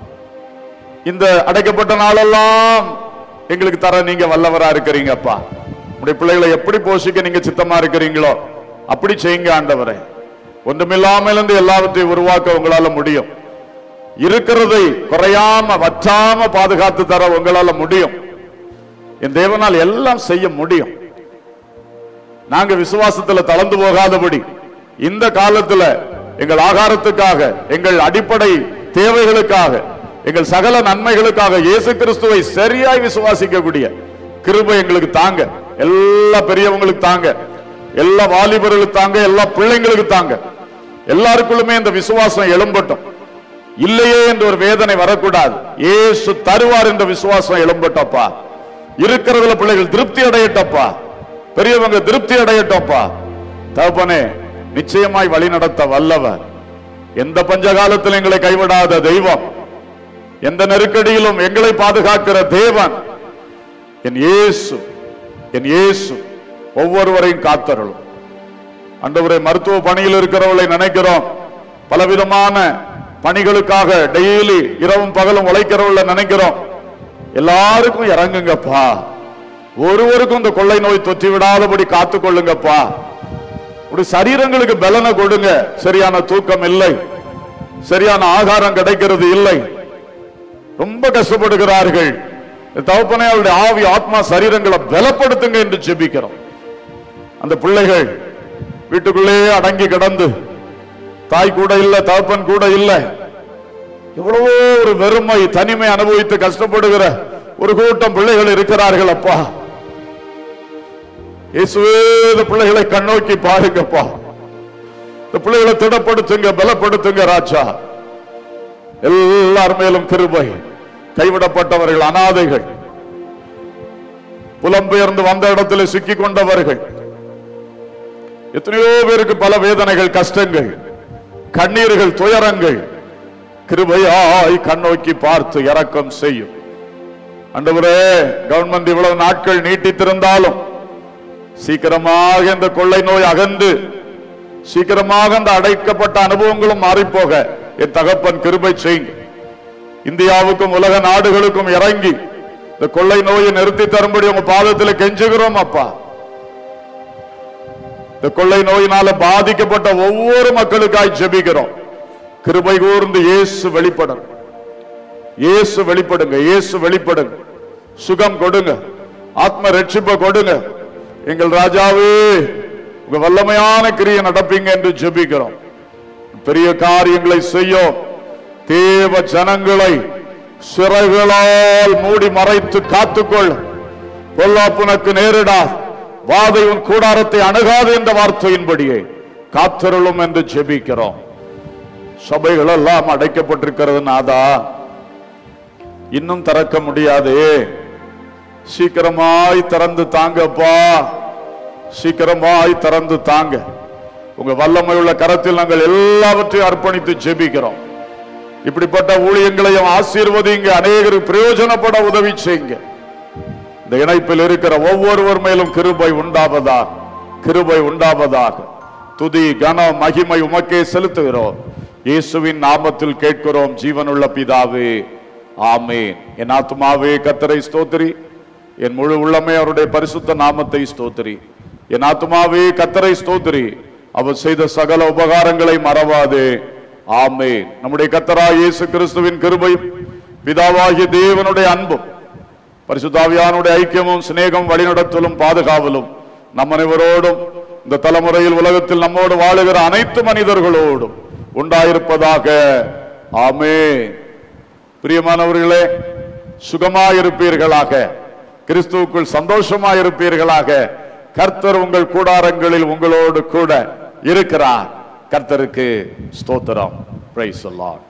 Speaker 3: இந்த அடைக்கப்பட்ட நாளெல்லாம் எங்களுக்கு தர நீங்க வல்லவரா இருக்கிறீங்கப்பா உடைய பிள்ளைகளை எப்படி போஷிக்க நீங்க சித்தமா இருக்கிறீங்களோ அப்படி செய்யுங்க ஆண்டவரே ஒன்றுமில்லாமல் இருந்து எல்லாவற்றையும் உருவாக்க உங்களால முடியும் இருக்கிறதை குறையாம வற்றாம பாதுகாத்து தர உங்களால முடியும் என் தேவனால் எல்லாம் செய்ய முடியும் நாங்க விசுவாசத்துல தளர்ந்து போகாதபடி இந்த காலத்துல எங்கள் ஆகாரத்துக்காக எங்கள் அடிப்படை தேவைகளுக்காக எங்கள் சகல நன்மைகளுக்காக இயேசு கிறிஸ்துவை சரியாய் விசுவாசிக்கக்கூடிய கிருபை எங்களுக்கு தாங்க எல்லா பெரியவங்களுக்கு தாங்க எல்லா வாலிபர்களுக்கு தாங்க எல்லா பிள்ளைங்களுக்கு தாங்க எல்லாருக்குள்ளுமே இந்த விசுவாசம் எழும்பட்டும் இல்லையே என்ற ஒரு வேதனை வரக்கூடாது இயேசு தருவார் என்ற விசுவாசம் எழும்பட்டப்பா இருக்கிறதுல பிள்ளைகள் திருப்தி அடையட்டப்பா பெரியவங்க திருப்தி அடையட்டப்பா தகப்பனே நிச்சயமாய் வழி நடத்த வல்லவர் எந்த பஞ்சகாலத்தில் எங்களை கைவிடாத தெய்வம் எந்த நெருக்கடியிலும் எங்களை பாதுகாக்கிற தேவன் என் இயேசு என் இயேசு ஒவ்வொருவரையும் காத்தருளும் அண்டவரை மருத்துவ பணியில் இருக்கிறவர்களை நினைக்கிறோம் பலவிதமான பணிகளுக்காக டெய்லி இரவும் பகலும் உழைக்கிறவர்களை நினைக்கிறோம் எல்லாருக்கும் இறங்குங்கப்பா ஒருவருக்கும் இந்த கொள்ளை நோய் தொற்றி விடாதபடி காத்துக் கொள்ளுங்கப்பா ஒரு சரீரங்களுக்கு பலனை கொடுங்க சரியான தூக்கம் இல்லை சரியான ஆகாரம் கிடைக்கிறது இல்லை ரொம்ப கஷ்டப்படுகிறார்கள் தகப்பனே அவருடைய ஆவி ஆத்மா சரீரங்களை பலப்படுத்துங்க என்று ஜெபிக்கிறோம் அந்த பிள்ளைகள் வீட்டுக்குள்ளே அடங்கி கிடந்து தாய் கூட இல்ல தகப்பன் கூட இல்ல எவ்வளவோ ஒரு வெறுமை தனிமை அனுபவித்து கஷ்டப்படுகிற ஒரு கூட்டம் பிள்ளைகள் இருக்கிறார்கள் அப்பா இயேசுவே இந்த பிள்ளைகளை கண்ணோக்கி பாருங்கப்பா இந்த பிள்ளைகளை திடப்படுத்துங்க பலப்படுத்துங்க ராஜா எல்லார் மேலும் கிருபை கைவிடப்பட்டவர்கள் அனாதைகள் புலம்பெயர்ந்து வந்த இடத்துல சிக்கிக் கொண்டவர்கள் எத்தனையோ பேருக்கு பல வேதனைகள் கஷ்டங்கள் கண்ணீர்கள் துயரங்கள் கிருபையாய் கண்ணோக்கி பார்த்து இரக்கம் செய்யும் அண்டவரே கவர்மெண்ட் இவ்வளவு நாட்கள் நீட்டித்திருந்தாலும் சீக்கிரமாக இந்த கொள்ளை நோய் அகன்று சீக்கிரமாக அந்த அடைக்கப்பட்ட அனுபவங்களும் மாறிப்போக என் தகப்பன் கிருபை செய்யுங்க இந்தியாவுக்கும் உலக நாடுகளுக்கும் இறங்கி இந்த கொள்ளை நோயை நிறுத்தி தரும்படி உங்க பாதத்தில் கெஞ்சுகிறோம் அப்பா இந்த கொள்ளை நோயினால பாதிக்கப்பட்ட ஒவ்வொரு மக்களுக்காய் ஜெபிக்கிறோம் கிருபை கூர்ந்து இயேசு வெளிப்படும் இயேசு வெளிப்படுங்க இயேசு வெளிப்படுங்க சுகம் கொடுங்க ஆத்ம ரட்சிப்பை கொடுங்க எங்கள் ராஜாவே உங்க வல்லமையான கிரியை நடப்பீங்க என்று ஜெபிக்கிறோம் பெரிய காரியங்களை செய்யும் தேவ ஜனங்களை சிறைகளால் மூடி மறைத்து காத்துக்கொள் பொல்லாப்புனக்கு நேரிடா வாதை உன் கூடாரத்தை அணுகாது என்ற வார்த்தையின்படியே காத்திருளும் என்று ஜெபிக்கிறோம் சபைகள் எல்லாம் அடைக்கப்பட்டிருக்கிறது நாதா இன்னும் திறக்க முடியாதே சீக்கிரமாய் திறந்து தாங்கப்பா சீக்கிரமாய் திறந்து தாங்க உங்க வல்லமை உள்ள கரத்தில் நாங்கள் எல்லாவற்றையும் அர்ப்பணித்து ஜெபிக்கிறோம் இப்படிப்பட்ட ஊழியங்களையும் ஆசீர்வதிங்க அநேகருக்கு பிரயோஜனப்பட உதவி செய்யுங்க இந்த இணைப்பில் இருக்கிற ஒவ்வொருவர் மேலும் கிருபை உண்டாவதாக கிருபை உண்டாவதாக துதி கனம் மகிமை உமக்கே செலுத்துகிறோம் இயேசுவின் நாமத்தில் கேட்கிறோம் ஜீவனுள்ள பிதாவே ஆமேன் என் ஆத்துமாவே கத்தரை ஸ்தோத்திரி என் முழு உள்ளமே அவருடைய பரிசுத்த நாமத்தை ஸ்தோத்திரி என் ஆத்துமாவே கத்தரை ஸ்தோத்திரி அவர் செய்த சகல உபகாரங்களை மறவாதே ஆமேன் நம்முடைய கத்தராய் இயேசு கிறிஸ்துவின் கிருபையும் பிதாவாகிய தேவனுடைய அன்பும் பரிசுத்தாவியானுடைய ஐக்கியமும் சிநேகம் வழிநடத்தலும் பாதுகாவலும் நம் அனைவரோடும் இந்த தலைமுறையில் உலகத்தில் நம்மோடு வாழுகிற அனைத்து மனிதர்களோடும் உண்டாயிருப்பதாக ஆமே பிரியமானவர்களே சுகமாயிருப்பீர்களாக கிறிஸ்துவுக்குள் சந்தோஷமாயிருப்பீர்களாக கர்த்தர் உங்கள் கூடாரங்களில் உங்களோடு கூட இருக்கிறார் கர்த்தருக்கு ஸ்தோத்திரம் பிரைஸ் அல்லாஹ்